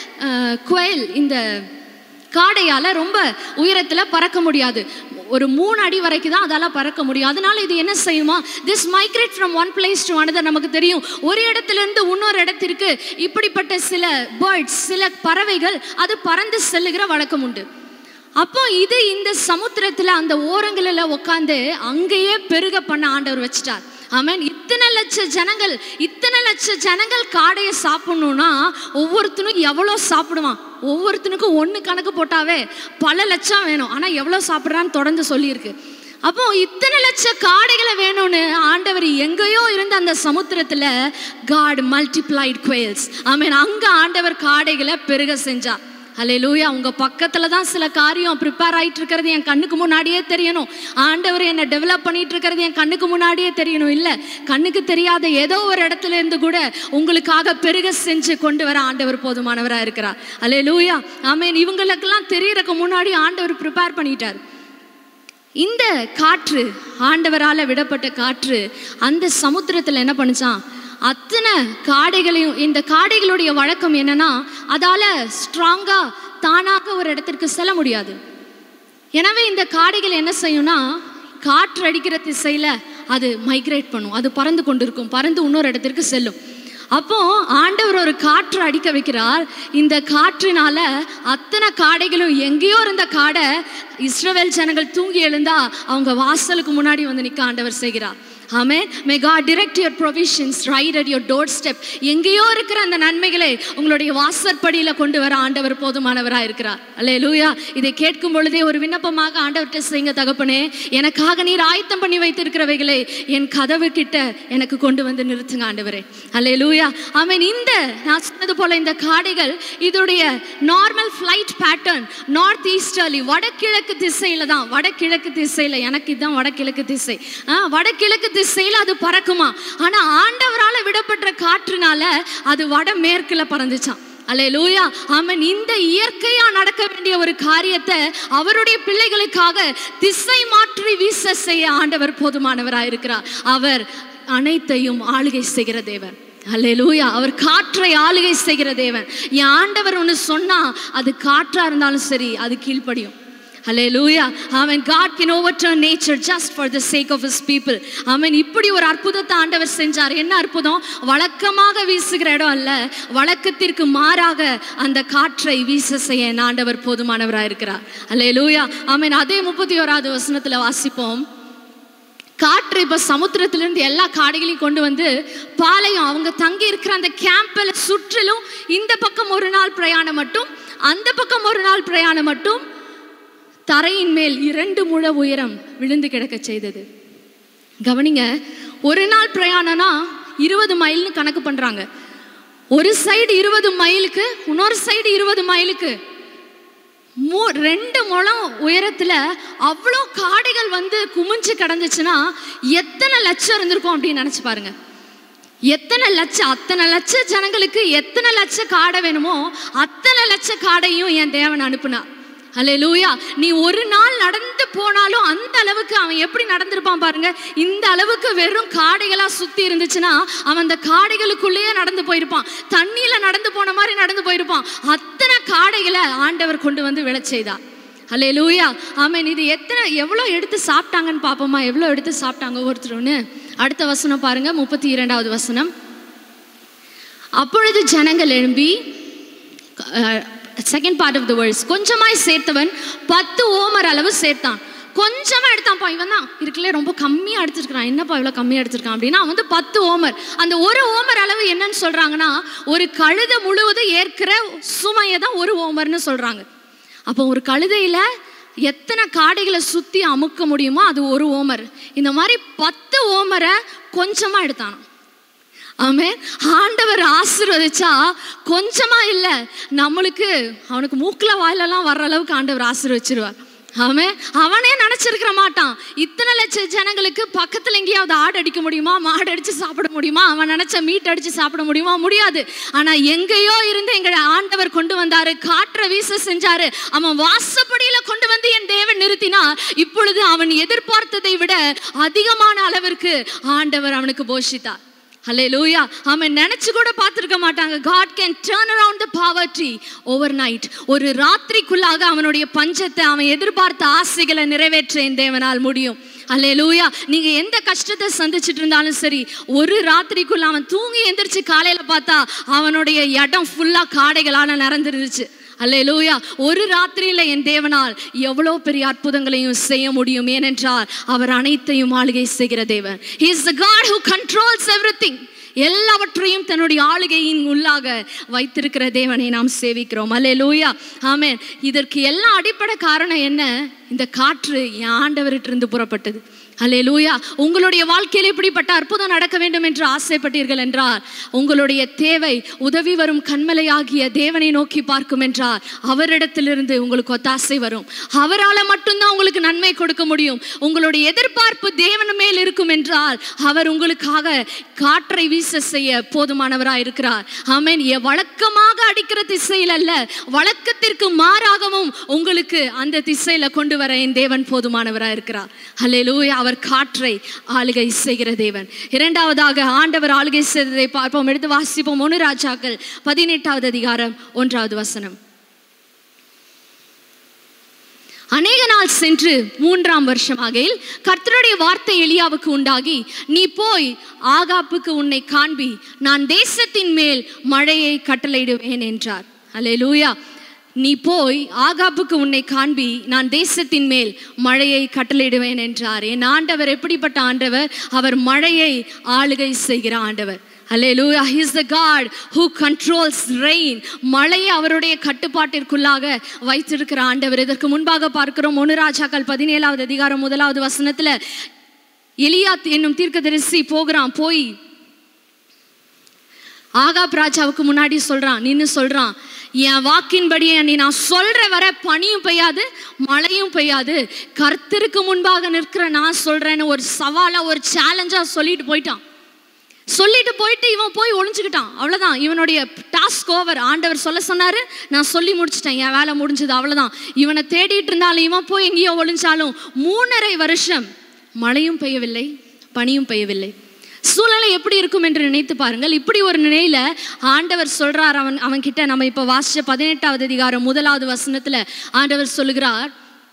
குயல் இந்த காடையால் ரொம்ப உயரத்தில் பறக்க முடியாது ஒரு மூணு அடி வரைக்கும் தான் அதால் பறக்க முடியும் அதனால இது என்ன செய்யுமா this migrate from one place to another நமக்கு தெரியும் ஒரு இடத்துலேருந்து இன்னொரு இடத்திற்கு இப்படிப்பட்ட சில பேர்ட்ஸ் சில பறவைகள் அது பறந்து செல்லுகிற வழக்கம் உண்டு அப்போ இது இந்த சமுத்திரத்தில் அந்த ஓரங்களில் உட்காந்து அங்கேயே பெருக பண்ண ஆண்டவர் வச்சிட்டார் ஆமென் இத்தனை லட்ச ஜனங்கள் இத்தனை லட்ச ஜனங்கள் காடையை சாப்பிடணும்னா ஒவ்வொருத்தனும் எவ்வளோ சாப்பிடுவான் ஒவ்வொருத்தனுக்கும் ஒன்று கணக்கு போட்டாவே பல லட்சம் வேணும் ஆனால் எவ்வளோ சாப்பிட்றான்னு தொடர்ந்து சொல்லியிருக்கு அப்போ இத்தனை லட்ச காடைகளை வேணும்னு ஆண்டவர் எங்கேயோ இருந்த அந்த சமுத்திரத்தில் காட் மல்டிப்ளைட் குவேல்ஸ் ஆமீன் அங்கே ஆண்டவர் காடைகளை பெருக செஞ்சா ஹலே லூயா உங்க பக்கத்துல தான் சில காரியம் ப்ரிப்பேர் ஆயிட்டு இருக்கிறது என் கண்ணுக்கு முன்னாடியே தெரியணும் ஆண்டவர் என்னை டெவலப் பண்ணிட்டு இருக்கிறது என் கண்ணுக்கு முன்னாடியே தெரியணும் இல்ல கண்ணுக்கு தெரியாத ஏதோ ஒரு இடத்துல இருந்து கூட உங்களுக்காக பெருக செஞ்சு கொண்டு வர ஆண்டவர் போதுமானவரா இருக்கிறார் ஹலே லூயா ஆமேன் இவங்களுக்கெல்லாம் தெரியறதுக்கு முன்னாடி ஆண்டவர் ப்ரிப்பேர் பண்ணிட்டார் இந்த காற்று ஆண்டவரால் விடப்பட்ட காற்று அந்த சமுத்திரத்தில் என்ன பண்ணுச்சான் அத்தனை காடைகளையும் இந்த காடைகளுடைய வழக்கம் என்னன்னா அதால ஸ்ட்ராங்கா தானாக ஒரு இடத்திற்கு செல்ல முடியாது எனவே இந்த காடைகள் என்ன செய்யும்னா காற்று அடிக்கிற திசையில அது மைக்ரேட் பண்ணும் அது பறந்து கொண்டிருக்கும் பறந்து இன்னொரு இடத்திற்கு செல்லும் அப்போ ஆண்டவர் ஒரு காற்று அடிக்க வைக்கிறார் இந்த காற்றினால அத்தனை காடைகளும் எங்கேயோ இருந்த காடை இஸ்ரவேல் ஜனங்கள் தூங்கி எழுந்தா அவங்க வாசலுக்கு முன்னாடி வந்து நிற்க ஆண்டவர் செய்கிறார் ஆமே may God direct your provisions right at your doorstep எங்கேயோ இருக்கிற அந்த நன்மைகளை உங்களுடைய வாசற்படியில் கொண்டு வர ஆண்டவர் போதுமானவராக இருக்கிறார் அல்லே லூயா இதை கேட்கும் பொழுதே ஒரு விண்ணப்பமாக ஆண்டவர்கிட்ட செய்யுங்க தகப்பனே எனக்காக நீர் ஆயத்தம் பண்ணி வைத்திருக்கிறவைகளை என் கதவு கிட்ட எனக்கு கொண்டு வந்து நிறுத்துங்க ஆண்டவரே அல்லே லூயா ஆமீன் இந்த நான் சொன்னது போல இந்த காடைகள் இதோடைய normal flight pattern north easterly வடகிழக்கு திசையில தான் வடகிழக்கு திசையில எனக்கு இதுதான் வடகிழக்கு திசை ஆ வடகிழக்கு திசையில அது பறக்குமா ஆனா ஆண்டவரால விடப்பட்ட காற்றுனால அது வடமேற்குல பறந்துச்சான் அல்லே லூயா ஆமன் இந்த இயற்கையா நடக்க வேண்டிய ஒரு காரியத்தை அவருடைய பிள்ளைகளுக்காக திசை மாற்றி வீச செய்ய ஆண்டவர் போதுமானவராக இருக்கிறார் அவர் அனைத்தையும் ஆளுகை செய்கிற தேவன் அல்லேலூயா அவர் காற்றை ஆளுகை செய்கிற தேவன் என் ஆண்டவர் ஒன்று சொன்னா அது காற்றா இருந்தாலும் சரி அது கீழ்ப்படியும் ஹalleluya ஆமென் God can overturn nature just for the sake of his people ஆமென் இப்படி ஒரு அற்புதத்தை ஆண்டவர் செஞ்சார் என்ன அற்புதம் வழக்கமாக வீசுகிற இடம் அல்ல வழக்கத்திற்கு மாறாக அந்த காற்றை வீச செய்ய என் ஆண்டவர் போதுமானவராக இருக்கிறார் ஹalleluya ஆமென் அதே முப்பத்தி ஓராவது வசனத்துல வாசிப்போம் காற்று இப்போ சமுத்திரத்திலிருந்து எல்லா காடைகளையும் கொண்டு வந்து பாளையம் அவங்க தங்கி இருக்கிற அந்த கேம்பில் சுற்றிலும் இந்த பக்கம் ஒரு நாள் பிரயாணம் மட்டும் அந்த பக்கம் ஒரு நாள் பிரயாணம் மட்டும் தரையின் மேல் இரண்டு முழ உயரம் விழுந்து கிடக்க செய்தது கவனிங்க ஒரு நாள் பிரயாணம்னா இருபது மைல்னு கணக்கு பண்றாங்க ஒரு சைடு இருபது மைலுக்கு இன்னொரு சைடு இருபது மைலுக்கு மூ ரெண்டு முழம் உயரத்துல அவ்வளோ காடைகள் வந்து குமிஞ்சு கிடந்துச்சுன்னா எத்தனை லட்சம் இருந்திருக்கும் அப்படின்னு நினைச்சு பாருங்க எத்தனை லட்சம் அத்தனை லட்ச ஜனங்களுக்கு எத்தனை லட்ச காடை வேணுமோ அத்தனை லட்ச காடையும் என் தேவன் அனுப்புனார் அல்லே லூயா நீ ஒரு நாள் நடந்து போனாலும் அந்த அளவுக்கு அவன் எப்படி நடந்திருப்பான் பாருங்க இந்த அளவுக்கு வெறும் காடைகளா சுத்தி இருந்துச்சுன்னா அவன் அந்த காடைகளுக்குள்ளேயே நடந்து போயிருப்பான் தண்ணியில நடந்து போன மாதிரி நடந்து போயிருப்பான் அத்தனை காடைகளை ஆண்டவர் கொண்டு வந்து விழச் செய்தார் அல்லே லூயா ஆமேன் இது எத்தனை எவ்வளோ எடுத்து சாப்பிட்டாங்கன்னு பார்ப்போமா எவ்வளோ எடுத்து சாப்பிட்டாங்க ஒருத்தருன்னு அடுத்த வசனம் பாருங்க முப்பத்தி இரண்டாவது வசனம் அப்பொழுது ஜனங்கள் எழும்பி second part of the verse கொஞ்சமாய் சேர்த்தவன் பத்து ஓமர் அளவு சேர்த்தான் கொஞ்சமா எடுத்தான்ப்பா இவன் தான் இருக்குல்ல ரொம்ப கம்மியாக எடுத்துருக்கான் என்னப்பா இவ்வளோ கம்மியாக எடுத்திருக்கான் அப்படின்னா அவன் வந்து பத்து ஓமர் அந்த ஒரு ஓமர் அளவு என்னன்னு சொல்றாங்கன்னா ஒரு கழுத முழுவதும் ஏற்கிற சுமையை தான் ஒரு ஓமர்னு சொல்றாங்க அப்போ ஒரு கழுதையில எத்தனை காடைகளை சுத்தி அமுக்க முடியுமோ அது ஒரு ஓமர் இந்த மாதிரி பத்து ஓமரை கொஞ்சமா எடுத்தானாம் ஆமே ஆண்டவர் ஆசீர்வதிச்சா கொஞ்சமா இல்லை நம்மளுக்கு அவனுக்கு மூக்கில் வாயிலெல்லாம் வர்ற அளவுக்கு ஆண்டவர் ஆசீர்வச்சிருவார் அவன் அவனே நினைச்சிருக்கிற மாட்டான் இத்தனை லட்சம் ஜனங்களுக்கு பக்கத்துல எங்கேயாவது ஆடு அடிக்க முடியுமா மாடு அடிச்சு சாப்பிட முடியுமா அவன் நினைச்ச மீட் அடிச்சு சாப்பிட முடியுமா முடியாது ஆனா எங்கேயோ இருந்து எங்களை ஆண்டவர் கொண்டு வந்தாரு காற்ற வீச செஞ்சாரு அவன் வாசப்படியில கொண்டு வந்து என் தேவன் நிறுத்தினா இப்பொழுது அவன் எதிர்பார்த்ததை விட அதிகமான அளவிற்கு ஆண்டவர் அவனுக்கு போஷித்தார் ஹalleluya அவன் நினைச்சு கூட பார்த்திருக்க மாட்டாங்க God can turn around the poverty overnight ஒரு ராத்திரிக்குள்ளாக அவனுடைய பஞ்சத்தை அவன் எதிர்பார்த்த ஆசைகளை நிறைவேற்ற என் தேவனால் முடியும் அல்லேலூயா நீங்க எந்த கஷ்டத்தை சந்திச்சிட்டு இருந்தாலும் சரி ஒரு ராத்திரிக்குள்ள அவன் தூங்கி எந்திரிச்சு காலையில பார்த்தா அவனுடைய இடம் ஃபுல்லா காடைகளால நிறந்துருந்துச்சு அல்லேலூயா ஒரு ராத்திரியில என் தேவனால் எவ்வளோ பெரிய அற்புதங்களையும் செய்ய முடியும் ஏனென்றால் அவர் அனைத்தையும் ஆளுகை செய்கிற தேவன் He is the God who controls everything எல்லாவற்றையும் தன்னுடைய ஆளுகையின் உள்ளாக வைத்திருக்கிற தேவனை நாம் சேவிக்கிறோம் அல்லேலூயா ஆமென் இதற்கு எல்லாம் அடிப்படை காரணம் என்ன இந்த காற்று என் ஆண்டவரிட்டிருந்து புறப்பட்டது அல்லேலூயா உங்களுடைய வாழ்க்கையில் இப்படிப்பட்ட அற்புதம் நடக்க வேண்டும் என்று ஆசைப்பட்டீர்கள் என்றால் உங்களுடைய தேவை உதவி வரும் கண்மலையாகிய தேவனை நோக்கி பார்க்கும் என்றால் அவரிடத்திலிருந்து உங்களுக்கு ஒத்தாசை வரும் அவரால் மட்டும்தான் உங்களுக்கு நன்மை கொடுக்க முடியும் உங்களுடைய எதிர்பார்ப்பு தேவன் மேல் இருக்கும் என்றால் அவர் உங்களுக்காக காற்றை வீச செய்ய போதுமானவராய் இருக்கிறார் ஆமென் எ- வழக்கமாக அடிக்கிற திசையில் அல்ல வழக்கத்திற்கு மாறாகவும் உங்களுக்கு அந்த திசையில கொண்டு வர என் தேவன் போதுமானவராய் இருக்கிறார் ஹalleluya அவர் காற்றை ஆளுகை செய்கிற தேவன் இரண்டாவதாக ஆண்டவர் ஆளுகை செய்ததை பார்ப்போம் எடுத்து வாசிப்போம் ஒன்று ராஜாக்கள் பதினெட்டாவது அதிகாரம் ஒன்றாவது வசனம் அநேக நாள் சென்று மூன்றாம் வருஷம் ஆகையில் கர்த்தருடைய வார்த்தை எலியாவுக்கு உண்டாகி நீ போய் ஆகாப்புக்கு உன்னை காண்பி நான் தேசத்தின் மேல் மழையை கட்டளையிடுவேன் என்றார் அல்லேலூயா நீ போய் ஆகாப்புக்கு உன்னை காண்பி நான் தேசத்தின் மேல் மழையை கட்டளையிடுவேன் என்றார் என் ஆண்டவர் எப்படிப்பட்ட ஆண்டவர் அவர் மழையை ஆளுகை செய்கிற ஆண்டவர் Hallelujah. He is the God who controls rain. மழையை அவருடைய கட்டுப்பாட்டிற்குள்ளாக வைத்திருக்கிற ஆண்டவர் இதற்கு முன்பாக பார்க்கிறோம் ஒன்று ராஜாக்கள் பதினேழாவது அதிகாரம் முதலாவது வசனத்துல எலியா என்னும் தீர்க்கதரிசி போகிறான் போய் ஆகாப் ராஜாவுக்கு முன்னாடி சொல்றான் நின்னு சொல்றான் என் வாக்கின்படியே நீ நான் சொல்ற வர பனியும் பெய்யாது மழையும் பெய்யாது கர்த்தருக்கு முன்பாக நிற்கிற நான் சொல்றேன்னு ஒரு சவாலா ஒரு சேலஞ்சா சொல்லிட்டு போயிட்டான் சொல்லிட்டு போயிட்டு இவன் போய் ஒளிஞ்சுக்கிட்டான் அவ்வளவுதான் இவனுடைய டாஸ்க் ஓவர் ஆண்டவர் சொல்ல சொன்னாரு நான் சொல்லி முடிச்சிட்டேன் என் வேலை முடிஞ்சது அவ்வளவுதான் இவனை தேடிட்டு இருந்தாலும் இவன் போய் எங்கேயோ ஒளிஞ்சாலும் மூணரை வருஷம் மழையும் பெய்யவில்லை பனியும் பெய்யவில்லை சூழ்நிலை எப்படி இருக்கும் என்று நினைத்து பாருங்கள் இப்படி ஒரு நிலையில ஆண்டவர் சொல்றார் அவன் அவன் கிட்ட நம்ம இப்ப வாசிச்ச பதினெட்டாவது அதிகாரம் முதலாவது வசனத்துல ஆண்டவர் சொல்லுகிறார்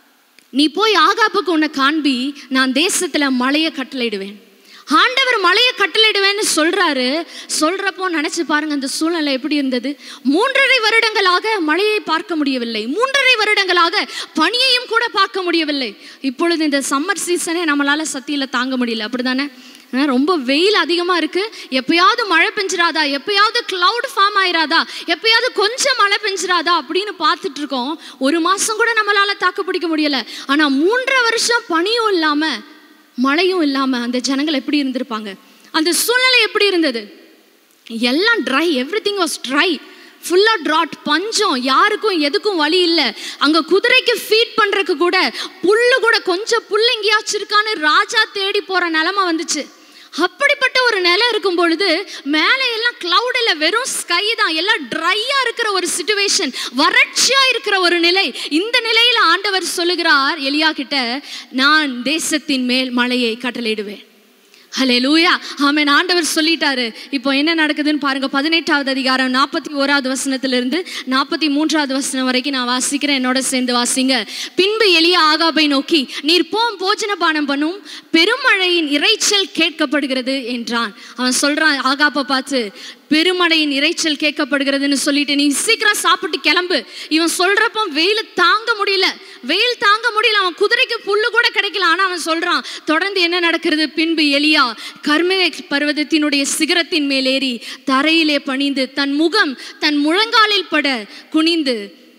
நீ போய் ஆகாப்புக்கு உன்னை காண்பி நான் தேசத்துல மழையை கட்டளையிடுவேன் ஆண்டவர் மழையை கட்டளையிடுவேன்னு சொல்றாரு சொல்றப்போ நினைச்சு பாருங்க அந்த சூழ்நிலை எப்படி இருந்தது மூன்றரை வருடங்களாக மழையை பார்க்க முடியவில்லை மூன்றரை வருடங்களாக பனியையும் கூட பார்க்க முடியவில்லை இப்பொழுது இந்த சம்மர் சீசனே நம்மளால சத்தியில தாங்க முடியல அப்படிதானே ஆ, ரொம்ப வெயில் அதிகமாக இருக்கு எப்பயாவது மழை பெஞ்சிராதா எப்பயாவது கிளவுட் ஃபார்ம் ஆயிராதா எப்பயாவது கொஞ்சம் மழை பெஞ்சிராதா அப்படின்னு பார்த்துட்டு இருக்கோம் ஒரு மாசம் கூட நம்மளால தாக்கு பிடிக்க முடியல ஆனா மூன்றரை வருஷம் பனியும் இல்லாம மழையும் இல்லாம அந்த ஜனங்கள் எப்படி இருந்திருப்பாங்க அந்த சூழ்நிலை எப்படி இருந்தது எல்லாம் dry everything was dry ஃபுல்லாக ட்ராட் பஞ்சம் யாருக்கும் எதுக்கும் வழி இல்லை அங்கே குதிரைக்கு ஃபீட் பண்ணுறதுக்கு கூட புல்லு கூட கொஞ்சம் புல் எங்கேயாச்சும் இருக்கான்னு ராஜா தேடி போகிற நிலமை வந்துச்சு அப்படிப்பட்ட ஒரு நிலம் இருக்கும் பொழுது மேலே எல்லாம் cloud இல்ல வெறும் ஸ்கை தான் எல்லாம் ட்ரையா இருக்கிற ஒரு சுச்சுவேஷன் வறட்சியா இருக்கிற ஒரு நிலை இந்த நிலையில ஆண்டவர் சொல்லுகிறார் எலியா கிட்ட நான் தேசத்தின் மேல் மழையை கட்டளையிடுவேன் ஹalleluya ஆமென் ஆண்டவர் சொல்லிட்டாரு இப்போ என்ன நடக்குதுன்னு பாருங்க பதினெட்டாவது அதிகாரம் நாற்பத்தி ஓராவது வசனத்திலிருந்து நாற்பத்தி மூன்றாவது வசனம் வரைக்கும் நான் வாசிக்கிறேன் என்னோட சேர்ந்து வாசிங்க பின்பு எலியா ஆகாபை நோக்கி நீர் போம் போஜனபானம் பண்ணும் பெருமழையின் இரைச்சல் கேட்கப்படுகிறது என்றான் அவன் சொல்றான் ஆகாப்பை பார்த்து பெருமழையின் இரைச்சல் கேட்கப்படுகிறதுன்னு சொல்லிட்டு நீ சீக்கிரம் சாப்பிட்டு கிளம்பு இவன் சொல்றப்போ வெயில் தாங்க முடியல வெயில் தாங்க முடியல அவன் குதிரைக்கு புல்லு கூட கிடைக்கல ஆனா அவன் சொல்றான் தொடர்ந்து என்ன நடக்கிறது பின்பு எலியா கர்மே பர்வதத்தினுடைய சிகரத்தின் மேலேறி தரையிலே பணிந்து தன் முகம் தன் முழங்காலில் பட குனிந்து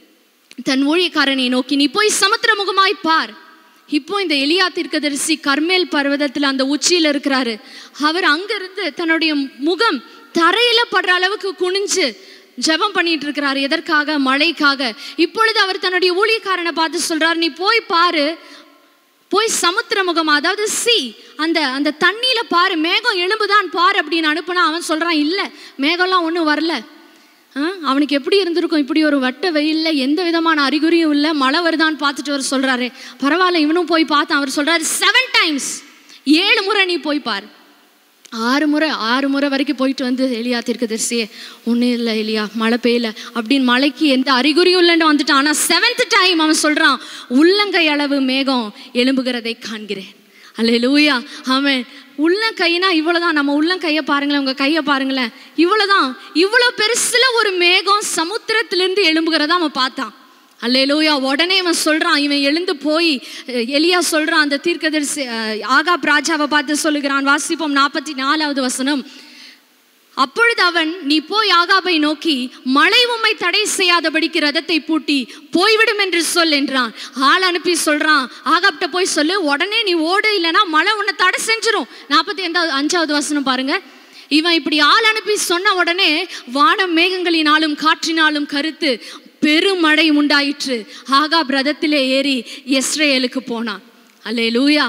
தன் ஊழியக்காரனை நோக்கி நீ போய் சமுத்திர முகமாய் பார் இப்போ இந்த எலியா தீர்க்கதரிசி கர்மேல் பர்வதத்தில் அந்த உச்சியில் இருக்கிறாரு அவர் அங்கிருந்து தன்னுடைய முகம் தரையில படுற அளவுக்கு குனிஞ்சு ஜெபம் பண்ணிட்டு இருக்கிறார் எதற்காக மழைக்காக இப்பொழுது அவர் தன்னுடைய ஊழியக்காரனை பார்த்து சொல்றார் நீ போய் பாரு போய் சமுத்திர முகம் அதாவது சி அந்த அந்த தண்ணியில பாரு மேகம் எலும்புதான் பாரு அப்படின்னு அனுப்புனா அவன் சொல்றான் இல்ல மேகம்லாம் ஒன்றும் வரல ஆ, அவனுக்கு எப்படி இருந்திருக்கும் இப்படி ஒரு வட்ட வெயில்ல எந்த விதமான அறிகுறியும் இல்லை மழை வருதான்னு பார்த்துட்டு அவர் சொல்றாரு பரவாயில்ல இவனும் போய் பார்த்தான் அவர் சொல்றாரு செவன் டைம்ஸ் ஏழு முறை நீ போய் பாரு ஆறு முறை ஆறு முறை வரைக்கும் போயிட்டு வந்து எலியா தீர்க்கதரிசியே ஒன்றும் இல்லை எலியா மழை பெய்யல அப்படின்னு மழைக்கு எந்த அறிகுறியும் இல்லைன்னு வந்துட்டான் ஆனால் செவன்த் டைம் அவன் சொல்கிறான் உள்ளங்கை அளவு மேகம் எழும்புகிறதை காண்கிறேன் அல்ல லூயா அவன் உள்ளங்கைனா இவ்வளோதான் நம்ம உள்ளங்கையை பாருங்களேன் உங்கள் கையை பாருங்களேன் இவ்வளோதான் இவ்வளோ பெருசுல ஒரு மேகம் சமுத்திரத்திலிருந்து எழும்புகிறதா அவன் பார்த்தான் அல்லேலூயா உடனே இவன் சொல்றான் இவன் எழுந்து போய் அஹ், எலியா சொல்றான் அந்த தீர்க்கதரிசி அஹ், ஆகாப் ராஜாவை பார்த்து சொல்லுகிறான் வாசிப்போம் நாற்பத்தி நாலாவது வசனம் அப்பொழுது அவன் நீ போய் ஆகாபை நோக்கி மழை உம்மை தடை செய்யாதபடிக்கு ரதத்தை பூட்டி போய்விடும் என்று சொல் என்றான் ஆள் அனுப்பி சொல்றான் ஆகாப்ட்ட போய் சொல்லு உடனே நீ ஓடு இல்லைன்னா மழை உன்னை தடை செஞ்சிரும் நாற்பத்தி ஐந்தாவது அஞ்சாவது வசனம் பாருங்க இவன் இப்படி ஆள் அனுப்பி சொன்ன உடனே வானம் மேகங்களினாலும் காற்றினாலும் கருத்து பெருமழை உண்டாயிற்று ஆகாப் ரதத்திலே ஏறி எஸ்ரேலுக்கு போனான் அல்லே லூயா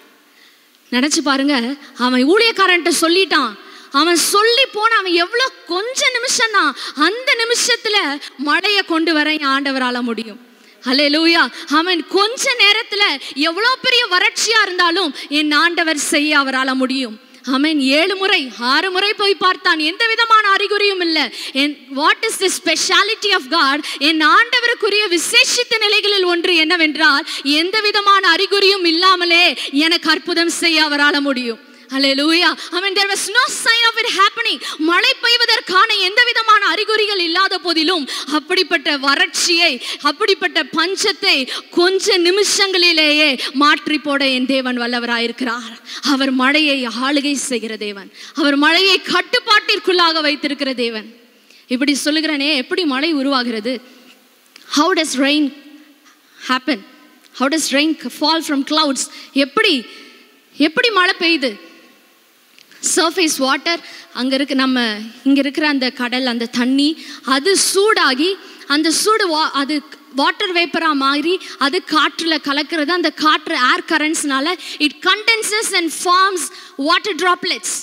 நினைச்சு பாருங்க அவன் ஊழியக்காரன்ட்ட சொல்லிட்டான் அவன் சொல்லி போன அவன் எவ்வளோ கொஞ்ச நிமிஷம் தான் அந்த நிமிஷத்துல மழையை கொண்டு வர என் ஆண்டவரால முடியும் அல்லே லூயா அவன் கொஞ்ச நேரத்துல எவ்வளோ பெரிய வறட்சியா இருந்தாலும் என் ஆண்டவர் செய்ய அவரால முடியும் அவன் ஏழு முறை ஆறு முறை போய் பார்த்தான் எந்த விதமான அறிகுறியும் இல்லை and what is the speciality of God என் ஆண்டவருக்குரிய விசேஷித்த நிலைகளில் ஒன்று என்னவென்றால் எந்த விதமான அறிகுறியும் இல்லாமலே எனக்கு அற்புதம் செய்ய அவரால முடியும் Hallelujah. I mean, there was no sign of it happening. மழை பெய்வதற்கான எந்த விதமான அறிகுறிகள் இல்லாத போதிலும் அப்படிப்பட்ட வறட்சியை அப்படிப்பட்ட பஞ்சத்தை கொஞ்ச நிமிஷங்களிலேயே மாற்றி போட என் தேவன் வல்லவராயிருக்கிறார் அவர் மழையை ஆளுகை செய்கிற தேவன் அவர் மழையை கட்டுப்பாட்டிற்குள்ளாக வைத்திருக்கிற தேவன் இப்படி சொல்லுகிறனே எப்படி மழை உருவாகிறது how does rain happen how does rain fall from clouds எப்படி எப்படி மழை பெய்யுது சர்ஃபேஸ் வாட்டர் அங்கே இருக்கு நம்ம இங்கே இருக்கிற அந்த கடல் அந்த தண்ணி அது சூடாகி அந்த சூடு வா அது வாட்டர் வேப்பராக மாறி அது காற்றில் கலக்கிறது அந்த காற்று ஏர் கரண்ட்ஸ்னால it condenses and forms water droplets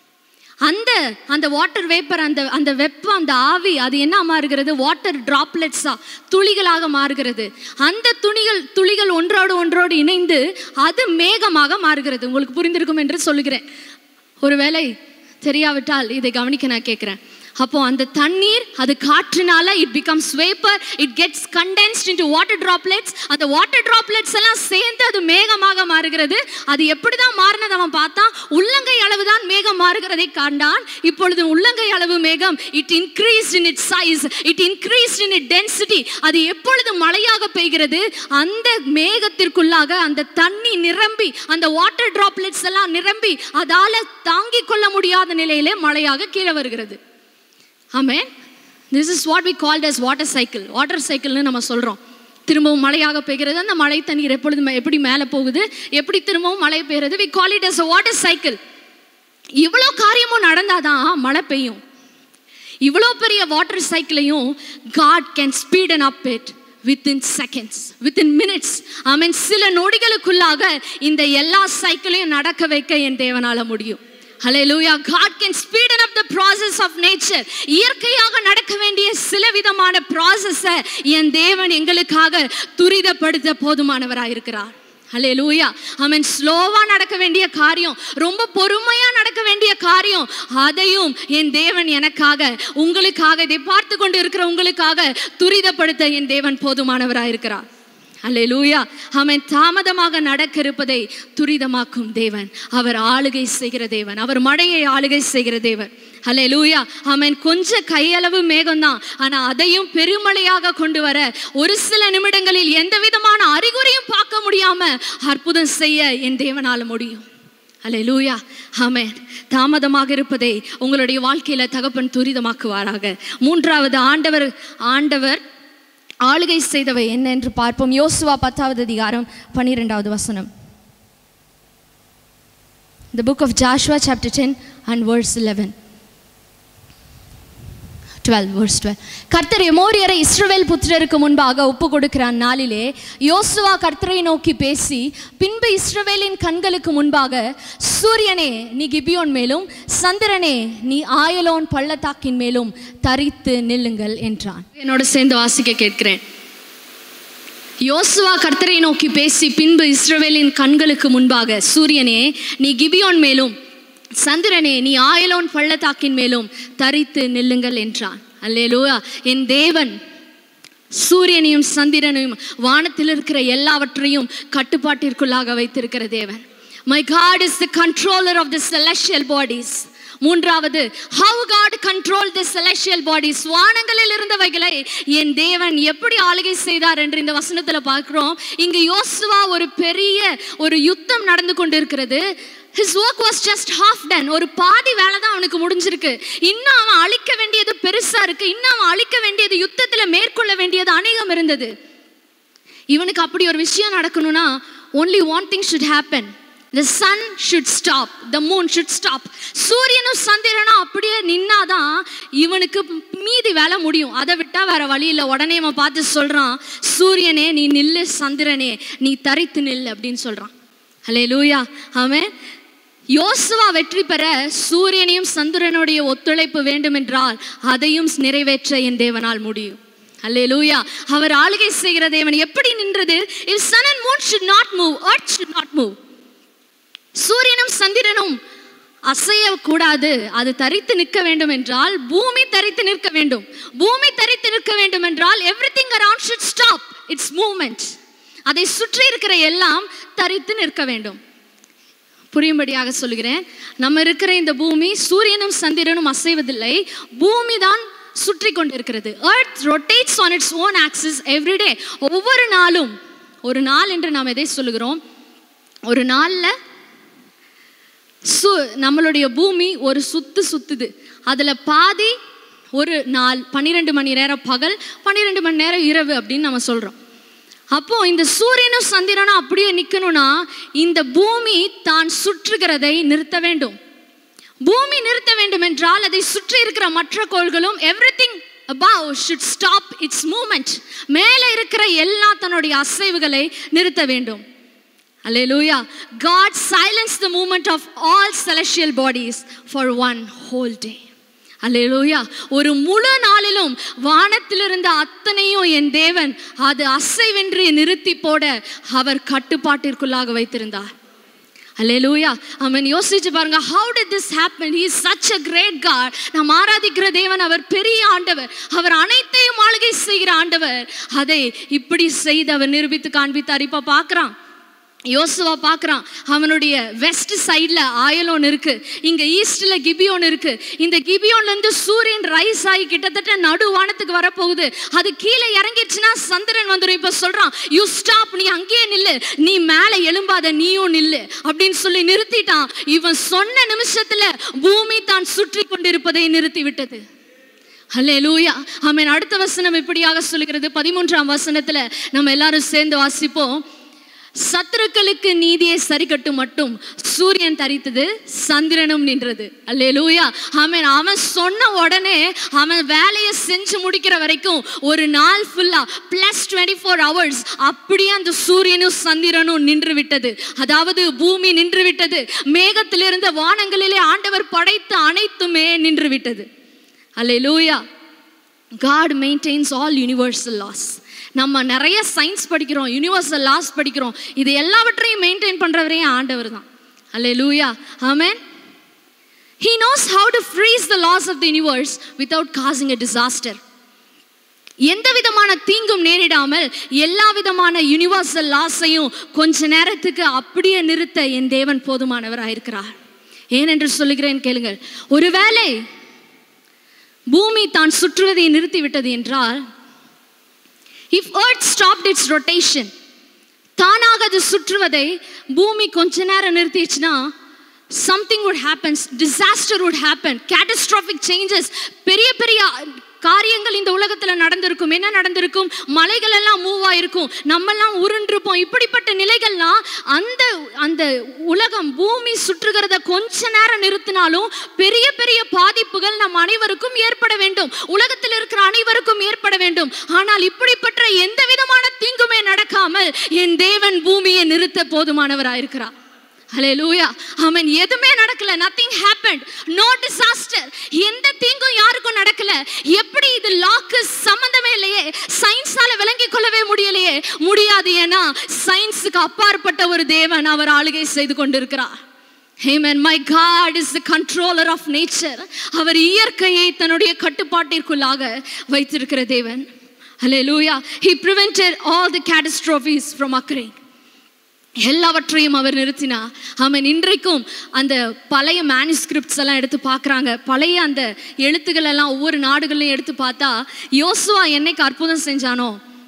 அந்த அந்த வாட்டர் வேப்பர் அந்த அந்த வெப்பம் அந்த ஆவி அது என்ன மாறுகிறது வாட்டர் டிராப்லெட்ஸா துளிகளாக மாறுகிறது அந்த துணிகள் துளிகள் ஒன்றோடு ஒன்றோடு இணைந்து அது மேகமாக மாறுகிறது உங்களுக்கு புரிந்திருக்கும் என்று சொல்லுகிறேன் ஒருவேளை தெரியாவிட்டால் இதை கவனிக்க நான் கேட்குறேன் அப்போ அந்த தண்ணீர் அது காற்றுனால it becomes vapour it gets condensed into water droplets அந்த வாட்டர் டிராப்லெட்ஸ் எல்லாம் சேர்ந்து அது மேகமாக மாறுகிறது அது எப்படி தான் மாறினது அவன் பார்த்தான் உள்ளங்கை அளவு தான் மேகம் மாறுகிறதை காண்டான் இப்பொழுது உள்ளங்கை அளவு மேகம் it increase in it size it increase in it density அது எப்பொழுது மழையாக பெய்கிறது அந்த மேகத்திற்குள்ளாக அந்த தண்ணி நிரம்பி அந்த வாட்டர் டிராப்லெட்ஸ் எல்லாம் நிரம்பி அதால தாங்கிக் கொள்ள முடியாத நிலையிலே மழையாக கீழே வருகிறது ஆமென் this is what we called as water cycle water சைக்கிள்னு நம்ம சொல்கிறோம் திரும்பவும் மழையாக பெய்கிறது அந்த மழை தண்ணீர் எப்பொழுது மே- எப்படி மேலே போகுது எப்படி திரும்பவும் மழை பெய்கிறது we call it as a water cycle இவ்வளோ காரியமும் நடந்தாதான் மழை பெய்யும் இவ்வளோ பெரிய வாட்டர் சைக்கிளையும் God can speed and up it within seconds within minutes ஆமீன் சில நொடிகளுக்குள்ளாக இந்த எல்லா சைக்கிளையும் நடக்க வைக்க என் தேவனால முடியும் Hallelujah. God can speeden up the process of nature. இயற்கையாக நடக்க வேண்டிய சில விதமான ப்ராசஸை என் தேவன் எங்களுக்காக துரிதப்படுத்த போதுமானவராயிருக்கிறார் ஹலே லூயா அவன் ஸ்லோவாக நடக்க வேண்டிய காரியம் ரொம்ப பொறுமையாக நடக்க வேண்டிய காரியம் அதையும் என் தேவன் எனக்காக உங்களுக்காக இதை பார்த்து கொண்டு இருக்கிற உங்களுக்காக துரிதப்படுத்த என் தேவன் போதுமானவராயிருக்கிறார் அல்லே லூயா அவன் தாமதமாக நடக்க இருப்பதை துரிதமாக்கும் தேவன் அவர் ஆளுகை செய்கிற தேவன் அவர் மழையை ஆளுகை செய்கிற தேவன் அல்லே லூயா அவன் கொஞ்ச கையளவு மேகம்தான் ஆனா அதையும் பெருமழையாக கொண்டு வர ஒரு சில நிமிடங்களில் எந்த விதமான அறிகுறியும் பார்க்க முடியாம அற்புதம் செய்ய என் தேவனால முடியும் அல்லே லூயா ஆமென் தாமதமாக இருப்பதை உங்களுடைய வாழ்க்கையில தகப்பன் துரிதமாக்குவாராக மூன்றாவது ஆண்டவர் ஆண்டவர் ஆளுகை செய்தவை என்ன என்று பார்ப்போம் யோசுவா பத்தாவது அதிகாரம் பன்னிரெண்டாவது வசனம் The book of Joshua chapter 10 and verse 11 twelve verse twelve கர்த்தர் எமோரியரை இஸ்ரவேல் புத்திரருக்கு முன்பாக ஒப்பு கொடுக்கிற அந்நாளிலே யோசுவா கர்த்தரை நோக்கி பேசி பின்பு இஸ்ரவேலின் கண்களுக்கு முன்பாக சூரியனே நீ கிபியோன் மேலும் சந்திரனே நீ ஆயலோன் பள்ளத்தாக்கின் மேலும் தரித்து நில்லுங்கள் என்றான் என்னோட சேர்ந்து வாசிக்க கேட்கிறேன் யோசுவா கர்த்தரை நோக்கி பேசி பின்பு இஸ்ரவேலின் கண்களுக்கு முன்பாக சூரியனே நீ கிபியோன் மேலும் சந்திரனே நீ ஆயலோன் பள்ளத்தாக்கின் மேலும் தரித்து நில்லுங்கள் என்றான் அல்லேலூயா என் தேவன் சூரியனையும் சந்திரனையும் வானத்தில் இருக்கிற எல்லாவற்றையும் கட்டுப்பாட்டிற்குள்ளாக வைத்திருக்கிற தேவன் my God is the controller of the celestial bodies மூன்றாவது how God control the celestial bodies வானங்களில் இருந்தவைகளை என் தேவன் எப்படி ஆளுகை செய்தார் என்று இந்த வசனத்துல பார்க்கிறோம் இங்கு யோசுவா ஒரு பெரிய ஒரு யுத்தம் நடந்து கொண்டிருக்கிறது his work was just half done ஒரு பாதி வேலை தான் அவனுக்கு முடிஞ்சிருக்கு இன்னும் அவன் அழிக்க வேண்டியது பெருசா இருக்கு இன்னும் அவன் அழிக்க வேண்டியது யுத்தத்துல மேற்கொள்ள வேண்டியது அநேகம் இருந்தது இவனுக்கு அப்படி ஒரு விஷயம் நடக்கணும்னா only one thing should happen the sun should stop the moon should stop சூரியனும் சந்திரனும் அப்படியே நின்னாதான் இவனுக்கு மீதி வேலை முடியும் அதை விட்டா வேற வழி இல்லை உடனே அவன் பார்த்து சொல்றான் சூரியனே நீ நில்லு சந்திரனே நீ தரித்து நில்லு அப்படின்னு சொல்றான் ஹலே லூயா ஆமென் யோசுவா வெற்றி பெற சூரியனையும் சந்திரனுடைய ஒத்துழைப்பு வேண்டுமென்றால் அதையும் நிறைவேற்ற என் தேவனால் முடியும் அல்லேலூயா அவர் ஆளுகை செய்கிற தேவன் எப்படி நின்றது if sun and moon should not move earth should not move சூரியனும் சந்திரனும் அசையக்கூடாது அது தரித்து நிற்க வேண்டும் என்றால் பூமி தரித்து நிற்க வேண்டும் பூமி தரித்து நிற்க வேண்டும் என்றால் everything around should stop its moment அதை சுற்றி இருக்கிற எல்லாம் தரித்து நிற்க வேண்டும் புரியும்படியாக சொல்கிறேன் நம்ம இருக்கிற இந்த பூமி சூரியனும் சந்திரனும் அசைவதில்லை பூமி தான் சுற்றி கொண்டிருக்கிறது earth rotates on its own axis every day ஒவ்வொரு நாளும் ஒரு நாள் என்று நாம் எதை சொல்லுகிறோம் ஒரு நாளில் சு நம்மளுடைய பூமி ஒரு சுத்து சுத்துது அதில் பாதி ஒரு நாள் பன்னிரெண்டு மணி நேரம் பகல் பன்னிரெண்டு மணி நேரம் இரவு அப்படின்னு நம்ம சொல்கிறோம் அப்போ இந்த சூரியனும் சந்திரனும் அப்படியே நிற்கணும்னா இந்த பூமி தான் சுற்றுகிறதை நிறுத்த வேண்டும் பூமி நிறுத்த வேண்டும் என்றால் அதை சுற்றி இருக்கிற மற்ற கோள்களும் everything above should stop its movement மேலே இருக்கிற எல்லா தன்னுடைய அசைவுகளை நிறுத்த வேண்டும் Hallelujah. God silenced the movement of all celestial bodies for one whole day. அல்லேலூயா ஒரு முழு நாளிலும் வானத்தில் இருந்த அத்தனையும் என் தேவன் அது அசைவென்று நிறுத்தி போட அவர் கட்டுப்பாட்டிற்குள்ளாக வைத்திருந்தார் அல்லேலூயா அவன் யோசிச்சு பாருங்க how did this happen he is such a great god நாம் ஆராதிக்கிற தேவன் அவர் பெரிய ஆண்டவர் அவர் அனைத்தையும் ஆளுகை செய்கிற ஆண்டவர் அதை இப்படி செய்து அவர் நிரூபித்து காண்பித்தார் இப்ப பார்க்கறான் யோசுவா பார்க்குறான் அவனுடைய வெஸ்ட் சைடில் ஆயலோன் இருக்கு இங்கே ஈஸ்டில் கிபியோன் இருக்கு இந்த கிபியோன்லேருந்து சூரியன் ரைஸ் ஆகி கிட்டத்தட்ட நடு வானத்துக்கு வரப்போகுது அது கீழே இறங்கிடுச்சுன்னா சந்திரன் வந்துடும் இப்போ சொல்கிறான் யூ ஸ்டாப் நீ அங்கேயே நில்லு நீ மேலே எழும்பாத நீயும் நில்லு அப்படின்னு சொல்லி நிறுத்திட்டான் இவன் சொன்ன நிமிஷத்தில் பூமி தான் சுற்றி கொண்டிருப்பதை நிறுத்தி விட்டது ஹல்லேலூயா ஆமென் அடுத்த வசனம் இப்படியாக சொல்லுகிறது பதிமூன்றாம் வசனத்துல நம்ம எல்லாரும் சேர்ந்து வாசிப்போம் சத்துருக்களுக்கு நீதியை சரிக்கட்டும் மட்டும் சூரியன் தரித்தது சந்திரனும் நின்றது அல்லேலூயா ஆமென் அவன் சொன்ன உடனே அவன் வேலையை செஞ்சு முடிக்கிற வரைக்கும் ஒரு நாள் ஃபுல்லா பிளஸ் டுவெண்ட்டி ஃபோர் ஹவர்ஸ் அப்படியே அந்த சூரியனும் சந்திரனும் நின்று விட்டது அதாவது பூமி நின்று விட்டது மேகத்திலிருந்த வானங்களிலே ஆண்டவர் படைத்த அனைத்துமே நின்று விட்டது அல்லேலூயா God maintains all universal laws நம்ம நிறைய சயின்ஸ் படிக்கிறோம் யூனிவர்சல் லாஸ் படிக்கிறோம் இது எல்லாவற்றையும் மெயின்டைன் பண்ணுறவரே ஆண்டவர் தான் அல்லே லூயா ஆமேன் he knows how to freeze the laws of the universe without causing a disaster எந்த விதமான தீங்கும் நேரிடாமல் எல்லா விதமான யூனிவர்சல் லாஸையும் கொஞ்ச நேரத்துக்கு அப்படியே நிறுத்த என் தேவன் போதுமானவராயிருக்கிறார் ஏனென்று சொல்லுகிறேன் கேளுங்கள் ஒருவேளை பூமி தான் சுற்றுவதை நிறுத்திவிட்டது என்றால் if earth stopped its rotation தானாக அது சுற்றுவதை பூமி கொஞ்ச நேரம் நிறுத்திடுச்சுன்னா something would happen disaster would happen catastrophic changes பெரிய பெரிய காரியங்கள் இந்த உலகத்துல நடந்திருக்கும் என்ன நடந்திருக்கும் மலைகள் எல்லாம் மூவ் ஆயிருக்கும் நம்மெல்லாம் உருண்டிருப்போம் இப்படிப்பட்ட நிலைகள்லாம் அந்த அந்த உலகம் பூமி சுற்றுகிறத கொஞ்ச நேரம் நிறுத்தினாலும் பெரிய பெரிய பாதிப்புகள் நம் அனைவருக்கும் ஏற்பட வேண்டும் உலகத்தில் இருக்கிற அனைவருக்கும் ஏற்பட வேண்டும் ஆனால் இப்படிப்பட்ட எந்த விதமான தீங்குமே நடக்காமல் என் தேவன் பூமியை நிறுத்த போதுமானவராயிருக்கிறார் ஹalleluya ஆமென் எதுவுமே நடக்கல நத்திங் ஹேப்பன்ட் நோ டிசாஸ்டர் எந்த தீங்கும் யாருக்கும் நடக்கல எப்படி இது லாக்கு சம்பந்தமே இல்லையே சயின்ஸால விளங்கி கொள்ளவே முடியலையே முடியாது ஏன்னா சயின்ஸுக்கு அப்பாற்பட்ட ஒரு தேவன் அவர் ஆளுகை செய்து கொண்டிருக்கிறார் Amen. My God is the controller of nature. அவர் இயற்கையை தன்னுடைய கட்டுப்பாட்டிற்குள்ளாக வைத்திருக்கிற தேவன் Hallelujah. He prevented all the catastrophes from occurring. எல்லாவற்றையும் அவர் நிறுத்தினா அவன் இன்றைக்கும் அந்த பழைய மேனுஸ்கிரிப்ட்ஸ் எல்லாம் எடுத்து பார்க்குறாங்க பழைய அந்த எழுத்துக்கள் எல்லாம் ஒவ்வொரு நாடுகளையும் எடுத்து பார்த்தா யோசுவா என்னைக்கு அற்புதம் செஞ்சானோ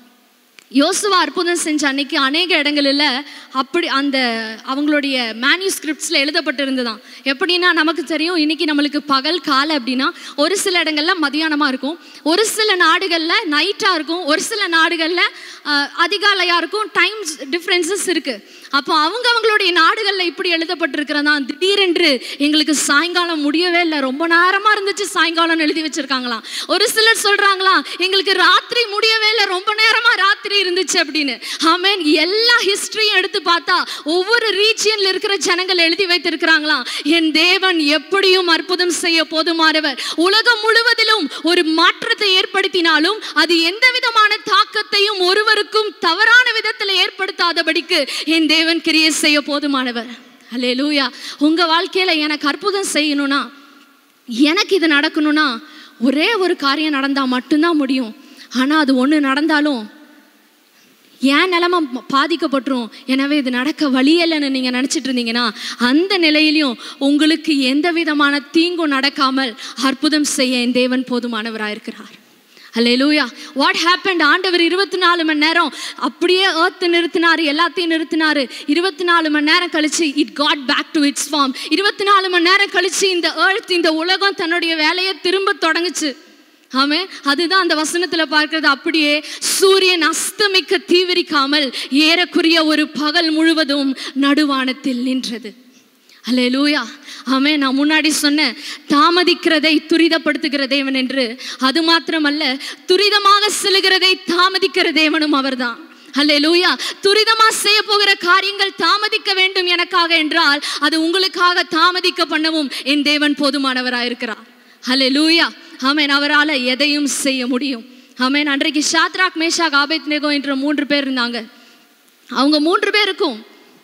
யோசுவா அற்புதம் செஞ்ச அன்னைக்கு அநேக இடங்களில் அப்படி அந்த அவங்களுடைய மேனுஸ்கிரிப்ட்ஸில் எழுதப்பட்டிருந்ததாம் எப்படின்னா நமக்கு தெரியும் இன்னைக்கு நம்மளுக்கு பகல் காலை அப்படின்னா ஒரு சில இடங்கள்ல மதியானமாக இருக்கும் ஒரு சில நாடுகளில் நைட்டாக இருக்கும் ஒரு சில நாடுகளில் அதிகாலையாக இருக்கும் டைம்ஸ் டிஃப்ரென்சஸ் இருக்குது அப்போ அவங்க அவங்களுடைய நாடுகளில் இப்படி எழுதப்பட்டிருக்கிறதா திடீரென்று எங்களுக்கு சாயங்காலம் முடியவே இல்லை ரொம்ப நேரமாக இருந்துச்சு சாயங்காலம் எழுதி வச்சிருக்காங்களாம் ஒரு சிலர் சொல்கிறாங்களாம் எங்களுக்கு ராத்திரி முடியவே இல்லை ரொம்ப நேரமாக ராத்திரி இருந்துச்சு அப்படின்னு ஆமேன் எல்லா ஹிஸ்டரியும் எடுத்து பார்த்தா ஒவ்வொரு ரீஜியன்ல இருக்கிற ஜனங்கள் எழுதி வைத்திருக்கிறாங்களாம் என் தேவன் எப்படியும் அற்புதம் செய்ய போதுமானவர் உலகம் முழுவதிலும் ஒரு மாற்றத்தை ஏற்படுத்தினாலும் அது எந்த விதமான தாக்கத்தையும் ஒருவருக்கும் தவறான விதத்தில் ஏற்படுத்தாதபடிக்கு என் தேவன் கிரியை செய்ய போதுமானவர் அல்லேலூயா உங்க வாழ்க்கையில எனக்கு அற்புதம் செய்யணும்னா எனக்கு இது நடக்கணும்னா ஒரே ஒரு காரியம் நடந்தா மட்டும்தான் முடியும் ஆனா அது ஒண்ணு நடந்தாலும் ஏன் நிலமை பாதிக்கப்பட்டுரும் எனவே இது நடக்க வழியலைன்னு நீங்க நினைச்சிட்டு இருந்தீங்கன்னா அந்த நிலையிலையும் உங்களுக்கு எந்த விதமான தீங்கும் நடக்காமல் அற்புதம் செய்ய என் தேவன் போதுமானவராயிருக்கிறார் அல்லேலூயா வாட் ஹேப்பண்ட் ஆண்டவர் இருபத்தி நாலு மணி நேரம் அப்படியே ஏர்த்து நிறுத்தினாரு எல்லாத்தையும் நிறுத்தினாரு இருபத்தி நாலு மணி நேரம் கழிச்சு it got back to its form இருபத்தி நாலு மணி நேரம் கழிச்சு இந்த ஏர்த் இந்த உலகம் தன்னுடைய வேலையை திரும்ப தொடங்குச்சு ஆமே அதுதான் அந்த வசனத்துல பார்க்கிறது அப்படியே சூரியன் அஸ்தமிக்க தீவிரிக்காமல் ஏறக்குறைய ஒரு பகல் முழுவதும் நடுவானத்தில் நின்றது அல்லேலூயா ஆமே நான் முன்னாடி சொன்னேன் தாமதிக்கிறதை துரிதப்படுத்துகிற தேவன் என்று அது மாத்திரமல்ல துரிதமாக செல்கிறதை தாமதிக்கிற தேவனும் அவர்தான் அல்லேலூயா துரிதமா செய்ய போகிற காரியங்கள் தாமதிக்க வேண்டும் எனக்காக என்றால் அது உங்களுக்காக தாமதிக்க பண்ணவும் என் தேவன் போதுமானவராயிருக்கிறார் அல்லேலூயா ஆமென் அவரால் எதையும் செய்ய முடியும் ஆமென் அன்றைக்கு ஷாத்ராக் மேஷாக் ஆபேத் நேகோ என்ற மூன்று பேர் இருந்தாங்க அவங்க மூன்று பேருக்கும்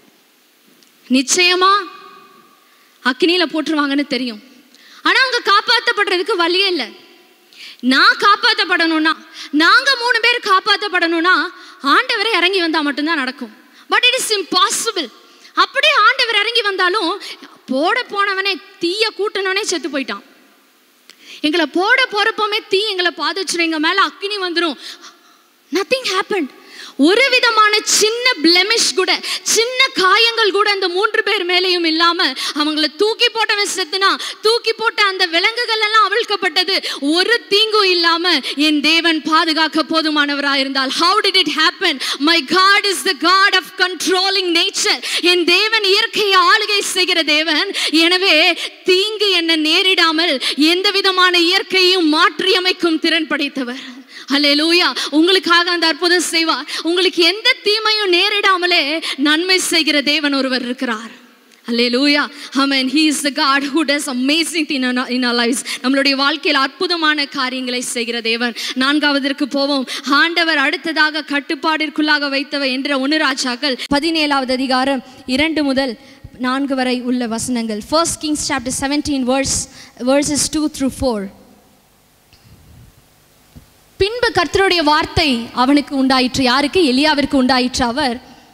நிச்சயமா அக்னியில போட்டுருவாங்கன்னு தெரியும் ஆனா அவங்க காப்பாற்றப்படுறதுக்கு வழியே இல்லை நான் காப்பாற்றப்படணும்னா நாங்க மூணு பேர் காப்பாற்றப்படணும்னா ஆண்டவரை இறங்கி வந்தா மட்டும்தான் நடக்கும் பட் இட் இஸ் இம்பாசிபிள் அப்படியே ஆண்டவர் இறங்கி வந்தாலும் போட போனவனே தீய கூட்டினவனே செத்து போயிட்டான் எங்களை போட போறப்போமே தீ எங்களை பாதிச்சிடும் எங்க மேல அக்னி வந்துடும் நத்திங் ஹேப்பன் ஒரு விதமான சின்ன பிளெமிஷ் கூட சின்ன காயங்கள் கூட அந்த மூன்று பேர் மேலேயும் இல்லாம அவங்கள தூக்கி போட்டவன் செத்துனா தூக்கி போட்ட அந்த விலங்குகள் எல்லாம் அவிழ்க்கப்பட்டது ஒரு தீங்கும் இல்லாம என் தேவன் பாதுகாக்க போதுமானவரா இருந்தால் how did it happen my God is the God of controlling nature என் தேவன் இயற்கையை ஆளுகை செய்கிற தேவன் எனவே தீங்கு என்ன நேரிடாமல் எந்த விதமான இயற்கையும் மாற்றியமைக்கும் திறன் படைத்தவர் அல்லேலூயா உங்களுக்காக அந்த அற்புதம் செய்வார் உங்களுக்கு எந்த தீமையும் நேரிடாமலே நன்மை செய்கிற தேவன் ஒருவர் இருக்கிறார் அல்லேலூயா ஆமென் he is the god who does amazing thing in our, in our lives நம்மளுடைய வாழ்க்கையில் அற்புதமான காரியங்களை செய்கிற தேவன் நான்காவதற்கு போவோம் ஆண்டவர் அடுத்ததாக கட்டுப்பாடிற்குள்ளாக வைத்தவர் என்ற ஒன்று ராஜாக்கள் பதினேழாவது அதிகாரம் இரண்டு முதல் நான்கு வரை உள்ள வசனங்கள் first Kings chapter seventeen verse verses two through four பின்பு கர்த்தருடைய வார்த்தை அவனுக்கு உண்டாயிற்று யாருக்கு எலியாவிற்கு உண்டாயிற்று அவர்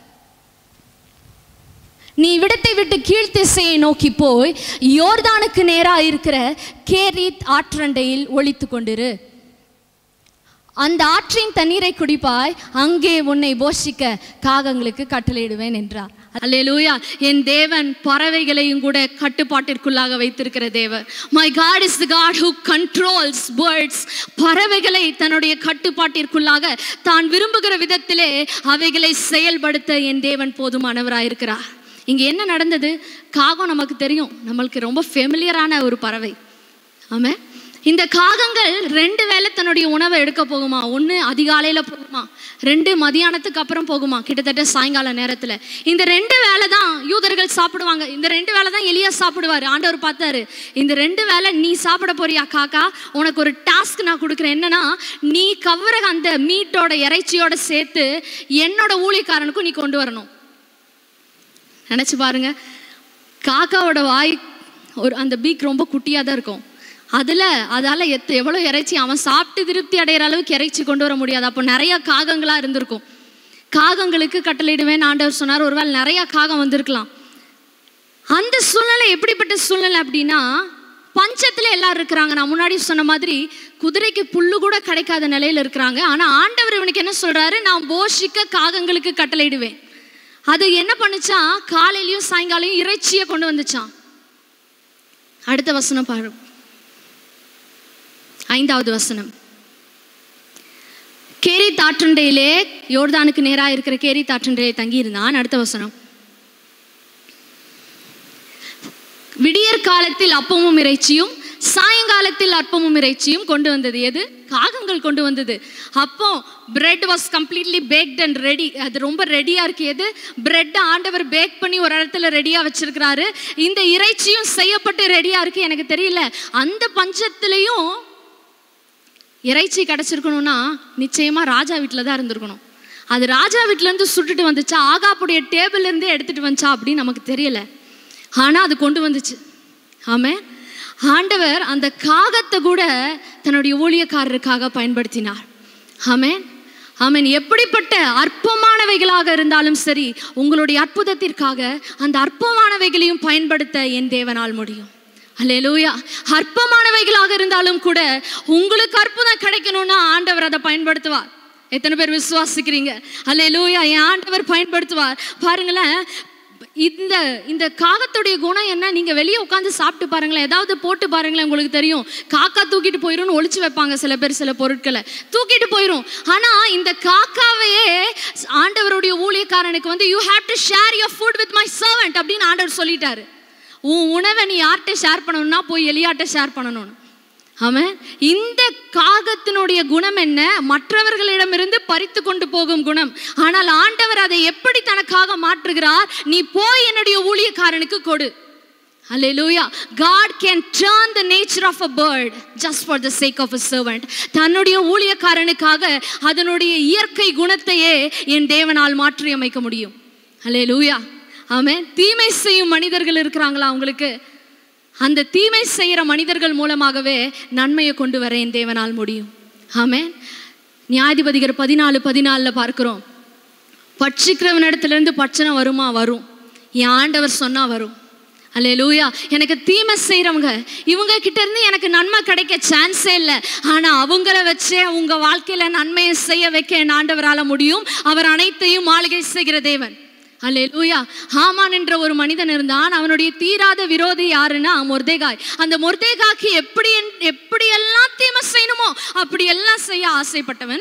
நீ விடத்தை விட்டு கீழ்த்திசையை நோக்கி போய் யோர்தானுக்கு நேரா இருக்கிற கேரித் ஆற்றண்டையில் ஒளித்து கொண்டிரு அந்த ஆற்றின் தண்ணீரை குடிப்பாய் அங்கே உன்னை போஷிக்க காகங்களுக்கு கட்டளையிடுவேன் என்றார் அல்லேலூயா என் தேவன் பறவைகளையும் கூட கட்டுப்பாட்டிற்குள்ளாக வைத்திருக்கிற தேவர் my God is the God who controls birds பறவைகளை தன்னுடைய கட்டுப்பாட்டிற்குள்ளாக தான் விரும்புகிற விதத்திலே அவைகளை செயல்படுத்த என் தேவன் போதுமானவராயிருக்கிறார் இங்க என்ன நடந்தது காகம் நமக்கு தெரியும் நம்மளுக்கு ரொம்ப ஃபெமிலியரான ஒரு பறவை ஆமே இந்த காகங்கள் ரெண்டு வேளை தன்னுடைய உணவை எடுக்க போகுமா ஒன்று அதிகாலையில் போகுமா ரெண்டு மதியானத்துக்கு அப்புறம் போகுமா கிட்டத்தட்ட சாயங்கால நேரத்தில் இந்த ரெண்டு வேளை தான் யூதர்கள் சாப்பிடுவாங்க இந்த ரெண்டு வேளை தான் எலியா சாப்பிடுவார் ஆண்டவர் பார்த்தாரு இந்த ரெண்டு வேளை நீ சாப்பிட போறியா காக்கா உனக்கு ஒரு டாஸ்க் நான் கொடுக்குறேன் என்னன்னா நீ கவர அந்த மீட்டோட இறைச்சியோட சேர்த்து என்னோட ஊழியக்காரனுக்கும் நீ கொண்டு வரணும் நினச்சி பாருங்க காக்காவோட வாய் ஒரு அந்த பீக் ரொம்ப குட்டியாக தான் இருக்கும் அதில் அதால் எத்த எவ்வளோ இறைச்சி அவன் சாப்பிட்டு திருப்தி அடைகிற அளவுக்கு இறைச்சி கொண்டு வர முடியாது அப்போ நிறைய காகங்களாக இருந்திருக்கும் காகங்களுக்கு கட்டளையிடுவேன் ஆண்டவர் சொன்னார் ஒருவேளை நிறைய காகம் வந்திருக்கலாம் அந்த சூழ்நிலை எப்படிப்பட்ட சூழ்நிலை அப்படின்னா பஞ்சத்தில் எல்லாரும் இருக்கிறாங்க நான் முன்னாடி சொன்ன மாதிரி குதிரைக்கு புல்லு கூட கிடைக்காத நிலையில் இருக்கிறாங்க ஆனால் ஆண்டவர் இவனுக்கு என்ன சொல்றாரு நான் போஷிக்க காகங்களுக்கு கட்டளையிடுவேன் அது என்ன பண்ணுச்சான் காலையிலயும் சாயங்காலையும் இறைச்சியை கொண்டு வந்துச்சான் அடுத்த வசனம் பாரு ஐந்தாவது வசனம் கேரி தாற்றண்டையிலே யோர்தானுக்கு நேராக இருக்கிற கேரி தாற்றண்டையிலே தங்கியிருந்தான் அடுத்த வசனம் விடியற் காலத்தில் அப்பமும் இறைச்சியும் சாயங்காலத்தில் அப்பமும் இறைச்சியும் கொண்டு வந்தது எது காகங்கள் கொண்டு வந்தது அப்போ bread was completely baked and ready அது ரொம்ப ரெடியாக இருக்கு எது பிரெட் ஆண்டவர் பேக் பண்ணி ஒரு இடத்துல ரெடியாக வச்சிருக்கிறாரு இந்த இறைச்சியும் செய்யப்பட்டு ரெடியாக இருக்கு எனக்கு தெரியல அந்த பஞ்சத்துலேயும் இறைச்சி கிடச்சிருக்கணும்னா நிச்சயமாக ராஜா வீட்டில் தான் இருந்திருக்கணும் அது ராஜா வீட்டிலேருந்து சுட்டுட்டு வந்துச்சா ஆகாப்புடைய டேபிள்லேருந்தே எடுத்துகிட்டு வந்துச்சா அப்படின்னு நமக்கு தெரியல ஆனால் அது கொண்டு வந்துச்சு ஆமே ஆண்டவர் அந்த காகத்தை கூட தன்னுடைய ஊழியக்காரருக்காக பயன்படுத்தினார் ஆமேன் ஆமேன் எப்படிப்பட்ட அற்பமானவைகளாக இருந்தாலும் சரி உங்களுடைய அற்புதத்திற்காக அந்த அற்பமானவைகளையும் பயன்படுத்த என் தேவனால் முடியும் அல்லேலூயா அற்பமானவைகளாக இருந்தாலும் கூட உங்களுக்கு அற்புதம் கிடைக்கணும்னா ஆண்டவர் அதை பயன்படுத்துவார் எத்தனை பேர் விசுவாசிக்கிறீங்க அல்லேலூயா என் ஆண்டவர் பயன்படுத்துவார் பாருங்களேன் இந்த இந்த காகத்துடைய குணம் என்ன நீங்க வெளியே உட்காந்து சாப்பிட்டு பாருங்களேன் ஏதாவது போட்டு பாருங்களேன் உங்களுக்கு தெரியும் காக்கா தூக்கிட்டு போயிரும்னு ஒளிச்சு வைப்பாங்க சில பேர் சில பொருட்களை தூக்கிட்டு போயிரும் ஆனா இந்த காக்காவையே ஆண்டவருடைய ஊழியக்காரனுக்கு வந்து you have to share your food with my servant அப்படின்னு ஆண்டவர் சொல்லிட்டாரு உன் உணவை நீ யார்கிட்ட ஷேர் பண்ணணும்னா போய் எலியாட்ட ஷேர் பண்ணணும்னு ஆமாம் இந்த காகத்தினுடைய குணம் என்ன மற்றவர்களிடமிருந்து பறித்து கொண்டு போகும் குணம் ஆனால் ஆண்டவர் அதை எப்படி தனக்காக மாற்றுகிறார் நீ போய் என்னுடைய ஊழியக்காரனுக்கு கொடு Hallelujah. God can turn the nature of a bird just for the sake of a servant. தன்னுடைய ஊழியக்காரனுக்காக அதனுடைய இயற்கை குணத்தையே என் தேவனால் மாற்றி அமைக்க முடியும் Hallelujah. ஆமென் தீமை செய்யும் மனிதர்கள் இருக்கிறாங்களா உங்களுக்கு அந்த தீமை செய்கிற மனிதர்கள் மூலமாகவே நன்மையை கொண்டு வர என் தேவனால் முடியும் ஆமென் நியாயாதிபதிகர் பதினாலு பதினாலில் பார்க்கிறோம் பட்சிக்கிறவனிடத்துலேருந்து பட்சணை வருமா வரும் என் ஆண்டவர் சொன்னா வரும் அல்லே லூயா எனக்கு தீமை செய்கிறவங்க இவங்க கிட்ட இருந்து எனக்கு நன்மை கிடைக்க சான்ஸே இல்லை ஆனால் அவங்கள வச்சே உங்க வாழ்க்கையில நன்மையை செய்ய வைக்க என் ஆண்டவரால் முடியும் அவர் அனைத்தையும் மாளிகை செய்கிற தேவன் அல்லே லூயா ஹாமான் என்ற ஒரு மனிதன் இருந்தான் அவனுடைய தீராத விரோதி யாருன்னா மொர்தேகாய் அந்த மொர்தேகாய்க்கு எப்படி எப்படி எல்லாம் தீமை செய்யணுமோ அப்படி எல்லாம் செய்ய ஆசைப்பட்டவன்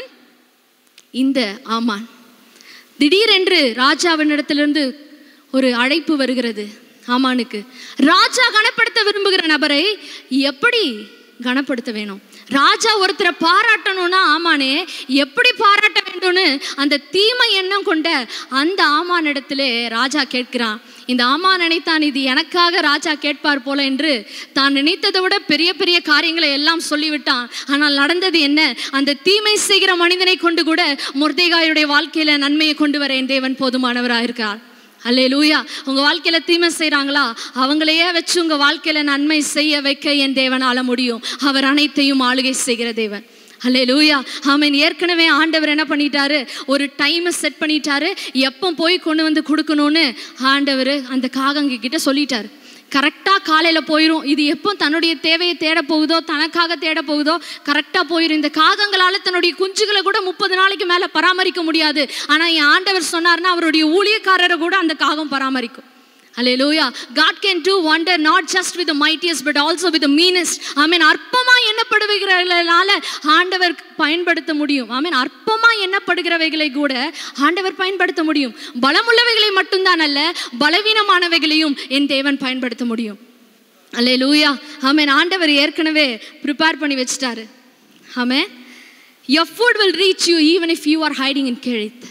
இந்த ஆமான் திடீரென்று ராஜாவினிடத்திலிருந்து ஒரு அழைப்பு வருகிறது ஆமானுக்கு ராஜா கனப்படுத்த விரும்புகிற நபரை எப்படி கனப்படுத்த வேணும் ராஜா ஒருத்தரை பாராட்டணும்னா ஆமானே எப்படி பாராட்ட வேண்டும்னு அந்த தீமை எண்ணம் கொண்ட அந்த ஆமானிடத்திலே ராஜா கேட்கிறான் இந்த ஆமான் நினைத்தான் இது எனக்காக ராஜா கேட்பார் போல என்று தான் நினைத்ததை விட பெரிய பெரிய காரியங்களை எல்லாம் சொல்லிவிட்டான் ஆனால் நடந்தது என்ன அந்த தீமை செய்கிற மனிதனை கொண்டு கூட முர்தேகாயுடைய வாழ்க்கையில நன்மையை கொண்டு வர என் தேவன் போதுமானவராக இருக்கிறார் அல்லே லூயா உங்க வாழ்க்கையில தீமை செய்றாங்களா அவங்களையே வச்சு உங்க வாழ்க்கையில நன்மை செய்ய வைக்க என் தேவனால முடியும் அவர் அனைத்தையும் ஆளுகை செய்கிற தேவன் அல்லே லூயா ஆமீன் ஏற்கனவே ஆண்டவர் என்ன பண்ணிட்டாரு ஒரு டைமை செட் பண்ணிட்டாரு எப்போ போய் கொண்டு வந்து கொடுக்கணும்னு ஆண்டவர் அந்த காகங்க கிட்ட சொல்லிட்டாரு கரெக்டாக காலையில் போயிடும் இது எப்போ தன்னுடைய தேவையை தேட போகுதோ தனக்காக தேட போகுதோ கரெக்டாக போயிடும் இந்த காகங்களால் தன்னுடைய குஞ்சுகளை கூட முப்பது நாளைக்கு மேலே பராமரிக்க முடியாது ஆனால் என் ஆண்டவர் சொன்னார்னா அவருடைய ஊழியக்காரரை கூட அந்த காகம் பராமரிக்கும் Hallelujah. God can do wonder not just with the mightiest but also with the meanest. ஆமென் அற்பமா எண்ணப்படுகிறவர்களால ஆண்டவர் பயன்படுத்த முடியும் ஆமென் அற்பமா எண்ணப்படுகிறவைகளை கூட ஆண்டவர் பயன்படுத்த முடியும் பலமுள்ளவைகளை மட்டும்தான் அல்ல பலவீனமானவைகளையும் என் தேவன் பயன்படுத்த முடியும் அல்லே லூயா ஆமென் ஆண்டவர் ஏற்கனவே ப்ரிப்பேர் பண்ணி வச்சிட்டாரு ஆமென் your food will reach you even if you are hiding in Kerith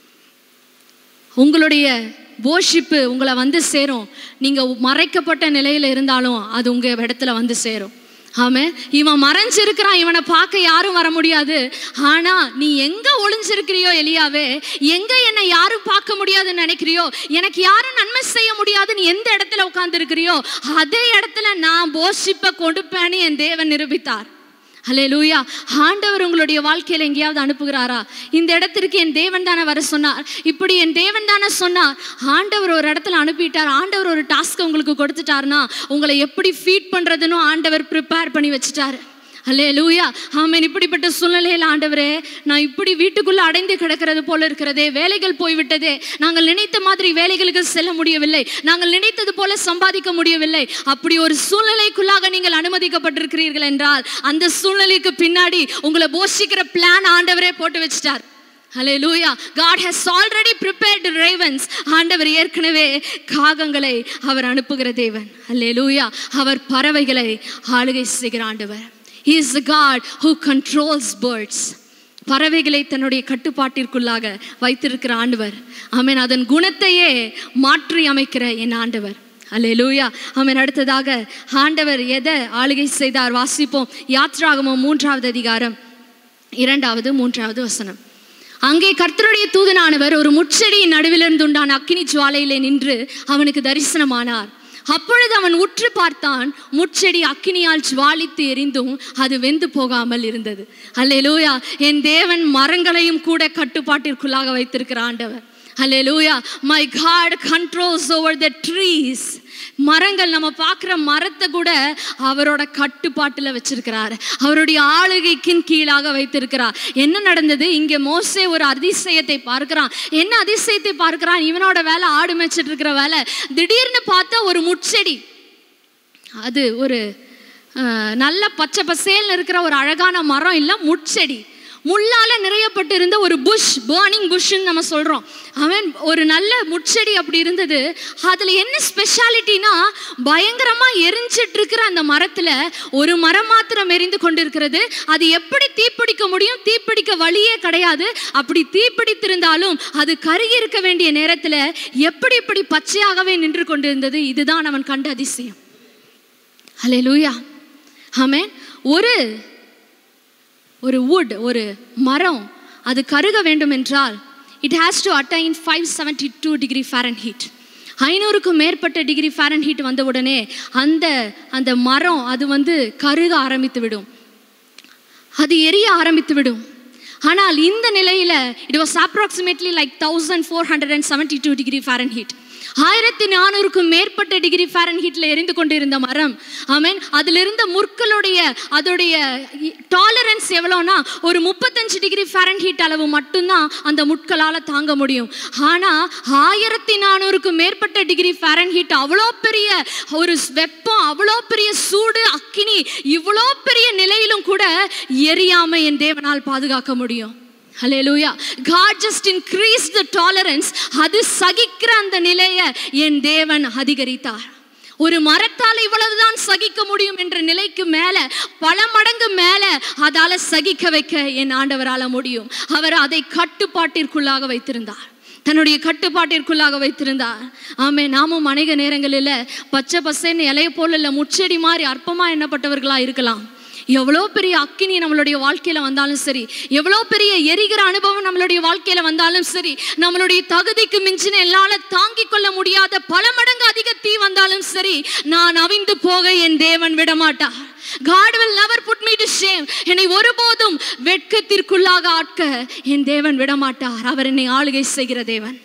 உங்களுடைய போஷிப்பு உங்களை வந்து சேரும் நீங்கள் மறைக்கப்பட்ட நிலையில் இருந்தாலும் அது உங்கள் இடத்துல வந்து சேரும் ஆமே இவன் மறைஞ்சிருக்கிறான் இவனை பார்க்க யாரும் வர முடியாது ஆனா நீ எங்க ஒளிஞ்சிருக்கிறியோ எலியாவே எங்க என்னை யாரும் பார்க்க முடியாதுன்னு நினைக்கிறியோ எனக்கு யாரும் நன்மை செய்ய முடியாதுன்னு எந்த இடத்துல உட்கார்ந்து இருக்கிறியோ அதே இடத்துல நான் போஷிப்பை கொடுப்பேன்னு என் தேவன் நிரூபித்தார் ஹலே லூயா ஆண்டவர் உங்களுடைய வாழ்க்கையில் எங்கேயாவது அனுப்புகிறாரா இந்த இடத்திற்கு என் தேவன் தானே வர சொன்னார் இப்படி என் தேவன் தானே சொன்னார் ஆண்டவர் ஒரு இடத்துல அனுப்பிட்டார் ஆண்டவர் ஒரு டாஸ்க்கை உங்களுக்கு கொடுத்துட்டாருன்னா உங்களை எப்படி ஃபீட் பண்ணுறதுன்னு ஆண்டவர் ப்ரிப்பேர் பண்ணி வச்சுட்டாரு அல்லே லூயா ஆமேன் இப்படிப்பட்ட சூழ்நிலையில் ஆண்டவரே நான் இப்படி வீட்டுக்குள்ள அடைந்து கிடக்கிறது போல இருக்கிறதே வேலைகள் போய்விட்டதே நாங்கள் நினைத்த மாதிரி வேலைகளுக்கு செல்ல முடியவில்லை நாங்கள் நினைத்தது போல சம்பாதிக்க முடியவில்லை அப்படி ஒரு சூழ்நிலைக்குள்ளாக நீங்கள் அனுமதிக்கப்பட்டிருக்கிறீர்கள் என்றால் அந்த சூழ்நிலைக்கு பின்னாடி உங்களை போஷிக்கிற பிளான் ஆண்டவரே போட்டு வச்சிட்டார் ஹalleluya God has already prepared ravens ஆண்டவர் ஏற்கனவே காகங்களை அவர் அனுப்புகிற தேவன் ஹalleluya அவர் பறவைகளை ஆளுகை செய்கிற ஆண்டவர் He is the God who controls birds பறவைகளை தன்னுடைய கட்டுப்பாட்டிற்குள்ளாக வைத்திருக்கிற ஆண்டவர் ஆமென் அதன் குணத்தையே மாற்றி அமைக்கிற என் ஆண்டவர் அல்லேலூயா ஆமென் அடுத்ததாக ஆண்டவர் எதை ஆளுகை செய்தார் வாசிப்போம் யாத்ராகமம் மூன்றாவது அதிகாரம் இரண்டாவது மூன்றாவது வசனம் அங்கே கர்த்தருடைய தூதனானவர் ஒரு முட்செடியின் நடுவிலிருந்து உண்டான அக்கினி ஜுவாலையிலே நின்று அவனுக்கு தரிசனமானார் அப்பொழுது அவன் உற்று பார்த்தான் முட்செடி அக்கினியால் ஜுவாலித்து எரிந்தும் அது வெந்து போகாமல் இருந்தது அல்லேலூயா என் தேவன் மரங்களையும் கூட கட்டுப்பாட்டிற்குள்ளாக வைத்திருக்கிற ஆண்டவர் Hallelujah. My God controls over the trees. மரங்கள் நம்ம பார்க்குற மரத்தை கூட அவரோட கட்டுப்பாட்டில் வச்சிருக்கிறார் அவருடைய ஆளுகைக்கின் கீழாக வைத்திருக்கிறார் என்ன நடந்தது இங்கே மோசே ஒரு அதிசயத்தை பார்க்கிறான் என்ன அதிசயத்தை பார்க்கிறான் இவனோட வேலை ஆடு மேய்ச்சிட்டு இருக்கிற வேலை திடீர்னு பார்த்தா ஒரு முட்செடி அது ஒரு அஹ், நல்ல பச்சை பசேல்னு இருக்கிற ஒரு அழகான மரம் இல்லை முட்செடி முள்ளால நிறையப்பட்டிருந்த ஒரு புஷ் பேர்னிங் புஷ்ன்னு நம்ம சொல்றோம் அவன் ஒரு நல்ல முட்செடி அப்படி இருந்தது அதுல என்ன ஸ்பெஷாலிட்டினா பயங்கரமா எரிஞ்சிட்டு இருக்கிற அந்த மரத்துல ஒரு மரம் மாத்திரம் எரிந்து கொண்டிருக்கிறது அது எப்படி தீப்பிடிக்க முடியும் தீப்பிடிக்க வழியே கிடையாது அப்படி தீப்பிடித்திருந்தாலும் அது கருகி இருக்க வேண்டிய நேரத்துல எப்படி இப்படி பச்சையாகவே நின்று கொண்டிருந்தது இதுதான் அவன் கண்ட அதிசயம் ஹalleluya ஆமென் ஒரு ஒரு wood ஒரு மரம் அது கருக வேண்டும் என்றால் it has to attain five seventy two degree Fahrenheit ஐநூறுக்கும் மேற்பட்ட டிகிரி ஃபேரன் ஹீட் வந்த உடனே அந்த அந்த மரம் அது வந்து கருக ஆரம்பித்து விடும் அது எரிய ஆரம்பித்து விடும் ஆனால் இந்த நிலையில் it was approximately like thousand four hundred and seventy two degree Fahrenheit ஆயிரத்தி நானூறுக்கும் மேற்பட்ட டிகிரி ஃபேரன் ஹீட்ல எரிந்து கொண்டிருந்த மரம் ஆமென் அதில் இருந்த முற்களுடைய அதோடைய டாலரன்ஸ் எவ்வளோனா ஒரு முப்பத்தஞ்சு டிகிரி ஃபேரன் ஹீட் அளவு மட்டும்தான் அந்த முட்களால் தாங்க முடியும் ஆனால் ஆயிரத்தி நானூறுக்கும் மேற்பட்ட டிகிரி ஃபேரன் ஹீட் அவ்வளோ பெரிய ஒரு வெப்பம் அவ்வளோ பெரிய சூடு அக்கினி இவ்வளோ பெரிய நிலையிலும் கூட எரியாம என் தேவனால் பாதுகாக்க முடியும் ஹalleluya God just increased the tolerance அது சகிக்கிற அந்த நிலையை என் தேவன் அதிகரித்தார் ஒரு மரத்தால் இவ்வளவுதான் சகிக்க முடியும் என்ற நிலைக்கு மேல பல மடங்கு மேல அதால சகிக்க வைக்க என் ஆண்டவரால முடியும் அவர் அதை கட்டுப்பாட்டிற்குள்ளாக வைத்திருந்தார் தன்னுடைய கட்டுப்பாட்டிற்குள்ளாக வைத்திருந்தார் ஆமே நாமும் அநேக நேரங்களில் பச்சை பசேன்னு இலைய போல இல்லை முச்செடி மாதிரி அற்பமா எண்ணப்பட்டவர்களா இருக்கலாம் எவ்வளோ பெரிய அக்கினி நம்மளுடைய வாழ்க்கையில வந்தாலும் சரி எவ்வளோ பெரிய எரிகிற அனுபவம் நம்மளுடைய வாழ்க்கையில வந்தாலும் சரி நம்மளுடைய தகுதிக்கு மிஞ்சின என்னால தாங்கிக் கொள்ள முடியாத பல மடங்கு அதிக தீ வந்தாலும் சரி நான் அவிந்து போக என் தேவன் விடமாட்டார் God will never put me to shame என்னை ஒருபோதும் வெட்கத்திற்குள்ளாக ஆட்க என் தேவன் விடமாட்டார் அவர் என்னை ஆளுகை செய்கிற தேவன்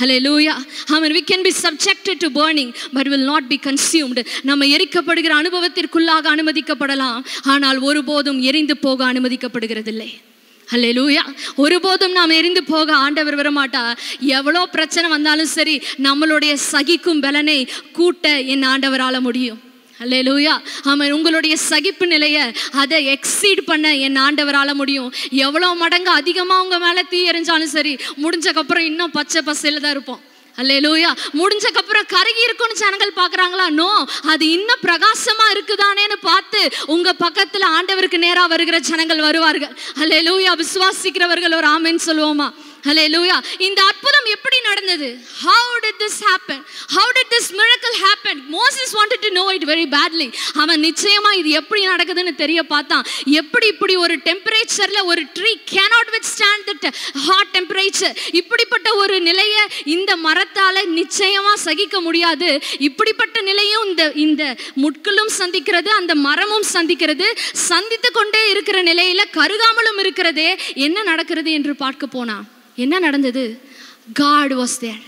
Hallelujah. Amen. We can be subjected to burning, but will not be consumed. நம்ம எரிக்கப்படுகிற அனுபவத்திற்குள்ளாக அனுமதிக்கப்படலாம் ஆனால் ஒருபோதும் எரிந்து போக அனுமதிக்கப்படுகிறதில்லை ஹalleluya ஒருபோதும் நாம் எரிந்து போக ஆண்டவர் வரமாட்டார் எவ்வளோ பிரச்சனை வந்தாலும் சரி நம்மளுடைய சகிக்கும் பலனை கூட்ட என் ஆண்டவரால முடியும் அல்லேலூயா ஆமாம் உங்களுடைய சகிப்பு நிலையை அதை எக்ஸீட் பண்ண என் ஆண்டவரால முடியும் எவ்வளோ மடங்கு அதிகமாக உங்க மேலே தீ எறிஞ்சாலும் சரி முடிஞ்சக்கப்புறம் இன்னும் பச்சை பசையில் தான் இருப்போம் அல்லேலூயா முடிஞ்சக்கப்புறம் கருகி இருக்கும்னு ஜனங்கள் பார்க்குறாங்களா நோ அது இன்னும் பிரகாசமா இருக்குதானேன்னு பார்த்து உங்க பக்கத்துல ஆண்டவருக்கு நேரா வருகிற ஜனங்கள் வருவார்கள் அல்லேலூயா விசுவாசிக்கிறவர்கள் ஒரு ஆமென்னு சொல்லுவோமா ஹalleluya இந்த அற்புதம் எப்படி நடந்தது how did this happen how did this miracle happen moses wanted to know it very badly அவன் நிச்சயமா இது எப்படி நடக்குதுன்னு தெரிய பார்த்தான் எப்படி இப்படி ஒரு டெம்பரேச்சர்ல ஒரு tree cannot withstand that hot temperature இப்படிப்பட்ட ஒரு நிலையை இந்த மரத்தால நிச்சயமா சகிக்க முடியாது இப்படிப்பட்ட நிலையும் இந்த இந்த முட்களும் சந்திக்கிறது அந்த மரமும் சந்திக்கிறது சந்தித்து கொண்டே இருக்கிற நிலையில கருகாமலும் இருக்கிறதே என்ன நடக்கிறது என்று பார்க்க போனான் என்ன நடந்தது God was there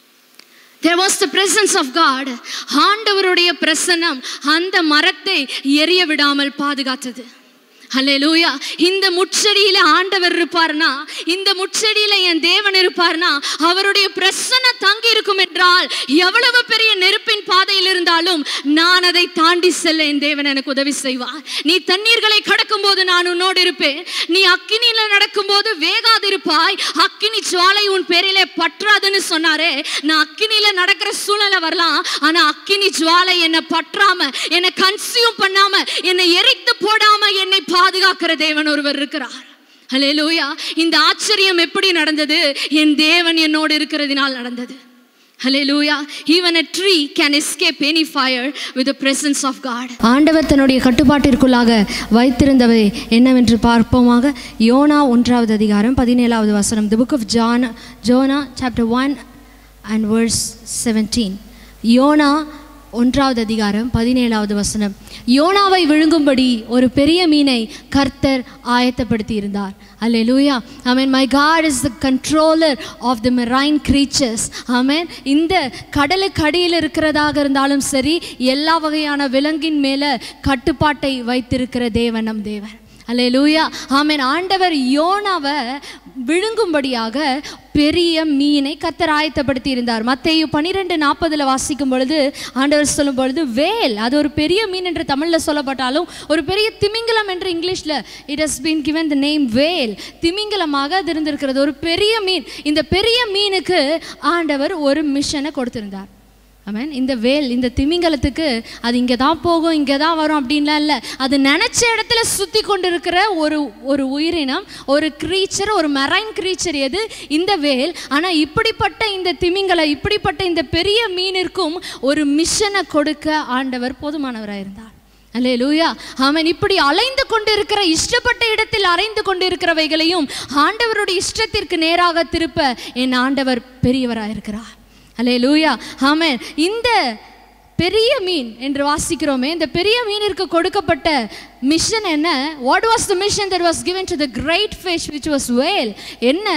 there was the presence of god ஆண்டவருடைய பிரசன்னம் அந்த மரத்தை எரிய விடாமல் பாதுகாத்தது ஹalleluya இந்த முட்செடியில ஆண்டவர் இருப்பார்னா இந்த முட்செடியில என் தேவன் இருப்பார்னா அவருடைய பிரசன்ன தங்கி இருக்கும் என்றால் எவ்வளவு பெரிய நெருப்பின் பாதையில் இருந்தாலும் நான் அதை தாண்டி செல்ல என் தேவன் எனக்கு உதவி செய்வார் நீ தண்ணீர்களை கடக்கும் போது நான் உன்னோடு இருப்பேன் நீ அக்கினியில நடக்கும்போது வேகாதிருப்பாய் அக்கினி ஜுவாலை உன் பேரிலே பற்றாதுன்னு சொன்னாரே நான் அக்கினியில நடக்கிற சூழ்நிலை வரலாம் ஆனா அக்கினி ஜுவாலை என்னை பற்றாம என்னை கன்சியூம் பண்ணாம என்னை எரித்து போடாம என்னை பாதுகாக்கிற தேவன் ஒருவர் இருக்கிறார் ஹalleluya இந்த ஆச்சரியம் எப்படி நடந்தது என் தேவன் என்னோடு இருக்கிறதினால் நடந்தது ஹalleluya even a tree can escape any fire with the presence of god ஆண்டவர் தன்னுடைய கட்டுப்பாட்டிற்குள்ளாக வைத்திருந்தவை என்னவென்று பார்ப்போமாக யோனா ஒன்றாவது அதிகாரம் பதினேழாவது வசனம் the book of John Jonah chapter one and verse seventeen யோனா ஒன்றாவது அதிகாரம் பதினேழாவது வசனம் யோனாவை விழுங்கும்படி ஒரு பெரிய மீனை கர்த்தர் ஆயத்தப்படுத்தி இருந்தார் அல்லேலூயா ஆமென் my God is the controller of the marine creatures ஆமென் இந்த கடலுக்கு அடியில் இருக்கிறதாக இருந்தாலும் சரி எல்லா வகையான விலங்கின் மேலே கட்டுப்பாட்டை வைத்திருக்கிற தேவன் நம் தேவன் அல்லேலூயா ஆமென் ஆண்டவர் யோனாவை விழுங்கும்படியாக பெரிய மீனை கத்தர் ஆயத்தப்படுத்தி இருந்தார் மத்தேயு பன்னிரெண்டு நாற்பதுல வாசிக்கும் பொழுது ஆண்டவர் சொல்லும் பொழுது வேல் அது ஒரு பெரிய மீன் என்று தமிழில் சொல்லப்பட்டாலும் ஒரு பெரிய திமிங்கலம் என்று இங்கிலீஷில் it has been given the name whale திமிங்கலமாக அது இருந்திருக்கிறது ஒரு பெரிய மீன் இந்த பெரிய மீனுக்கு ஆண்டவர் ஒரு மிஷனை கொடுத்திருந்தார் ஆமென் இந்த வேல் இந்த திமிங்கலத்துக்கு அது இங்கே தான் போகும் இங்கே தான் வரும் அப்படின்லாம் இல்லை அது நினச்ச இடத்துல சுற்றி கொண்டு இருக்கிற ஒரு ஒரு உயிரினம் ஒரு க்ரீச்சர் ஒரு மெரைன் க்ரீச்சர் எது இந்த வேல் ஆனால் இப்படிப்பட்ட இந்த திமிங்கல இப்படிப்பட்ட இந்த பெரிய மீனிற்கும் ஒரு மிஷனை கொடுக்க ஆண்டவர் போதுமானவராக இருந்தார் அல்லே லூயா அவன் இப்படி அலைந்து கொண்டிருக்கிற இஷ்டப்பட்ட இடத்தில் அலைந்து கொண்டிருக்கிறவைகளையும் ஆண்டவருடைய இஷ்டத்திற்கு நேராக திருப்ப என் ஆண்டவர் பெரியவராக இருக்கிறார் அல்லே லூயா ஆமென் இந்த பெரிய மீன் என்று வாசிக்கிறோமே இந்த பெரிய மீனிற்கு கொடுக்கப்பட்ட மிஷன் என்ன what was the mission that was given to the great fish which was whale என்ன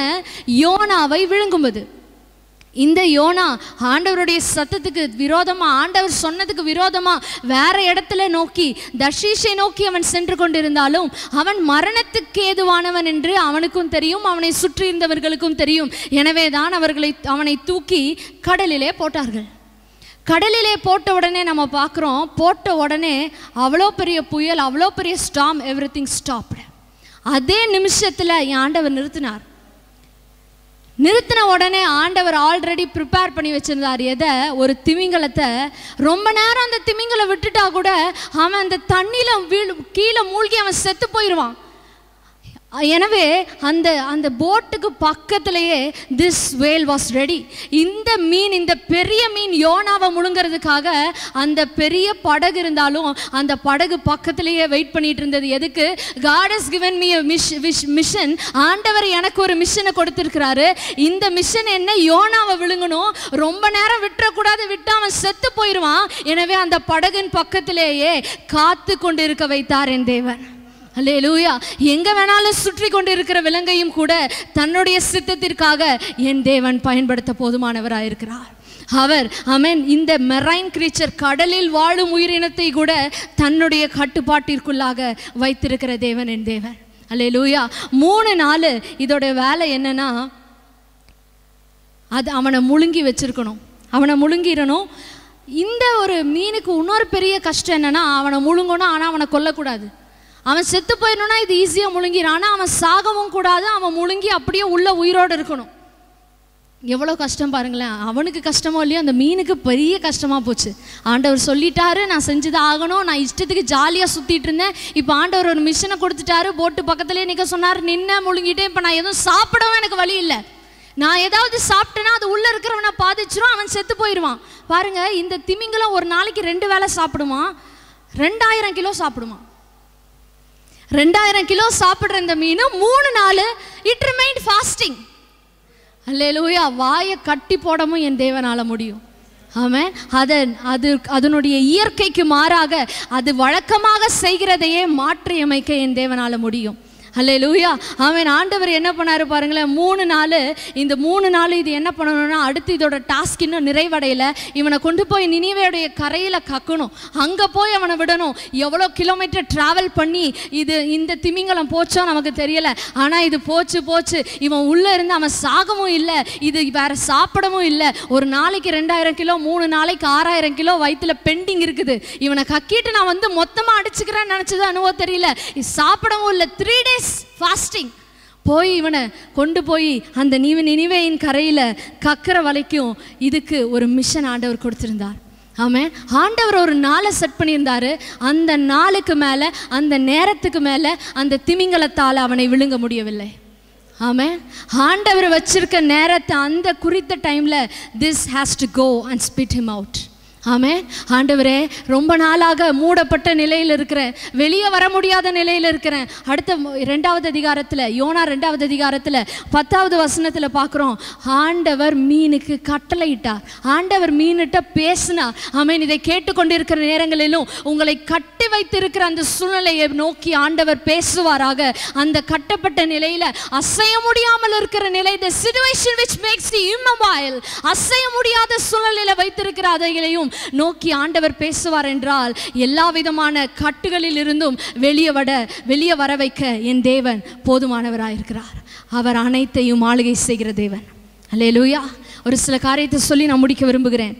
யோனாவை விழுங்குவது இந்த யோனா ஆண்டவருடைய சத்தத்துக்கு விரோதமா ஆண்டவர் சொன்னதுக்கு விரோதமா வேற இடத்துல நோக்கி தர்ஷீஷை நோக்கி அவன் சென்று கொண்டிருந்தாலும் அவன் மரணத்துக்கு ஏதுவானவன் என்று அவனுக்கும் தெரியும் அவனை சுற்றி இருந்தவர்களுக்கும் தெரியும் எனவே தான் அவர்களை அவனை தூக்கி கடலிலே போட்டார்கள் கடலிலே போட்ட உடனே நம்ம பார்க்குறோம் போட்ட உடனே அவ்வளோ பெரிய புயல் அவ்வளோ பெரிய ஸ்டாம் எவ்ரி திங் ஸ்டாப்டு அதே நிமிஷத்தில் என் ஆண்டவர் நிறுத்தினார் நிறுத்தின உடனே ஆண்டவர் ஆல்ரெடி ப்ரிப்பேர் பண்ணி வச்சிருந்தார் எதை ஒரு திமிங்கலத்தை ரொம்ப நேரம் அந்த திமிங்கலை விட்டுட்டா கூட அவன் அந்த தண்ணியில் வீழ் கீழே மூழ்கி அவன் செத்து போயிடுவான் எனவே அந்த அந்த போட்டுக்கு பக்கத்திலேயே திஸ் வேல் வாஸ் ரெடி இந்த மீன் இந்த பெரிய மீன் யோனாவை முழுங்கிறதுக்காக அந்த பெரிய படகு இருந்தாலும் அந்த படகு பக்கத்திலேயே வெயிட் பண்ணிட்டு இருந்தது எதுக்கு God is given me a மிஷ் விஷ் மிஷன் ஆண்டவர் எனக்கு ஒரு மிஷனை கொடுத்துருக்கிறாரு இந்த மிஷன் என்ன யோனாவை விழுங்கணும் ரொம்ப நேரம் விட்டுறக்கூடாது விட்டு அவன் செத்து போயிடுவான் எனவே அந்த படகின் பக்கத்திலேயே காத்து கொண்டு இருக்க வைத்தார் என் தேவன் அல்லேலூயா எங்க வேணாலும் சுற்றி கொண்டு இருக்கிற விலங்கையும் கூட தன்னுடைய சித்தத்திற்காக என் தேவன் பயன்படுத்த போதுமானவராக இருக்கிறார் அவர் அமேன் இந்த மெரைன் கிரீச்சர் கடலில் வாழும் உயிரினத்தை கூட தன்னுடைய கட்டுப்பாட்டிற்குள்ளாக வைத்திருக்கிற தேவன் என் தேவன் அல்லேலூயா மூணு நாள் இதோட வேலை என்னன்னா அது அவனை முழுங்கி வச்சிருக்கணும் அவனை முழுங்கிடணும் இந்த ஒரு மீனுக்கு இன்னொரு பெரிய கஷ்டம் என்னன்னா அவனை முழுங்கணும் ஆனால் அவனை கொல்லக்கூடாது அவன் செத்து போயிடணும்னா இது ஈஸியாக முழுங்கிடும் ஆனால் அவன் சாகவும் கூடாது அவன் முழுங்கி அப்படியே உள்ள உயிரோடு இருக்கணும் எவ்வளோ கஷ்டம் பாருங்களேன் அவனுக்கு கஷ்டமோ இல்லையோ அந்த மீனுக்கு பெரிய கஷ்டமாக போச்சு ஆண்டவர் சொல்லிட்டாரு நான் செஞ்சது ஆகணும் நான் இஷ்டத்துக்கு ஜாலியாக சுற்றிட்டு இருந்தேன் இப்போ ஆண்டவர் ஒரு மிஷினை கொடுத்துட்டாரு போட்டு பக்கத்துலேயே நிற்க சொன்னார் நின்ன முழுங்கிட்டே இப்போ நான் எதுவும் சாப்பிடவும் எனக்கு வழி இல்லை நான் ஏதாவது சாப்பிட்டேன்னா அது உள்ளே இருக்கிறவனை பாதிச்சிரும் அவன் செத்து போயிடுவான் பாருங்க இந்த திமிங்கலம் ஒரு நாளைக்கு ரெண்டு வேளை சாப்பிடுமா ரெண்டாயிரம் கிலோ சாப்பிடுமா ரெண்டாயிரம் கிலோ சாப்பிட்ற இந்த மீன் மூணு நாள் இட் ரிமைண்ட் ஃபாஸ்டிங் அல்லேலூயா வாயை கட்டி போடவும் என் தேவனால முடியும் ஆமென் அதன் அது அதனுடைய இயற்கைக்கு மாறாக அது வழக்கமாக செய்கிறதையே மாற்றி அமைக்க என் தேவனால முடியும் அல்லேலூயா அவன் ஆண்டவர் என்ன பண்ணாரு பாருங்களேன் மூணு நாள் இந்த மூணு நாள் இது என்ன பண்ணணும்னா அடுத்து இதோட டாஸ்க் இன்னும் நிறைவடையல இவனை கொண்டு போய் நினைவையுடைய கரையில் கக்கணும் அங்கே போய் அவனை விடணும் எவ்வளோ கிலோமீட்டர் ட்ராவல் பண்ணி இது இந்த திமிங்கலம் போச்சோ நமக்கு தெரியல ஆனால் இது போச்சு போச்சு இவன் உள்ளே இருந்து அவன் சாகவும் இல்லை இது வேற சாப்பிடவும் இல்லை ஒரு நாளைக்கு ரெண்டாயிரம் கிலோ மூணு நாளைக்கு ஆறாயிரம் கிலோ வயிற்றுல பெண்டிங் இருக்குது இவனை கக்கிட்டு நான் வந்து மொத்தமாக அடிச்சுக்கிறேன்னு நினச்சது அனுபவம் தெரியல இது சாப்பிடவும் இல்லை த்ரீ டேஸ் ஃபாஸ்டிங் போய் இவனை கொண்டு போய் அந்த நிவ நினைவையின் கரையில் கக்கிற வரைக்கும் இதுக்கு ஒரு மிஷன் ஆண்டவர் கொடுத்திருந்தார் ஆமாம் ஆண்டவர் ஒரு நாளை செட் பண்ணியிருந்தாரு அந்த நாளுக்கு மேலே அந்த நேரத்துக்கு மேலே அந்த திமிங்கலத்தால் அவனை விழுங்க முடியவில்லை ஆமாம் ஆண்டவர் வச்சிருக்க நேரத்தை அந்த குறித்த டைமில் this has to go and spit him out ஆமே ஆண்டவரே ரொம்ப நாளாக மூடப்பட்ட நிலையில் இருக்கிறேன் வெளியே வர முடியாத நிலையில் இருக்கிறேன் அடுத்த மு- இரண்டாவது அதிகாரத்தில் யோனா ரெண்டாவது அதிகாரத்தில் பத்தாவது வசனத்தில் பார்க்குறோம் ஆண்டவர் மீனுக்கு கட்டளையிட்டார் ஆண்டவர் மீனிட்ட பேசினார் ஆமென் இதை கேட்டுக்கொண்டிருக்கிற நேரங்களிலும் உங்களை கட்டி வைத்திருக்கிற அந்த சூழ்நிலையை நோக்கி ஆண்டவர் பேசுவாராக அந்த கட்டப்பட்ட நிலையில் அசைய முடியாமல் இருக்கிற நிலை the situation which makes you immobile அசைய முடியாத சூழ்நிலையில வைத்திருக்கிற அதைகளையும் நோக்கி ஆண்டவர் பேசுவார் என்றால் எல்லா விதமான கட்டுகளில் இருந்தும் வெளியே வட வெளியே வர வைக்க என் தேவன் போதுமானவராயிருக்கிறார் அவர் அனைத்தையும் ஆளுகை செய்கிற தேவன் அல்லேலூயா ஒரு சில காரியத்தை சொல்லி நான் முடிக்க விரும்புகிறேன்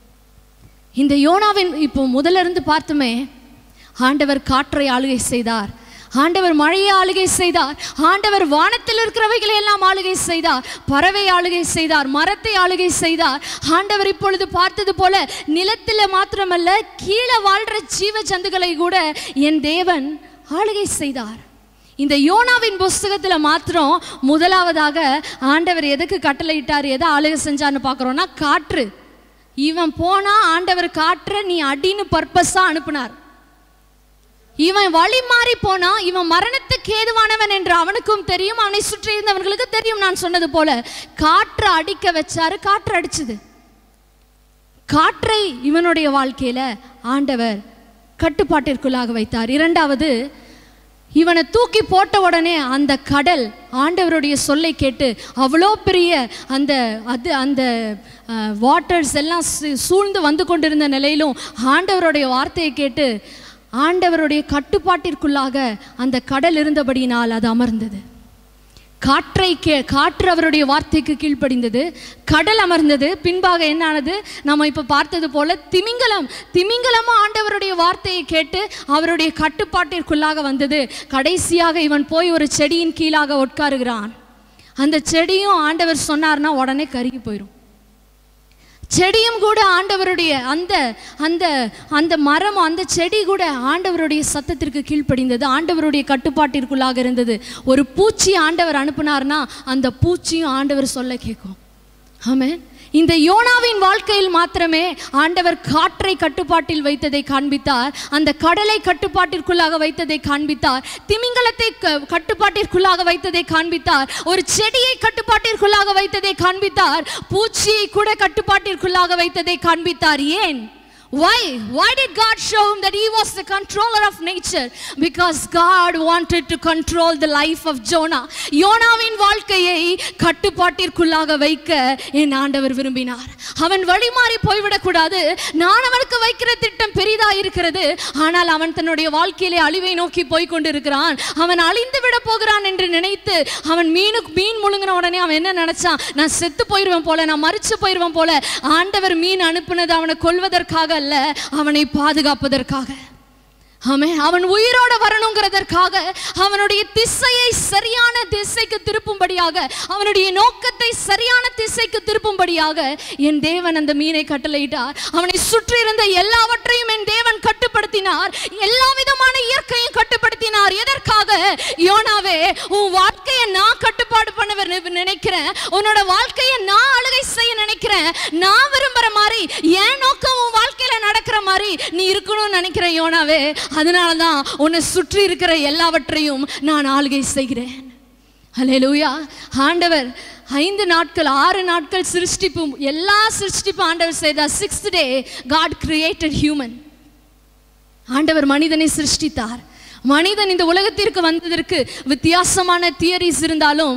இந்த யோனாவின் இப்போ முதல்ல இருந்து பார்த்தோமே ஆண்டவர் காற்றை ஆளுகை செய்தார் ஆண்டவர் மழையை ஆளுகை செய்தார் ஆண்டவர் வானத்தில் இருக்கிறவைகளை எல்லாம் ஆளுகை செய்தார் பறவை ஆளுகை செய்தார் மரத்தை ஆளுகை செய்தார் ஆண்டவர் இப்பொழுது பார்த்தது போல நிலத்தில் மாத்திரமல்ல கீழே வாழ்ற ஜீவ ஜந்துக்களை கூட என் தேவன் ஆளுகை செய்தார் இந்த யோனாவின் புஸ்தகத்தில் மாத்திரம் முதலாவதாக ஆண்டவர் எதுக்கு கட்டளையிட்டார் எதை ஆளுகை செஞ்சான்னு பார்க்குறோன்னா காற்று இவன் போனா ஆண்டவர் காற்ற நீ அடின்னு பர்பஸா அனுப்புனார் இவன் வழி மாறி போனா இவன் மரணத்துக்கு ஏதுவானவன் என்று அவனுக்கும் தெரியும் அவனை சுற்றி இருந்தவர்களுக்கு தெரியும் நான் சொன்னது போல காற்று அடிக்க வச்சாரு காற்று அடிச்சது காற்றை இவனுடைய வாழ்க்கையில ஆண்டவர் கட்டுப்பாட்டிற்குள்ளாக வைத்தார் இரண்டாவது இவனை தூக்கி போட்ட உடனே அந்த கடல் ஆண்டவருடைய சொல்லை கேட்டு அவ்வளோ பெரிய அந்த அது அந்த வாட்டர்ஸ் எல்லாம் சூ- சூழ்ந்து வந்து கொண்டிருந்த நிலையிலும் ஆண்டவருடைய வார்த்தையை கேட்டு ஆண்டவருடைய கட்டுப்பாட்டிற்குள்ளாக அந்த கடல் இருந்தபடியினால் அது அமர்ந்தது காற்றை கே காற்று அவருடைய வார்த்தைக்கு கீழ்ப்படிந்தது கடல் அமர்ந்தது பின்பாக என்ன ஆனது நம்ம இப்போ பார்த்தது போல திமிங்கலம் திமிங்கலமும் ஆண்டவருடைய வார்த்தையை கேட்டு அவருடைய கட்டுப்பாட்டிற்குள்ளாக வந்தது கடைசியாக இவன் போய் ஒரு செடியின் கீழாக உட்காருகிறான் அந்த செடியும் ஆண்டவர் சொன்னார்னா உடனே கருகி போயிடும் செடியும் கூட ஆண்டவருடைய அந்த அந்த அந்த மரம் அந்த செடி கூட ஆண்டவருடைய சத்தத்திற்கு கீழ்ப்படிந்தது ஆண்டவருடைய கட்டுப்பாட்டிற்குள்ளாக இருந்தது ஒரு பூச்சி ஆண்டவர் அனுப்புனார்னா அந்த பூச்சியும் ஆண்டவர் சொல்ல கேட்கும் ஆமென் இந்த யோனாவின் வாழ்க்கையில் மாத்திரமே ஆண்டவர் காற்றை கட்டுப்பாட்டில் வைத்ததை காண்பித்தார் அந்த கடலை கட்டுப்பாட்டிற்குள்ளாக வைத்ததை காண்பித்தார் திமிங்கலத்தை க- கட்டுப்பாட்டிற்குள்ளாக வைத்ததை காண்பித்தார் ஒரு செடியை கட்டுப்பாட்டிற்குள்ளாக வைத்ததை காண்பித்தார் பூச்சியை கூட கட்டுப்பாட்டிற்குள்ளாக வைத்ததை காண்பித்தார் ஏன் Why? Why did God show him that he was the controller of nature? Because God wanted to control the life of Jonah. யோனாவின் வாழ்க்கையை கட்டுப்பாட்டிற்குள்ளாக வைக்க என் ஆண்டவர் விரும்பினார் அவன் வழிமாறி போய்விடக்கூடாது நான் அவனுக்கு வைக்கிற திட்டம் பெரிதா இருக்கிறது ஆனால் அவன் தன்னுடைய வாழ்க்கையிலே அழிவை நோக்கி போய் கொண்டிருக்கிறான் அவன் அழிந்து விட போகிறான் என்று நினைத்து அவன் மீனுக்கு மீன் முழுங்கின உடனே அவன் என்ன நினைச்சான் நான் செத்து போயிருவேன் போல நான் மறிச்சு போயிருவேன் போல ஆண்டவர் மீன் அனுப்புனது அவனை கொல்வதற்காக அல்ல அவனை பாதுகாப்பதற்காக ஆமென் அவன் உயிரோட வரணுங்கிறதற்காக அவனுடைய திசையை சரியான திசைக்கு திருப்பும்படியாக அவனுடைய நோக்கத்தை சரியான திசைக்கு திருப்பும்படியாக என் தேவன் அந்த மீனை கட்டளையிட்டார் அவனை சுற்றி இருந்த எல்லாவற்றையும் என் தேவன் கட்டுப்படுத்தினார் எல்லா விதமான இயற்கையும் கட்டுப்படுத்தினார் எதற்காக யோனாவே உன் வாழ்க்கையை நான் கட்டுப்பாடு பண்ண விரு- நினைக்கிறேன் உன்னோட வாழ்க்கையை நான் ஆளுகை செய்ய நினைக்கிறேன் நான் விரும்புற மாதிரி என் நோக்கம் உன் வாழ்க்கையில நடக்கிற மாதிரி நீ இருக்கணும்னு நினைக்கிறேன் யோனாவே அதனால தான் உன்னை சுற்றி இருக்கிற எல்லாவற்றையும் நான் ஆளுகை செய்கிறேன் ஹalleluya ஆண்டவர் ஐந்து நாட்கள் ஆறு நாட்கள் சிருஷ்டிப்பும் எல்லா சிருஷ்டிப்பும் ஆண்டவர் செய்தார் sixth day God created human ஆண்டவர் மனிதனை சிருஷ்டித்தார் மனிதன் இந்த உலகத்திற்கு வந்ததற்கு வித்தியாசமான தியரிஸ் இருந்தாலும்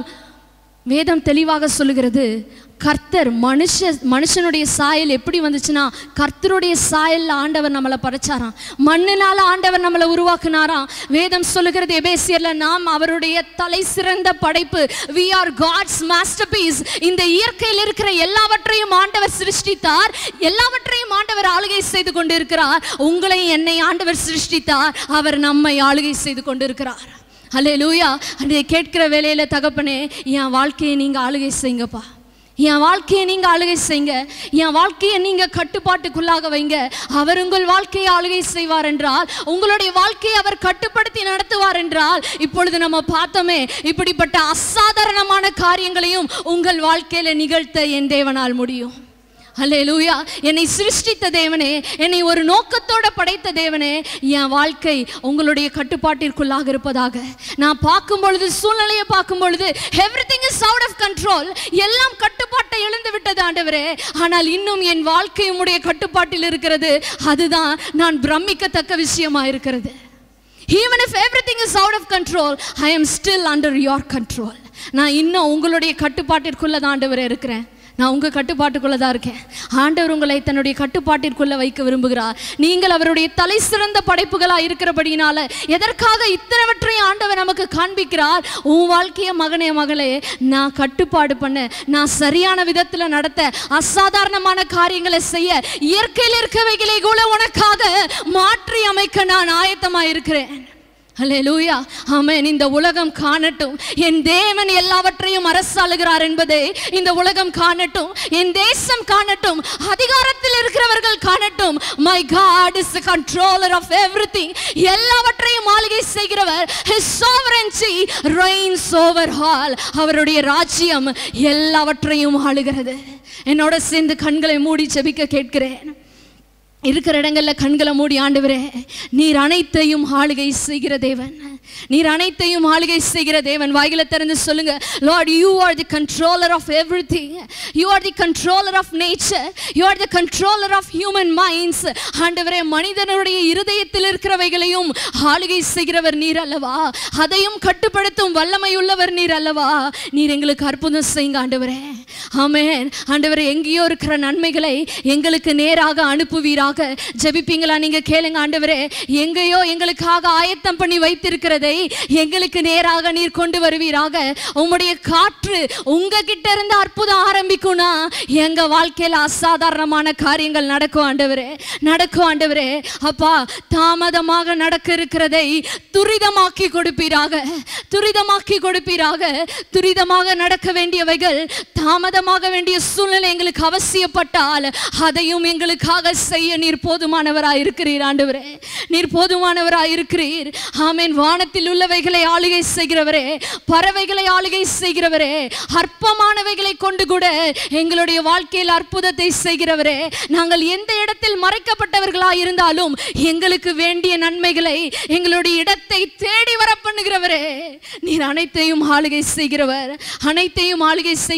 வேதம் தெளிவாக சொல்லுகிறது கர்த்தர் மனுஷ மனுஷனுடைய சாயல் எப்படி வந்துச்சுன்னா கர்த்தருடைய சாயல்ல ஆண்டவர் நம்மளை படைச்சாராம் மண்ணினால ஆண்டவர் நம்மளை உருவாக்குனாராம் வேதம் சொல்லுகிறது எபேசியர்ல நாம் அவருடைய தலை சிறந்த படைப்பு வி ஆர் காட்ஸ் மாஸ்டர்பீஸ் இந்த இயற்கையில் இருக்கிற எல்லாவற்றையும் ஆண்டவர் சிருஷ்டித்தார் எல்லாவற்றையும் ஆண்டவர் ஆளுகை செய்து கொண்டிருக்கிறார் உங்களை என்னை ஆண்டவர் சிருஷ்டித்தார் அவர் நம்மை ஆளுகை செய்து கொண்டிருக்கிறார் அல்லே லூயா அன்றைய கேட்கிற வேலையில தகப்பனே என் வாழ்க்கையை நீங்க ஆளுகை செய்யுங்கப்பா என் வாழ்க்கையை நீங்க ஆளுகை செய்யுங்க என் வாழ்க்கையை நீங்க கட்டுப்பாட்டுக்குள்ளாக வைங்க அவர் உங்கள் வாழ்க்கையை ஆளுகை செய்வார் என்றால் உங்களுடைய வாழ்க்கையை அவர் கட்டுப்படுத்தி நடத்துவார் என்றால் இப்பொழுது நம்ம பார்த்தோமே இப்படிப்பட்ட அசாதாரணமான காரியங்களையும் உங்கள் வாழ்க்கையில நிகழ்த்த என் தேவனால் முடியும் அல்லேலூயா என்னை சிருஷ்டித்த தேவனே என்னை ஒரு நோக்கத்தோட படைத்த தேவனே என் வாழ்க்கை உங்களுடைய கட்டுப்பாட்டிற்குள்ளாக இருப்பதாக நான் பார்க்கும் பொழுது சூழ்நிலையை பார்க்கும் பொழுது everything is out of control எல்லாம் கட்டுப்பாட்டை இழந்து விட்டது ஆண்டவரே ஆனால் இன்னும் என் வாழ்க்கை உம்முடைய கட்டுப்பாட்டில் இருக்கிறது அதுதான் நான் பிரமிக்கத்தக்க விஷயமா இருக்கிறது even if everything is out of control I am still under your control நான் இன்னும் உங்களுடைய கட்டுப்பாட்டிற்குள்ள தான் ஆண்டவரே இருக்கிறேன் நான் உங்கள் கட்டுப்பாட்டுக்குள்ளே தான் இருக்கேன் ஆண்டவர் உங்களை தன்னுடைய கட்டுப்பாட்டிற்குள்ளே வைக்க விரும்புகிறார் நீங்கள் அவருடைய தலை சிறந்த படைப்புகளாக இருக்கிறபடியினால எதற்காக இத்தனைவற்றையும் ஆண்டவர் நமக்கு காண்பிக்கிறார் உன் வாழ்க்கைய மகனே மகளே நான் கட்டுப்பாடு பண்ண நான் சரியான விதத்தில் நடத்த அசாதாரணமான காரியங்களை செய்ய இயற்கையில் இருக்கவைகளை கூட உனக்காக மாற்றி அமைக்க நான் ஆயத்தமாக இருக்கிறேன் ஹalleluya ஆமென் இந்த உலகம் காணட்டும் என் தேவன் எல்லாவற்றையும் அரசாளுகிறார் என்பதை இந்த உலகம் காணட்டும் என் தேசம் காணட்டும் அதிகாரத்தில் இருக்கிறவர்கள் காணட்டும் my God is the controller of everything எல்லாவற்றையும் ஆளுகை செய்கிறவர் his sovereignty reigns over all அவருடைய ராஜ்யம் எல்லாவற்றையும் ஆளுகிறது என்னோட சேர்ந்து கண்களை மூடி ஜெபிக்க கேட்கிறேன் இருக்கிற இடங்கள்ல கண்களை மூடி ஆண்டவரே நீர் அனைத்தையும் ஆளுகை செய்கிற தேவன் நீர் அனைத்தையும் ஆளுகை செய்கிற தேவன் வாயில திறந்து சொல்லுங்க Lord you are the controller of everything you are the controller of nature you are the controller of human minds ஆண்டவரே மனிதனுடைய இருதயத்தில் இருக்கிறவைகளையும் ஆளுகை செய்கிறவர் நீர் அல்லவா அதையும் கட்டுப்படுத்தும் வல்லமை உள்ளவர் நீர் அல்லவா நீர் எங்களுக்கு அற்புதம் செய்யுங்க ஆண்டவரே ஆமென் ஆண்டவரே எங்கேயோ இருக்கிற நன்மைகளை எங்களுக்கு நேராக அனுப்புவீராக ஜெபிப்பீங்களா நீங்க கேளுங்க ஆண்டவரே எங்கேயோ எங்களுக்காக ஆயத்தம் பண்ணி வைத்திருக்கிறதை எங்களுக்கு நேராக நீர் கொண்டு வருவீராக உம்முடைய காற்று உங்க கிட்ட இருந்து அற்புதம் ஆரம்பிக்கும்னா எங்க வாழ்க்கையில அசாதாரணமான காரியங்கள் நடக்கும் ஆண்டவரே நடக்கும் ஆண்டவரே அப்பா தாமதமாக நடக்க இருக்கிறதை துரிதமாக்கி கொடுப்பீராக துரிதமாக்கி கொடுப்பீராக துரிதமாக நடக்க வேண்டியவைகள் தாமதமாக வேண்டிய சூழ்நிலை எங்களுக்கு அவசியப்பட்டால் அதையும் எங்களுக்காக செய்ய நீர் போதுமானவராய் இருக்கிறீர் ஆண்டவரே நீர் போதுமானவராய் இருக்கிறீர் ஆமென் வானத்தில் உள்ளவைகளை ஆளுகை செய்கிறவரே பறவைகளை ஆளுகை செய்கிறவரே அற்பமானவைகளை கொண்டு கூட எங்களுடைய வாழ்க்கையில் அற்புதத்தை செய்கிறவரே நாங்கள் எந்த இடத்தில் மறைக்கப்பட்டவர்களாய் இருந்தாலும் எங்களுக்கு வேண்டிய நன்மைகளை எங்களுடைய இடத்தை தேடி வர பண்ணுகிறவரே நீர் அனைத்தையும் ஆளுகை செய்கிறவர் அனைத்தையும் ஆளுகை செய்கிறவர்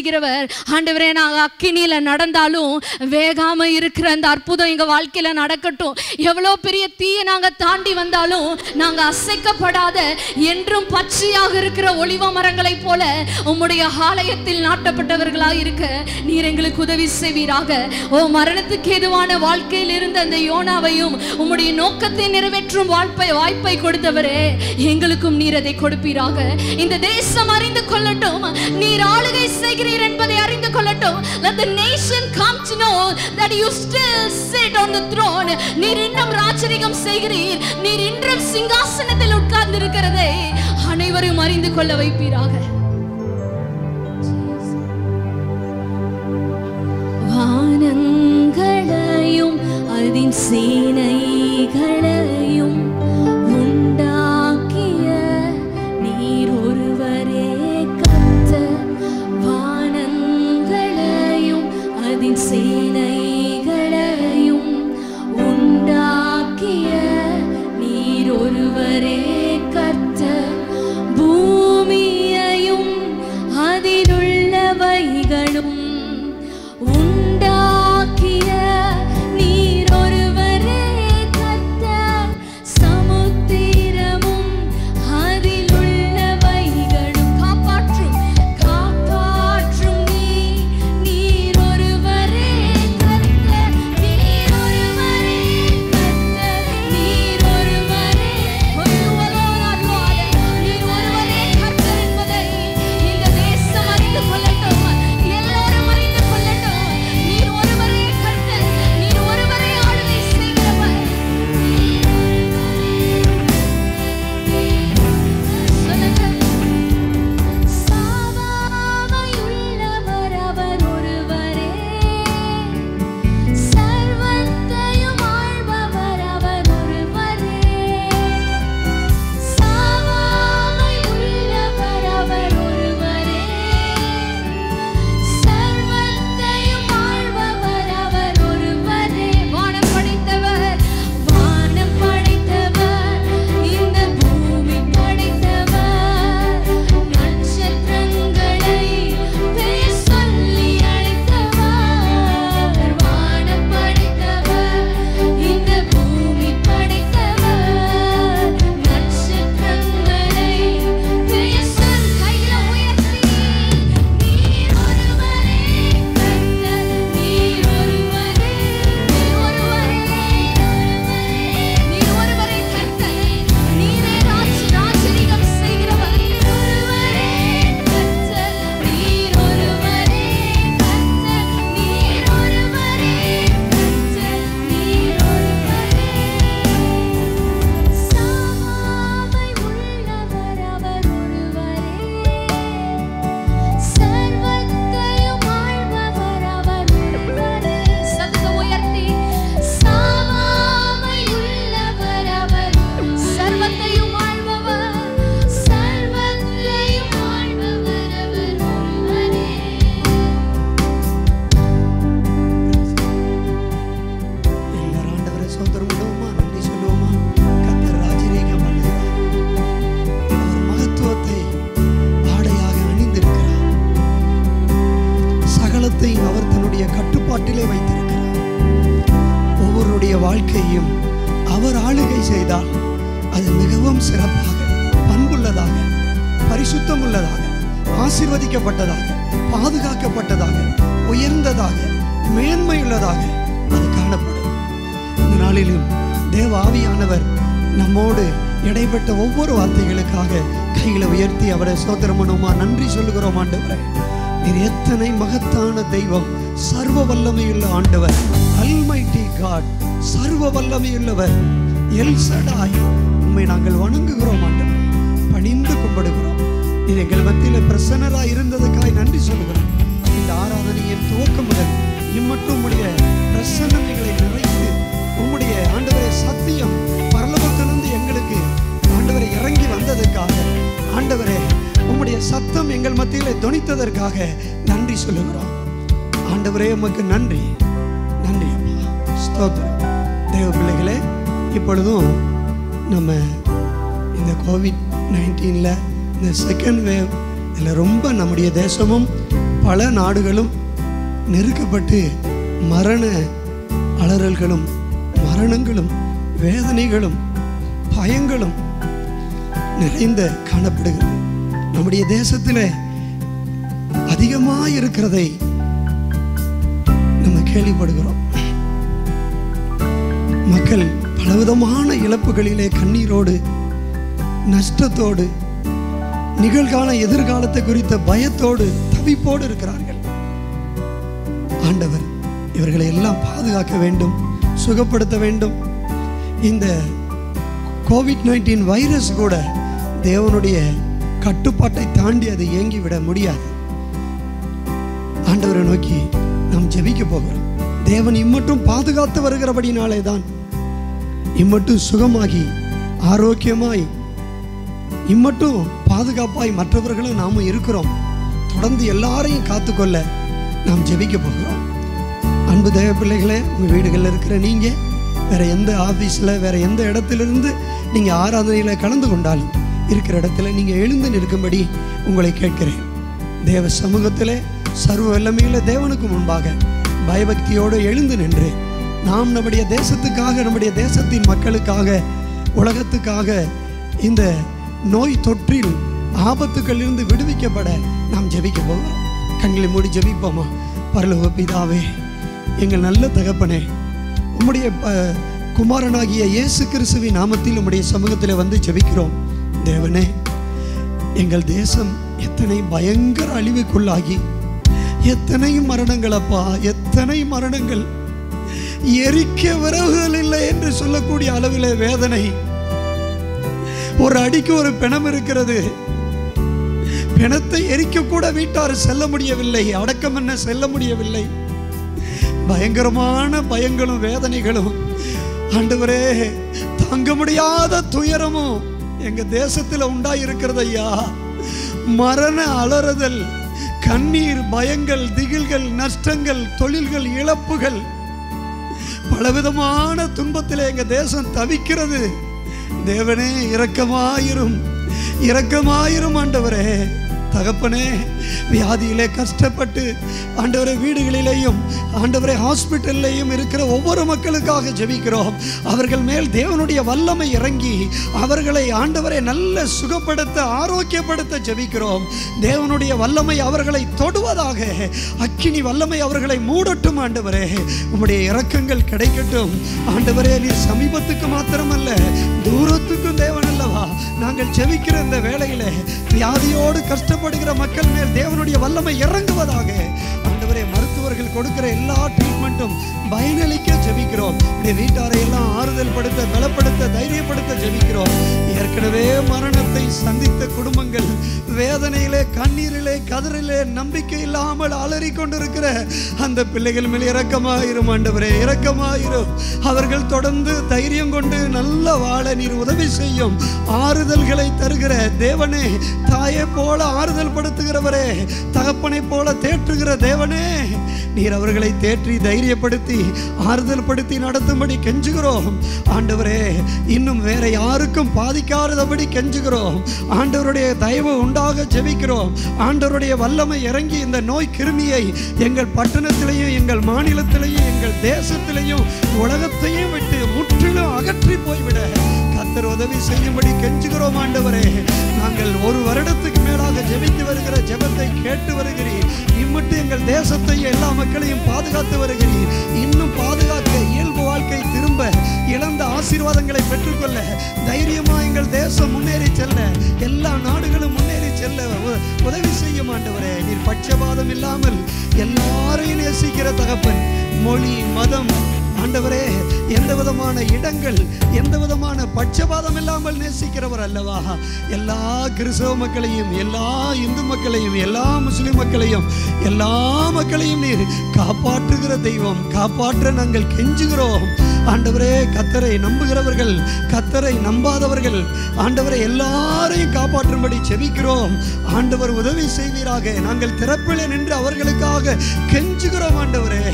ஆண்டவர் ஆண்டவரே நாங்கள் அக்கினியில நடந்தாலும் வேகாம இருக்கிற அந்த அற்புதம் எங்க வாழ்க்கையில நடக்கட்டும் எவ்வளோ பெரிய தீயை நாங்க தாண்டி வந்தாலும் நாங்க அசைக்கப்படாத என்றும் பச்சையாக இருக்கிற ஒளிவ மரங்களைப் போல உம்முடைய ஆலயத்தில் நாட்டப்பட்டவர்களாக இருக்க நீர் எங்களுக்கு உதவி செய்வீராக ஓ மரணத்துக்கு ஏதுவான வாழ்க்கையில் இருந்த அந்த யோனாவையும் உம்முடைய நோக்கத்தை நிறைவேற்றும் வாய்ப்பை வாய்ப்பை கொடுத்தவரே எங்களுக்கும் நீர் அதை கொடுப்பீராக இந்த தேசம் அறிந்து கொள்ளட்டும் நீர் ஆளுகை செய்கிறீர் என்பதை அறிந்து கொள்ளட்டும் let the nation come to know that you still sit on the throne நீர் இன்னும் ராஜரிகம் செய்கிறீர் நீர் இன்றும் சிங்காசனத்தில் உட்கார்ந்து இருக்கிறதை அனைவரும் அறிந்து கொள்ள வைப்பீராக வானங்களையும் அதின் சேனைகளையும் உண்டாக்கிய நீர் ஒருவரே கர்த்தர் வானங்களையும் அதின் சேனைகளையும் உண்டாக்கிய நீர் ஒருவரே கர்த்தர் பூமியையும் அதிலுள்ளவைகளும் உண்டாக்கிய நீர் ஒருவரே கர்த்தர் சமுத்திரமும் அதிலுள்ளவைகளும் காப்பாற்றும் காப்பாற்றும் நீ நீர் ஒருவரே கர்த்தர் நீர் ஒருவரே கர்த்தர் நீர் ஒருவரே ஒருவராக நீர் ஒருவரே கர்த்தர் என்பதை இந்த தேசம் அறிந்து கொள்ளட்டும் எல்லோரும் அறிந்து கொள்ளட்டும் நீர் ஒருவரே கர்த்தர் நீர் ஒருவரே ஆளுகை செய்கிறவர் சொல்லுங்க சாவாமையுள்ளவர் அவர் ஒருவரே சர்வத்தையும் ஆள்பவர் அவர் ஒருவரே சாவாமையுள்ளவர் அவர் ஒருவரே சர்வத்தையும் ஆள்பவர் அவர் ஒருவரே வானம் படைத்தவர் வானம் படைத்தவர் இந்த பூமி படைத்தவர் நட்சத்திரங்களை பெயர் சொல்லி அழைத்தவர் வானம் படைத்தவர் இந்த பூமி படைத்தவர் நட்சத்திரங்களை பெயர் சொல் கையில உயர்த்தி நீர் ஒருவரே கர்த்தர் நீர் ஒருவரே நீர் ஒருவரே நீர் ஒருவரே கர்த்தர் நீரே ராஜ் ராஜரிகம் செய்கிறவர் நீர் ஒருவரே கர்த்தர் நீர் ஒருவரே கர்த்தர் நீர் ஒருவரே கர்த்தர் நீர் ஒருவரே சாவை உள்ளவர் அவர் ஒருவரே சர்வத்தையும் ஆள்பவர் அவர் ஒருவரே சத்தத்தை உயர்த்தி சாவாமை உள்ளவர் அவர் சர்வத்தையும் ஆள்பவர் சர்வத்தையும் ஆள்பவர் அவர் ஒருவரே எல்லாரும் ஆண்டவரை சோதரம் விடுவோமா நன்றி சொல்லுவோமா கத்தர் ராஜரீகம் பண்ணுகிறார் அவர் மகத்துவத்தை ஆடையாக அணிந்திருக்கிறார் சகலத்தையும் அவர் தன்னுடைய கட்டுப்பாட்டிலே வைத்திருக்கிறார் ஒவ்வொருடைய வாழ்க்கையும் அவர் ஆளுகை செய்தால் அது மிகவும் சிறப்பாக பண்புள்ளதாக பரிசுத்தம் உள்ளதாக ஆசீர்வதிக்கப்பட்டதாக பாதுகாக்கப்பட்டதாக உயர்ந்ததாக மேன்மையுள்ளதாக அது காணப்படும் இந்த நாளிலும் தேவ ஆவியானவர் நம்மோடு இடைப்பட்ட ஒவ்வொரு வார்த்தைகளுக்காக கைகளை உயர்த்தி அவரை சோதரமனுமா நன்றி சொல்லுகிறோம் ஆண்டவரே நீர் எத்தனை மகத்தான தெய்வம் சர்வ வல்லமையுள்ள ஆண்டவர் அல்மைட்டி காட் சர்வ வல்லமையுள்ளவர் எல் சடாய் உம்மை நாங்கள் வணங்குகிறோம் ஆண்டவரே பணிந்து கும்பிடுகிறோம் நீர் எங்கள் மத்தியில் பிரசன்னராய் இருந்ததுக்காய் நன்றி சொல்லுகிறோம் இந்த ஆராதனையின் துவக்கம் முதல் இம்மட்டும் உடைய பிரசன்னம் எங்களை நிறைத்து உம்முடைய ஆண்டவரே சத்தியம் பரலோகத்திலிருந்து எங்களுக்கு ஆண்டவரை இறங்கி வந்ததுக்காக ஆண்டவரே உம்முடைய சத்தம் எங்கள் மத்தியிலே தொனித்ததற்காக நன்றி சொல்லுகிறோம் ஆண்டவரே உமக்கு நன்றி நன்றி அப்பா ஸ்தோத்திரம் தேவ பிள்ளைகளே இப்பொழுதும் நம்ம இந்த கோவிட் நைன்டீனில் இந்த செகண்ட் வேவ் இதில் ரொம்ப நம்முடைய தேசமும் பல நாடுகளும் நெருக்கப்பட்டு மரண அலறல்களும் மரணங்களும் வேதனைகளும் பயங்களும் நிறைந்த காணப்படுகிறது நம்முடைய தேசத்தில் அதிகமாக இருக்கிறதை நம்ம கேள்விப்படுகிறோம் மக்கள் பலவிதமான இழப்புகளிலே கண்ணீரோடு நஷ்டத்தோடு நிகழ்கால எதிர்காலத்தை குறித்த பயத்தோடு தவிப்போடு இருக்கிறார்கள் ஆண்டவர் இவர்களை எல்லாம் பாதுகாக்க வேண்டும் சுகப்படுத்த வேண்டும் இந்த கோவிட் நைன்டீன் வைரஸ் கூட தேவனுடைய கட்டுப்பாட்டை தாண்டி அதை இயங்கிவிட முடியாது ஆண்டவரை நோக்கி நாம் ஜெபிக்க போகிறோம் தேவன் இம்மட்டும் பாதுகாத்து வருகிறபடினாலே தான் இம்மட்டும் சுகமாகி ஆரோக்கியமாய் இம்மட்டும் பாதுகாப்பாய் மற்றவர்களும் நாமும் இருக்கிறோம் தொடர்ந்து எல்லாரையும் காத்துக்கொள்ள நாம் ஜெபிக்க போகிறோம் அன்பு தேவ பிள்ளைகளே உங்கள் வீடுகளில் இருக்கிற நீங்கள் வேற எந்த ஆஃபீஸில் வேற எந்த இடத்திலிருந்து நீங்கள் ஆராதனையில் கலந்து கொண்டாலும் இருக்கிற இடத்துல நீங்கள் எழுந்து நிற்கும்படி உங்களை கேட்கிறேன் தேவ சமூகத்திலே சர்வ வல்லமையில தேவனுக்கு முன்பாக பயபக்தியோடு எழுந்து நின்று நாம் நம்முடைய தேசத்துக்காக நம்முடைய தேசத்தின் மக்களுக்காக உலகத்துக்காக இந்த நோய் தொற்றில் ஆபத்துக்களிலிருந்து விடுவிக்கப்பட நாம் ஜெபிக்க போகிறோம் கண்களை மூடி ஜெபிப்போமா பரலோக பிதாவே எங்கள் நல்ல தகப்பனே உம்முடைய ப- குமாரனாகிய இயேசு கிறிஸ்துவின் நாமத்தில் உம்முடைய சமூகத்தில் வந்து ஜெபிக்கிறோம் தேவனே எங்கள் தேசம் எத்தனை பயங்கர அழிவுக்குள்ளாகி எத்தனை மரணங்கள் அப்பா எத்தனை மரணங்கள் எரிக்க விறகுகள் இல்லை என்று சொல்லக்கூடிய அளவிலே வேதனை ஒரு அடிக்கு ஒரு பிணம் இருக்கிறது பிணத்தை எரிக்க கூட வீட்டார் செல்ல முடியவில்லை அடக்கம் என்ன செல்ல முடியவில்லை பயங்கரமான பயங்களும் வேதனைகளும் ஆண்டவரே தாங்க முடியாத துயரமும் எங்க தேசத்துல உண்டாயிருக்கிறது ஐயா மரண அலறுதல் கண்ணீர் பயங்கள் திகில்கள் நஷ்டங்கள் தொழில்கள் இழப்புகள் பலவிதமான துன்பத்தில் எங்க தேசம் தவிக்கிறது தேவனே இரக்கமாயிரும் இரக்கமாயிரும் ஆண்டவரே தகப்பனே வியாதியிலே கஷ்டப்பட்டு ஆண்டவரே வீடுகளிலேயும் ஆண்டவரே ஹாஸ்பிட்டல்லையும் இருக்கிற ஒவ்வொரு மக்களுக்காக ஜெபிக்கிறோம் அவர்கள் மேல் தேவனுடைய வல்லமை இறங்கி அவர்களை ஆண்டவரை நல்ல சுகப்படுத்த ஆரோக்கியப்படுத்த ஜெபிக்கிறோம் தேவனுடைய வல்லமை அவர்களை தொடுவதாக அக்கினி வல்லமை அவர்களை மூடட்டும் ஆண்டவரே உம்முடைய இரக்கங்கள் கிடைக்கட்டும் ஆண்டவரே நீ சமீபத்துக்கு மாத்திரமல்ல தூரத்துக்கும் தேவன் அல்லவா நாங்கள் ஜெபிக்கிற இந்த வேளையில வியாதியோடு கஷ்டப்படுகிற மக்கள் மேல் தேவனுடைய வல்லமை இறங்குவதாக ஆண்டவரே மருத்துவர்கள் கொடுக்கிற எல்லா ட்ரீட்மெண்ட்டும் பயனளிக்க ஜெபிக்கிறோம் இந்த வீட்டாரை எல்லாம் ஆறுதல் படுத்த பலப்படுத்த தைரியப்படுத்த ஜெபிக்கிறோம் ஏற்கனவே மரணத்தை சந்தித்த குடும்பங்கள் வேதனையிலே கண்ணீரிலே கதறிலே நம்பிக்கை இல்லாமல் அலறி கொண்டிருக்கிற அந்த பிள்ளைகள் மேல் இரக்கமாயிரும் ஆண்டவரே இரக்கமாயிரும் அவர்கள் தொடர்ந்து தைரியம் கொண்டு நல்ல வாழ நீர் உதவி செய்யும் ஆறுதல்களை தருகிற தேவனே தாயை போல ஆறுதல் படுத்துகிறவரே தகப்பனை போல தேற்றுகிற தேவனே நீர் அவர்களை தேற்றி தைரியப்படுத்தி ஆறுதல் படுத்தி நடத்தும்படி கெஞ்சுகிறோம் ஆண்டவரே இன்னும் வேற யாருக்கும் பாதிக்காதபடி கெஞ்சுகிறோம் ஆண்டவருடைய தயவு உண்டாக ஜெபிக்கிறோம் ஆண்டவருடைய வல்லமை இறங்கி இந்த நோய் கிருமியை எங்கள் பட்டணத்திலையும் எங்கள் மாநிலத்திலையும் எங்கள் தேசத்திலையும் உலகத்தையும் விட்டு முற்றிலும் அகற்றி போய்விட கத்தர் உதவி செய்யும்படி கெஞ்சுகிறோம் ஆண்டவரே நாங்கள் ஒரு வருடத்துக்கு மேலாக ஜெபித்து வருகிற ஜெபத்தை கேட்டு வருகிறீர் இம்மட்டு எங்கள் தேசத்தை எல்லா மக்களையும் பாதுகாத்து வருகிறீர் இன்னும் பாதுகாக்க இயல்பு வாழ்க்கை திரும்ப இழந்த ஆசீர்வாதங்களை பெற்றுக்கொள்ள தைரியமா எங்கள் தேசம் முன்னேறி செல்ல எல்லா நாடுகளும் முன்னேறி செல்ல உ- உதவி செய்ய மாட்டவரே நீர் பட்சபாதம் இல்லாமல் எல்லாரையும் நேசிக்கிற தகப்பன் மொழி மதம் ஆண்டவரே எந்த விதமான இடங்கள் எந்த விதமான பட்சபாதம் இல்லாமல் நேசிக்கிறவர் அல்லவா எல்லா கிறிஸ்தவ மக்களையும் எல்லா இந்து மக்களையும் எல்லா முஸ்லிம் மக்களையும் எல்லா மக்களையும் நீர் காப்பாற்றுகிற தெய்வம் காப்பாற்ற நாங்கள் கெஞ்சுகிறோம் ஆண்டவரே கத்தரை நம்புகிறவர்கள் கத்தரை நம்பாதவர்கள் ஆண்டவரை எல்லாரையும் காப்பாற்றும்படி செபிக்கிறோம் ஆண்டவர் உதவி செய்வீராக நாங்கள் திறப்பிலே நின்று அவர்களுக்காக கெஞ்சுகிறோம் ஆண்டவரே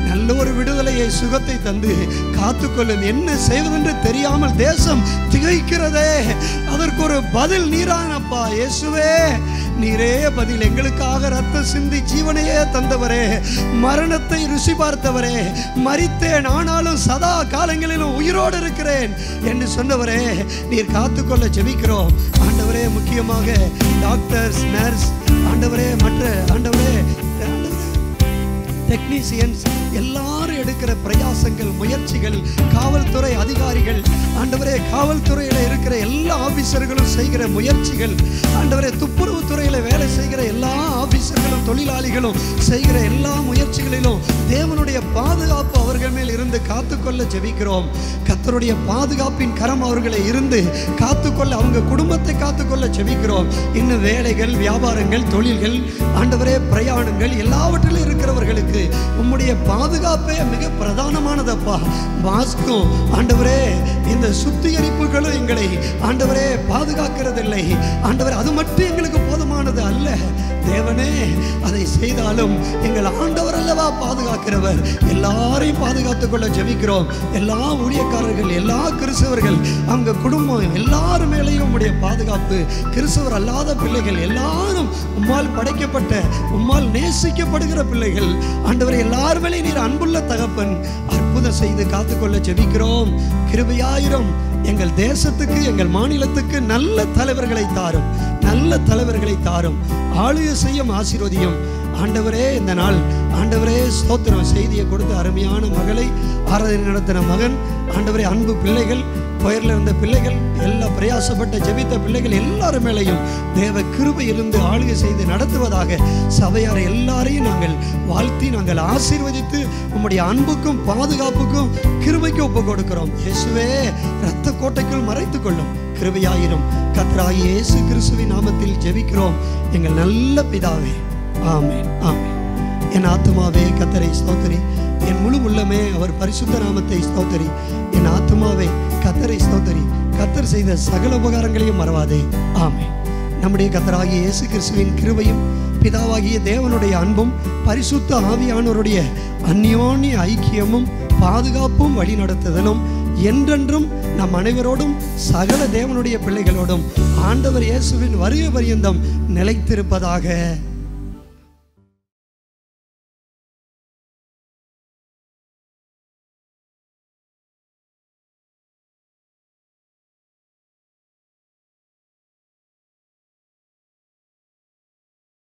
நல்ல ஒரு விடுதலையை சுகத்தை தந்து காத்துக்கொள்ளும் என்ன செய்வதென்று தெரியாமல் தேசம் திகைக்கிறதே அதற்கு ஒரு பதில் நீரானப்பா இயேசுவே நீரே பதில் எங்களுக்காக ரத்த சிந்தி ஜீவனையே தந்தவரே மரணத்தை ருசி பார்த்தவரே மரித்தேன் ஆனாலும் சதா காலங்களிலும் உயிரோடு இருக்கிறேன் என்று சொன்னவரே நீர் காத்துக்கொள்ள ஜெபிக்கிறோம் ஆண்டவரே முக்கியமாக டாக்டர்ஸ் நர்ஸ் ஆண்டவரே மற்ற ஆண்டவரே ஆண்டவரே டெக்னீசியன்ஸ் எல்லாரும் எடுக்கிற பிரயாசங்கள் முயற்சிகள் காவல்துறை அதிகாரிகள் ஆண்டவரே காவல்துறையில் இருக்கிற எல்லா ஆபீசர்களும் செய்கிற முயற்சிகள் ஆண்டவரே துப்புரவு துறையில் வேலை செய்கிற எல்லா ஆபீசர்களும் தொழிலாளிகளும் செய்கிற எல்லா முயற்சிகளிலும் தேவனுடைய பாதுகாப்பு அவர்கள் மேல் இருந்து காத்துக்கொள்ள ஜெபிக்கிறோம் கத்தருடைய பாதுகாப்பின் கரம் அவர்களை இருந்து காத்துக்கொள்ள அவங்க குடும்பத்தை காத்துக்கொள்ள ஜெபிக்கிறோம் இன்னும் வேலைகள் வியாபாரங்கள் தொழில்கள் ஆண்டவரே பிரயாணங்கள் எல்லாவற்றிலும் இருக்கிறவர்களுக்கு உம்முடைய பாதுகாப்பே மிக பிரதானமானதப்பா மாஸ்கும் ஆண்டவரே இந்த சுத்திகரிப்புகளும் எங்களை ஆண்டவரே பாதுகாக்கிறதில்லை ஆண்டவரே அது மட்டும் எங்களுக்கு போதுமானது அல்ல தேவனே அதை செய்தாலும் எங்கள் ஆண்டவர் அல்லவா பாதுகாக்கிறவர் எல்லாரையும் பாதுகாத்துக் கொள்ள ஜெபிக்கிறோம் எல்லா ஊழியக்காரர்கள் எல்லா கிறிஸ்தவர்கள் அவங்க குடும்பம் எல்லாரும் மேலேயும் உம்முடைய பாதுகாப்பு கிறிஸ்தவர் அல்லாத பிள்ளைகள் எல்லாரும் உம்மால் படைக்கப்பட்ட உம்மால் நேசிக்கப்படுகிற பிள்ளைகள் ஆண்டவர் எல்லார் மேலே நீர் அன்புள்ள தகப்பன் அற்புதம் செய்து காத்துக்கொள்ள ஜெபிக்கிறோம் கிருபையாயிரம் எங்கள் தேசத்துக்கு எங்கள் மாநிலத்துக்கு நல்ல தலைவர்களை தாரும் நல்ல தலைவர்களை தாரும் ஆளுகை செய்யும் ஆசீர்வதியும் ஆண்டவரே இந்த நாள் ஆண்டவரே ஸ்தோத்திரம் செய்தியை கொடுத்த அருமையான மகளை ஆராதனை நடத்தின மகன் ஆண்டவரே அன்பு பிள்ளைகள் புயர்ல இருந்த பிள்ளைகள் எல்லா பிரயாசப்பட்ட ஜெபித்த பிள்ளைகள் எல்லாரும் மேலையும் தேவ கிருபை இருந்து ஆளுகை செய்து நடத்துவதாக சபையார் எல்லாரையும் நாங்கள் வாழ்த்தி நாங்கள் ஆசீர்வதித்து உம்முடைய அன்புக்கும் பாதுகாப்புக்கும் கிருபைக்கு ஒப்பு கொடுக்கிறோம் இயேசுவே இரத்த கோட்டைக்குள் மறைத்துக் கொள்ளும் கிருபையாயிரும் கத்ராய் இயேசு கிறிஸ்துவின் நாமத்தில் ஜெபிக்கிறோம் எங்கள் நல்ல பிதாவே ஆமென் ஆமென் என் ஆத்மாவே கத்தரை ஸ்தோத்திரி என் முழு உள்ளமே அவர் பரிசுத்த நாமத்தை ஸ்தோத்திரி என் ஆத்மாவே கத்தரை ஸ்தோத்திரி கத்தர் செய்த சகல உபகாரங்களையும் மறவாதே ஆமென் நம்முடைய கத்தராகிய இயேசு கிறிஸ்துவின் கிருபையும் பிதாவாகிய தேவனுடைய அன்பும் பரிசுத்த ஆவியானவருடைய அந்யோன்ய ஐக்கியமும் பாதுகாப்பும் வழிநடத்துதலும் என்றென்றும் நம் அனைவரோடும் சகல தேவனுடைய பிள்ளைகளோடும் ஆண்டவர் இயேசுவின் வருகை பரியந்தம் நிலைத்திருப்பதாக